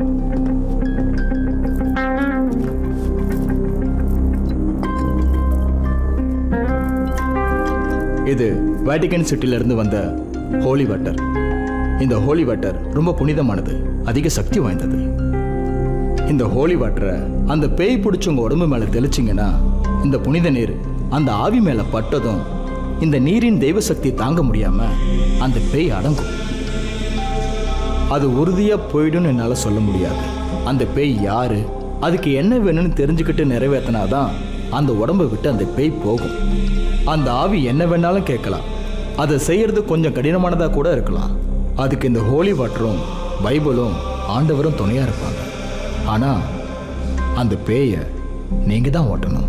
இது வேட்டிகன் சிட்டியிலிருந்து வந்த ஹோலி வாட்டர் இந்த ஹோலி வாட்டர் ரொம்ப புனிதமானது அதிக சக்தி வாய்ந்தது இந்த ஹோலி வாட்டரை அந்த பேய் பிடிச்சவங்க உடம்பு மேலே தெளிச்சிங்கன்னா இந்த புனித நீர் அந்த ஆவி மேலே பட்டதும் இந்த நீரின் தெய்வ சக்தி தாங்க முடியாம அந்த பேய் அடங்கும் அது உறுதியாக போயிடும்னு என்னால் சொல்ல முடியாது அந்த பேய் யாரு அதுக்கு என்ன வேணும்னு தெரிஞ்சுக்கிட்டு நிறைவேற்றினாதான் அந்த உடம்பை விட்டு அந்த பேய் போகும் அந்த ஆவி என்ன வேணாலும் கேட்கலாம் அதை செய்யறது கொஞ்சம் கடினமானதாக கூட இருக்கலாம் அதுக்கு இந்த ஹோலி வாட்டரும் பைபிளும் ஆண்டவரும் துணையாக இருப்பாங்க ஆனால் அந்த பேயை நீங்கள் தான் ஓட்டணும்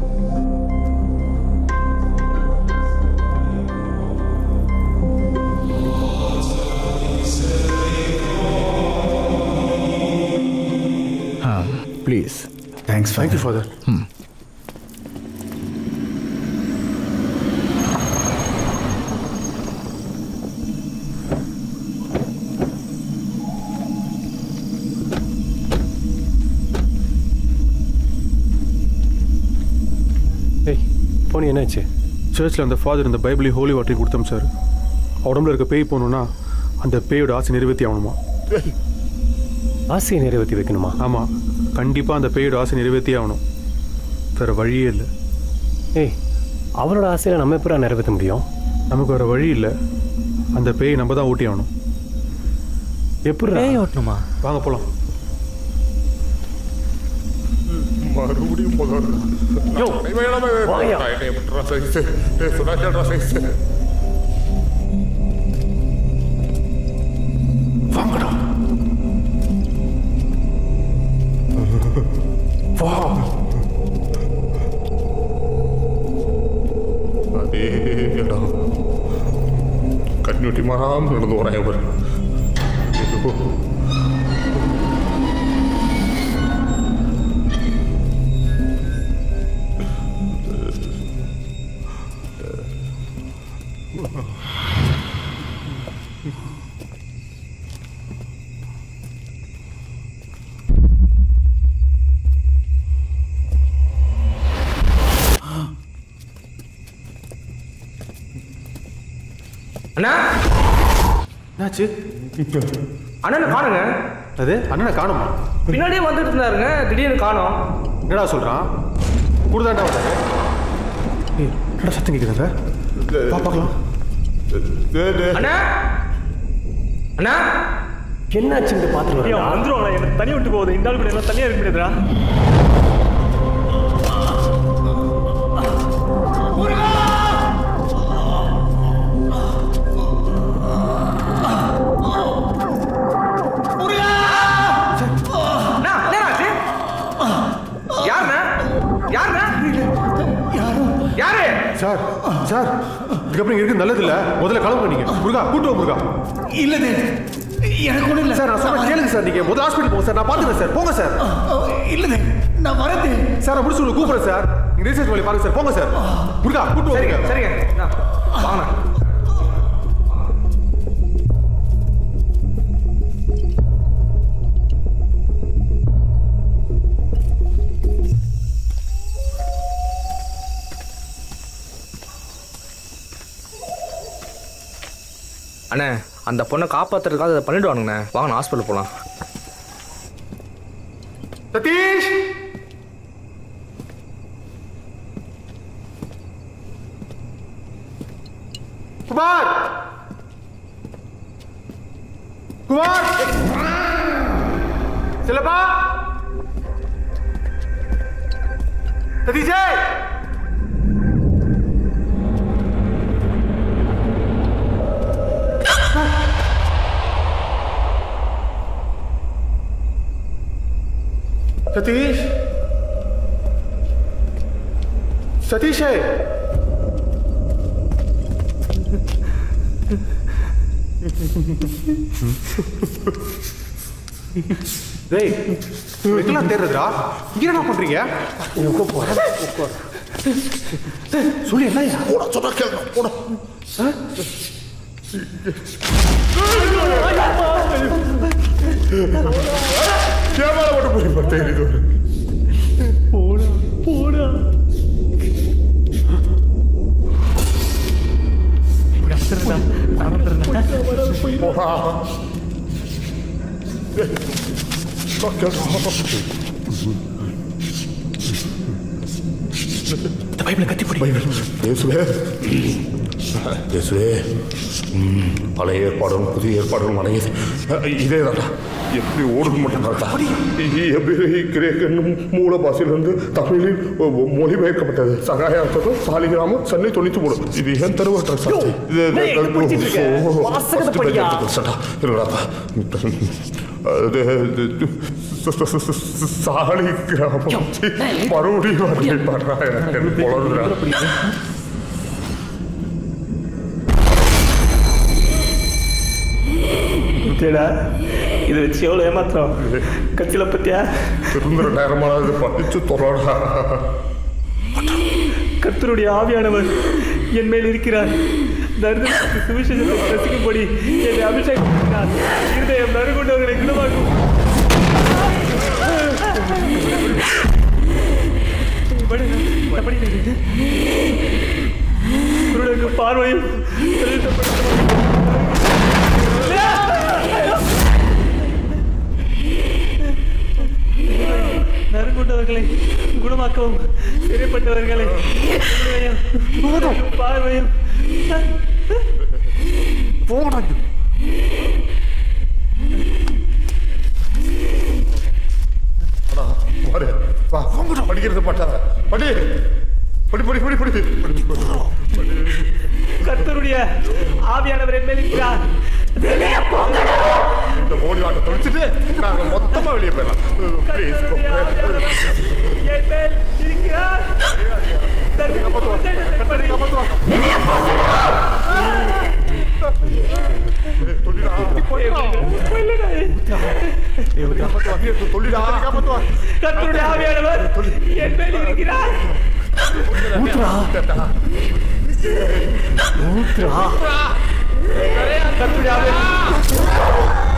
ஆ ப்ளீஸ் தேங்க்ஸ் தேங்க்யூ ஃபாதர் ம் ஏய் போனி என்னாச்சு சர்ச்சில் அந்த ஃபாதர் இந்த பைபிளையும் ஹோலி வாட்டரையும் கொடுத்தோம் சார் உடம்புல இருக்க பேய் போகணுன்னா அந்த பேயோட ஆசை நிறைவேற்றி ஆகணுமா ஆசையை நிறைவேற்றி வைக்கணுமா ஆமாம் கண்டிப்பாக அந்த பேயோட ஆசை நிறைவேற்றி ஆகணும் வேறு வழியே இல்லை ஏய் அவரோட ஆசையை நம்ம எப்படா நிறைவேற்ற முடியும் நமக்கு வேறு வழி இல்லை அந்த பேயை நம்ம தான் ஊட்டி ஆகணும் எப்படி பேய் ஓட்டணுமா வாங்க போகலாம் மறுபடியும் முதல் யோ, வாயா சொன்னா கேள்றா சைஸ் வாங்கடா வா அதே இடம் കഞ്ഞൂട്ടി മാം നടന്നു പറയാൻ அண்ணா என்னாச்சு அண்ணனை காணுங்க அது அண்ணனை காணுமா பின்னாடியே வந்துட்டு இருந்தாருங்க திடீர்னு காணோம் என்னடா சொல்கிறான் கூடுதாண்டா வந்தாரு ஏய் என்னடா சத்தம் கேட்குதுங்க வா பார்க்கலாம் அண்ணா அண்ணா என்னாச்சுன்னு பார்த்துட்டு வந்துருவாங்க என்ன தனி விட்டு போகுது இந்த ஆள் கூட எல்லாம் தனியா இருக்க முடியாதுடா அண்ணா, என்னண்ணாச்சு? யாருண்ணா? யாருண்ணா? யாரு சார் சார் இதுக்கப்புறம் இங்கே இருக்கு நல்லது இல்லை முதல்ல கிளம்பு நீங்க முருகா கூட்டு வா முருகா இல்லது எனக்கு ஒன்றும் இல்லை சார் நான் சொல்ல கேளுங்க சார் நீங்க முதல்ல ஹாஸ்பிட்டல் போங்க சார் நான் பார்த்துக்கிறேன் சார் போங்க சார் இல்லது நான் வரது சார் நான் முடிச்சு உங்களுக்கு கூப்பிடுறேன் சார் நீங்க ரிசர்ச் வழி பாருங்க சார் போங்க சார் முருகா கூட்டு சரிங்க வாங்க சரிங்க அண்ணா, வாங்கண்ணா அண்ணே அந்த பொண்ணை காப்பாத்துறதுக்காக அதை பண்ணிடுவானுங்கண்ணே வாங்க ஹாஸ்பிட்டல் போகலாம் சதீஷ் குமார் குமார் செல்லப்பா சதீஷே சதீஷ் சதீஷே டேய் எங்கெல்லாம் தேடுறதுடா இங்க என்ன பண்றீங்க சொல்லி என்ன போடா சொன்னா கேள்றா போடா கேமரா மட்டும் போய் பார்த்தேன் இது ஒரு போடா போடா போடா இந்த பைபிளை கத்தி பிடி பைபிள் இயேசுவே இயேசுவே ம், பழைய ஏற்பாடும் புதிய ஏற்பாடும் அடையுது இதே தான்டா எப்படி ஓடுது மட்டும் எபிரேய கிரேக்கன் மூல பாஷையிலிருந்து தமிழில் மொழிபெயர்க்கப்பட்டது சகாயார்த்தம் சாலிகிராமம் சென்னை தொண்ணூத்தி மூணு இது ஏன் தருவற்ற சாட்சி இது- இது- டேய், எங்க படிச்சிட்டு இருக்க? ஓ, ஓ, வாசகத்தை first page படியா? எடுத்துக்கோ, சட்டா. இருங்கடாப்பா. அது இது- ச- ச- ச- ச- சாலிகிராமம் சி, மறுபடியும் அதை பாடுறா எனக்கு பொழந்துடா தேடா இதை வச்சு எவ்வளோ ஏமாத்துறோம் கட்சியில் பத்தியா திருந்துற நேரமானது படிச்சு தொடரா கர்த்தருடைய ஆவியானவர் என் மேல் இருக்கிறார் தரித்திரத்துக்கு சுவிசேஷத்தை ரசிக்கும்படி என்னை அபிஷேகம் பண்ணினார் இருதயம் நறுகுண்டவர்களை குணமாக்கும் படி, நான் படிக்கிறேன். குருடனுக்கு பார்வையும் நறுங்குண்டவர்களை குணமாக்கவும் சிறைப்பட்டவர்களை விடுதலையும், பார்வையும் போடாது அடா, பாரு. வா, போங்கடா, படிக்கிறது பட்டாத படி படி படி படி படி படி, படி, படி. கர்த்தருடைய ஆவியானவர் என் மேல் இருக்கிறார் வெளியே போங்கடா. இந்த மோடி ஆட்டை தொலைச்சிட்டு நாங்க மொத்தமா வெளியே போயிடலாம் ப்ளீஸ் என் மேல் இருக்கிறார் வெளியே கர்த்தருடைய ஆவியானவர் என் மேல் இருக்கிறார் கர்த்தருடைய ஆவியானவர்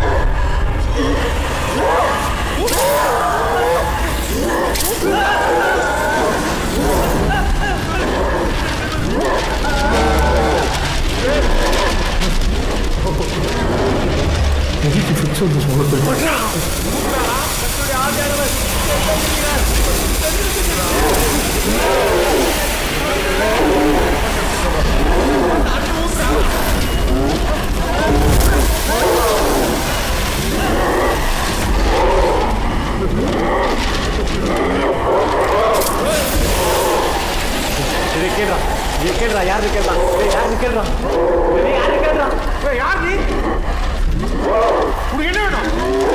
இதை கேள்றா இதை கேள்றா யாரு கேள்றா ஏய் யாரு கேள்றா ஏய் யாரு கேள்றா ஏய் யார் நீ உனக்கு என்ன வேணும்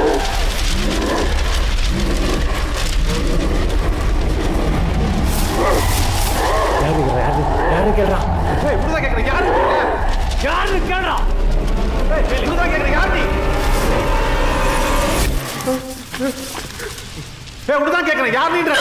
யாரு கேள்றா யாரு யாரு கேள்றா ஏய் இப்படிதான் கேக்குறேன் யாரு கேக்குற? யாரு கேள்றா ஏய் இப்படிதான் கேக்குறேன் யார் நீ ஏய் இப்படிதான் கேக்குறேன் யார் நீன்ற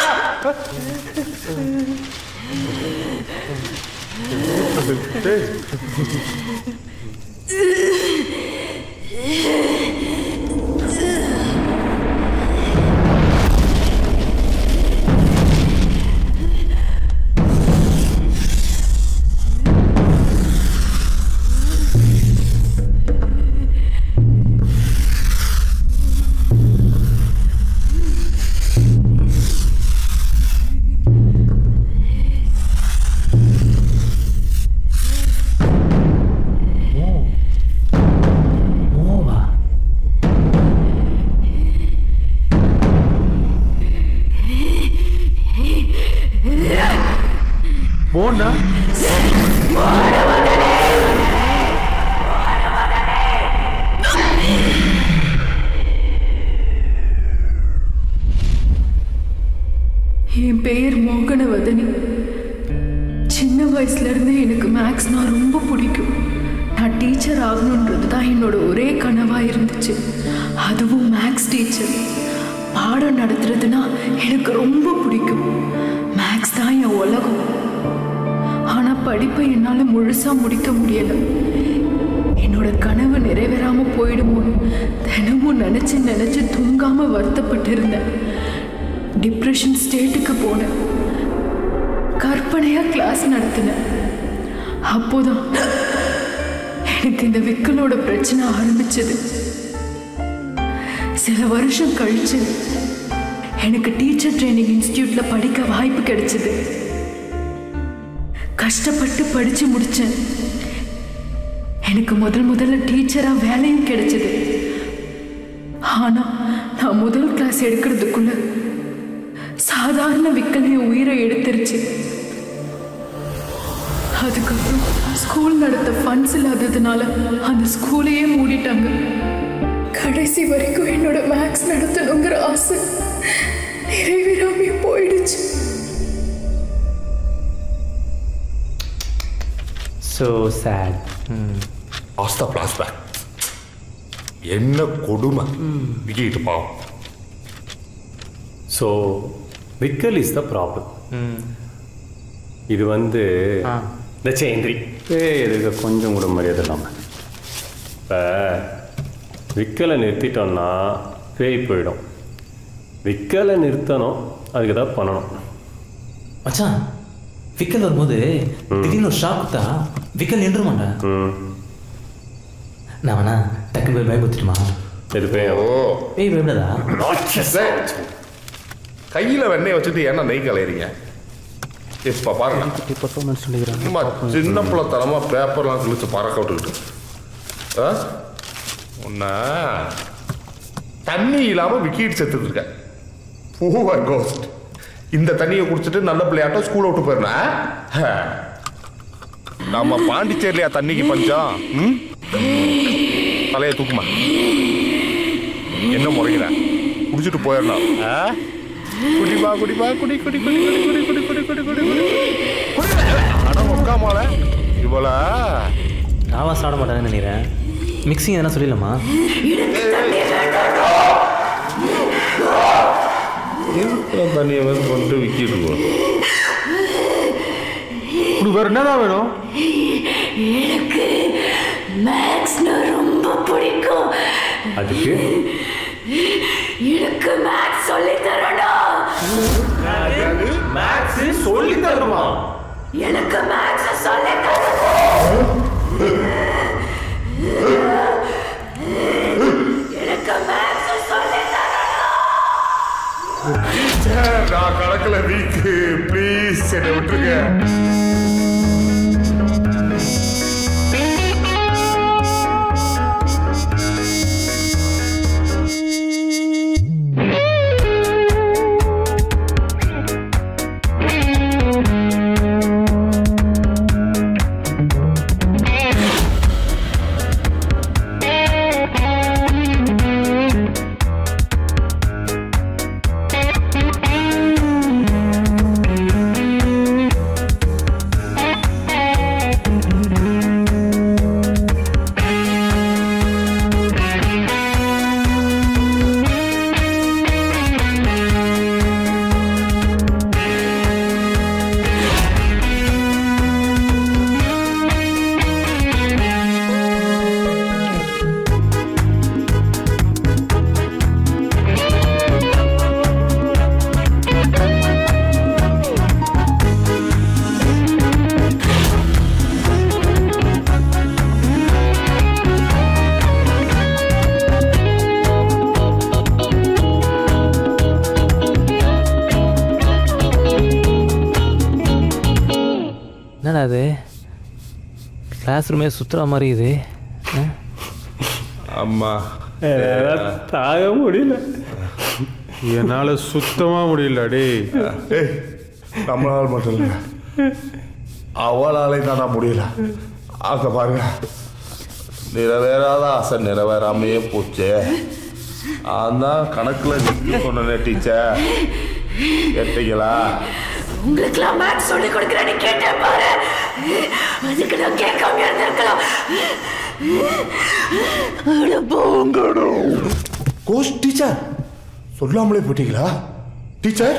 போனா என் பெயர் மோகனவதனி சின்ன வயசுல இருந்தே எனக்கு மேக்ஸ்னா ரொம்ப பிடிக்கும் நான் டீச்சர் ஆகணுன்றது தான் என்னோட ஒரே கனவா இருந்துச்சு அதுவும் மேக்ஸ் டீச்சர் பாடம் நடத்துறதுனா எனக்கு ரொம்ப பிடிக்கும் மேக்ஸ் தான் என் உலகம் ஆனா படிப்பை என்னால முழுசா முடிக்க முடியல என்னோட கனவு நிறைவேறாம போயிடுமோன்னு தினமும் நினைச்சு நினைச்சு தூங்காம வருத்தப்பட்டு இருந்தேன் டிப்ரெஷன் ஸ்டேட்டுக்கு போனேன் கற்பனையா கிளாஸ் நடத்தினேன் அப்போதான் எனக்கு இந்த விக்கலோட பிரச்சனை ஆரம்பிச்சது சில வருஷம் கழிச்சு எனக்கு டீச்சர் ட்ரைனிங் இன்ஸ்டியூட்ல படிக்க வாய்ப்பு கிடைச்சது கஷ்டப்பட்டு படிச்சு முடிச்சேன் எனக்கு முதல் முதல்ல டீச்சரா வேலையும் கிடைச்சது ஆனா நான் முதல் கிளாஸ் எடுக்கிறதுக்குள்ள சாதாரண விக்கல் என் உயிரை எடுத்துருச்சு அதுக்கப்புறம் ஸ்கூல் நடத்த ஃபண்ட்ஸ் இல்லாததுனால அந்த ஸ்கூலையே மூடிட்டாங்க கடைசி வரைக்கும் என்னோட மேக்ஸ் நடத்தணுங்கிற ஆசை நிறைவேறாமே போயிடுச்சு ஸோ சேட் ஆஸ்தா பிளாஸ்பேக் என்ன கொடுமை விக்கிட்டு பாவம் ஸோ விக்கல் இஸ் த ப்ராப்ளம் இது வந்து இந்த சேந்திரி இதுக்கு கொஞ்சம் கூட மரியாதை இல்லாமல் இப்போ விக்கலை நிறுத்திட்டோம்னா பேய் போயிடும் விக்கலை நிறுத்தணும் அதுக்கு ஏதாவது பண்ணணும் மச்சான் விக்கல் வரும்போது திடீர்னு ஒரு ஷாக் கொடுத்தா விக்கல் நின்று மாட்டேன் நான் வேணா டக்குனு போய் பயமுத்துட்டுமா இது பேய் பேய் பயப்படாதா கையில வெண்ணெய் வச்சுட்டு என்ன நெய் கலையறீங்க இப்ப பாருங்க பர்ஃபார்மன்ஸ் சொல்லிக்கிறாங்க சும்மா சின்ன பிள்ளைத்தனமா பேப்பர்லாம் கிழிச்சு பறக்க விட்டுக்கிட்டு ஆ? உன்னை தண்ணி இல்லாம விக்கிட்டு செத்துட்டு இருக்க பூவர் கோஸ்ட் இந்த தண்ணியை குடிச்சிட்டு நல்ல பிள்ளையாட்டம் ஸ்கூலை விட்டு போயிருந்தேன் ஆ? நம்ம பாண்டிச்சேரியா தண்ணிக்கு பஞ்சம் ம்? தலையை தூக்குமா என்ன முறைகிற குடிச்சிட்டு போயிடணும் ஆ? குடிப்பா குடிப்பா குடி குடி குடி குடி குடி குடி குடி குடி குடி குடி குடி அட உட்காமால இவள நான் சாப்பிட மாட்டேன்னு நினைக்கிறேன் மிக்சிங் எதனா சொல்லிடலாமா தண்ணியை வந்து கொண்டு விக்கிட்டு இருக்கோம் உனக்கு வேற என்னதான் வேணும் எனக்கு மேக்ஸ்னா ரொம்ப பிடிக்கும் அதுக்கு எனக்கு மேக்ஸ் சொல்லி தரணும் மேக்ஸ் சொல்லி தரணுமா எனக்கு மேக்ஸ் சொல்லி தரணும் எனக்கு மேக்ஸ் சொல்லி டீச்சர் நான் கணக்குல வீக்கு ப்ளீஸ் என்னை விட்டுருங்க என்னடா அது கிளாஸ் ரூமே சுற்றுற மாதிரி இது ஆ? அம்மா தாக முடியல என்னால சுத்தமா முடியல டேய் ஏய் நம்மளால மட்டும் இல்லை அவளாலே தானா முடியல அங்க பாருங்க நிறைவேறாத ஆசை நிறைவேறாமையே போச்சே அதான் கணக்குல நிற்க சொன்னேன் டீச்சர் கேட்டீங்களா உங்களுக்குலாம் மேக்ஸ் சொல்லி கொடுக்குறேன்னு கேட்டேன் பாரு அதுக்கு நான் கேட்காம இருந்திருக்கலாம் அட போங்கடோ கோஷ் டீச்சர் சொல்லாமலே போயிட்டீங்களா டீச்சர்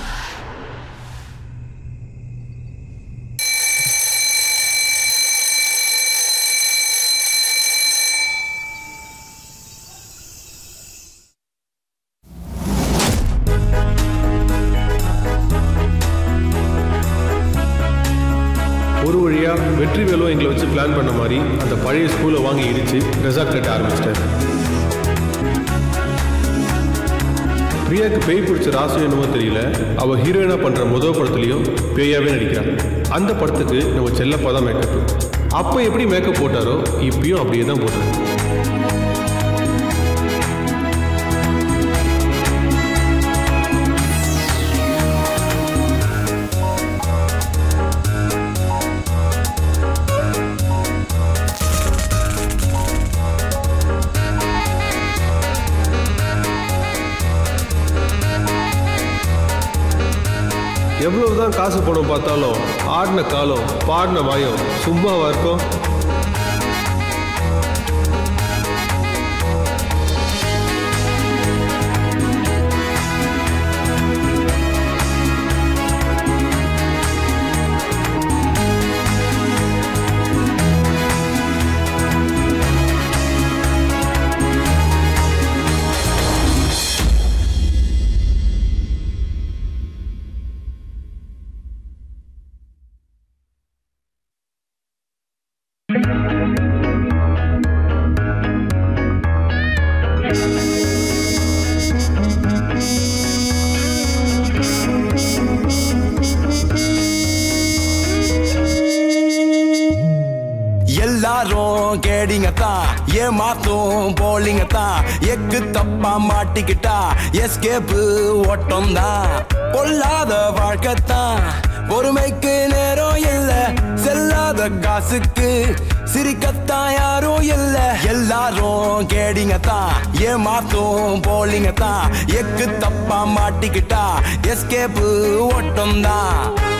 ஒரு வழியா வெற்றி வேலும் எங்களை வச்சு பிளான் பண்ண மாதிரி அந்த பழைய ஸ்கூலை வாங்கி இடிச்சு ரெசார்ட் கட்ட ஆரம்பிச்சிட்டாரு பிரியாக்கு பேய் பிடிச்ச ராசி என்னமோ தெரியல அவ ஹீரோயினா பண்ற முதல் படத்துலயும் பேயாவே நடிக்கிறா அந்த படத்துக்கு நம்ம செல்லப்பா தான் மேக்கப் அப்ப எப்படி மேக்கப் போட்டாரோ இப்பயும் அப்படியே தான் போட்டாரு எவ்வளவுதான் காசு பணம் பார்த்தாலும் ஆடின காலம் பாடின வாயம் சும்மாவா இருக்கும் எல்லாரும் கேடிங்க தான் ஏமாத்தும் போலிங்க தான் எக்கு தப்பா மாட்டிக்கிட்டா எஸ்கேப்பு ஓட்டம் தான் பொல்லாத வாழ்க்கை தான் பொறுமைக்கு நேரம் இல்ல செல்லாத காசுக்கு சிரிக்கத்தான் யாரும் இல்ல எல்லாரும் கேடிங்க தான் ஏமாத்தும் போலிங்க தான் எக்கு தப்பா மாட்டிக்கிட்டா எஸ்கேப்பு ஓட்டம் தான்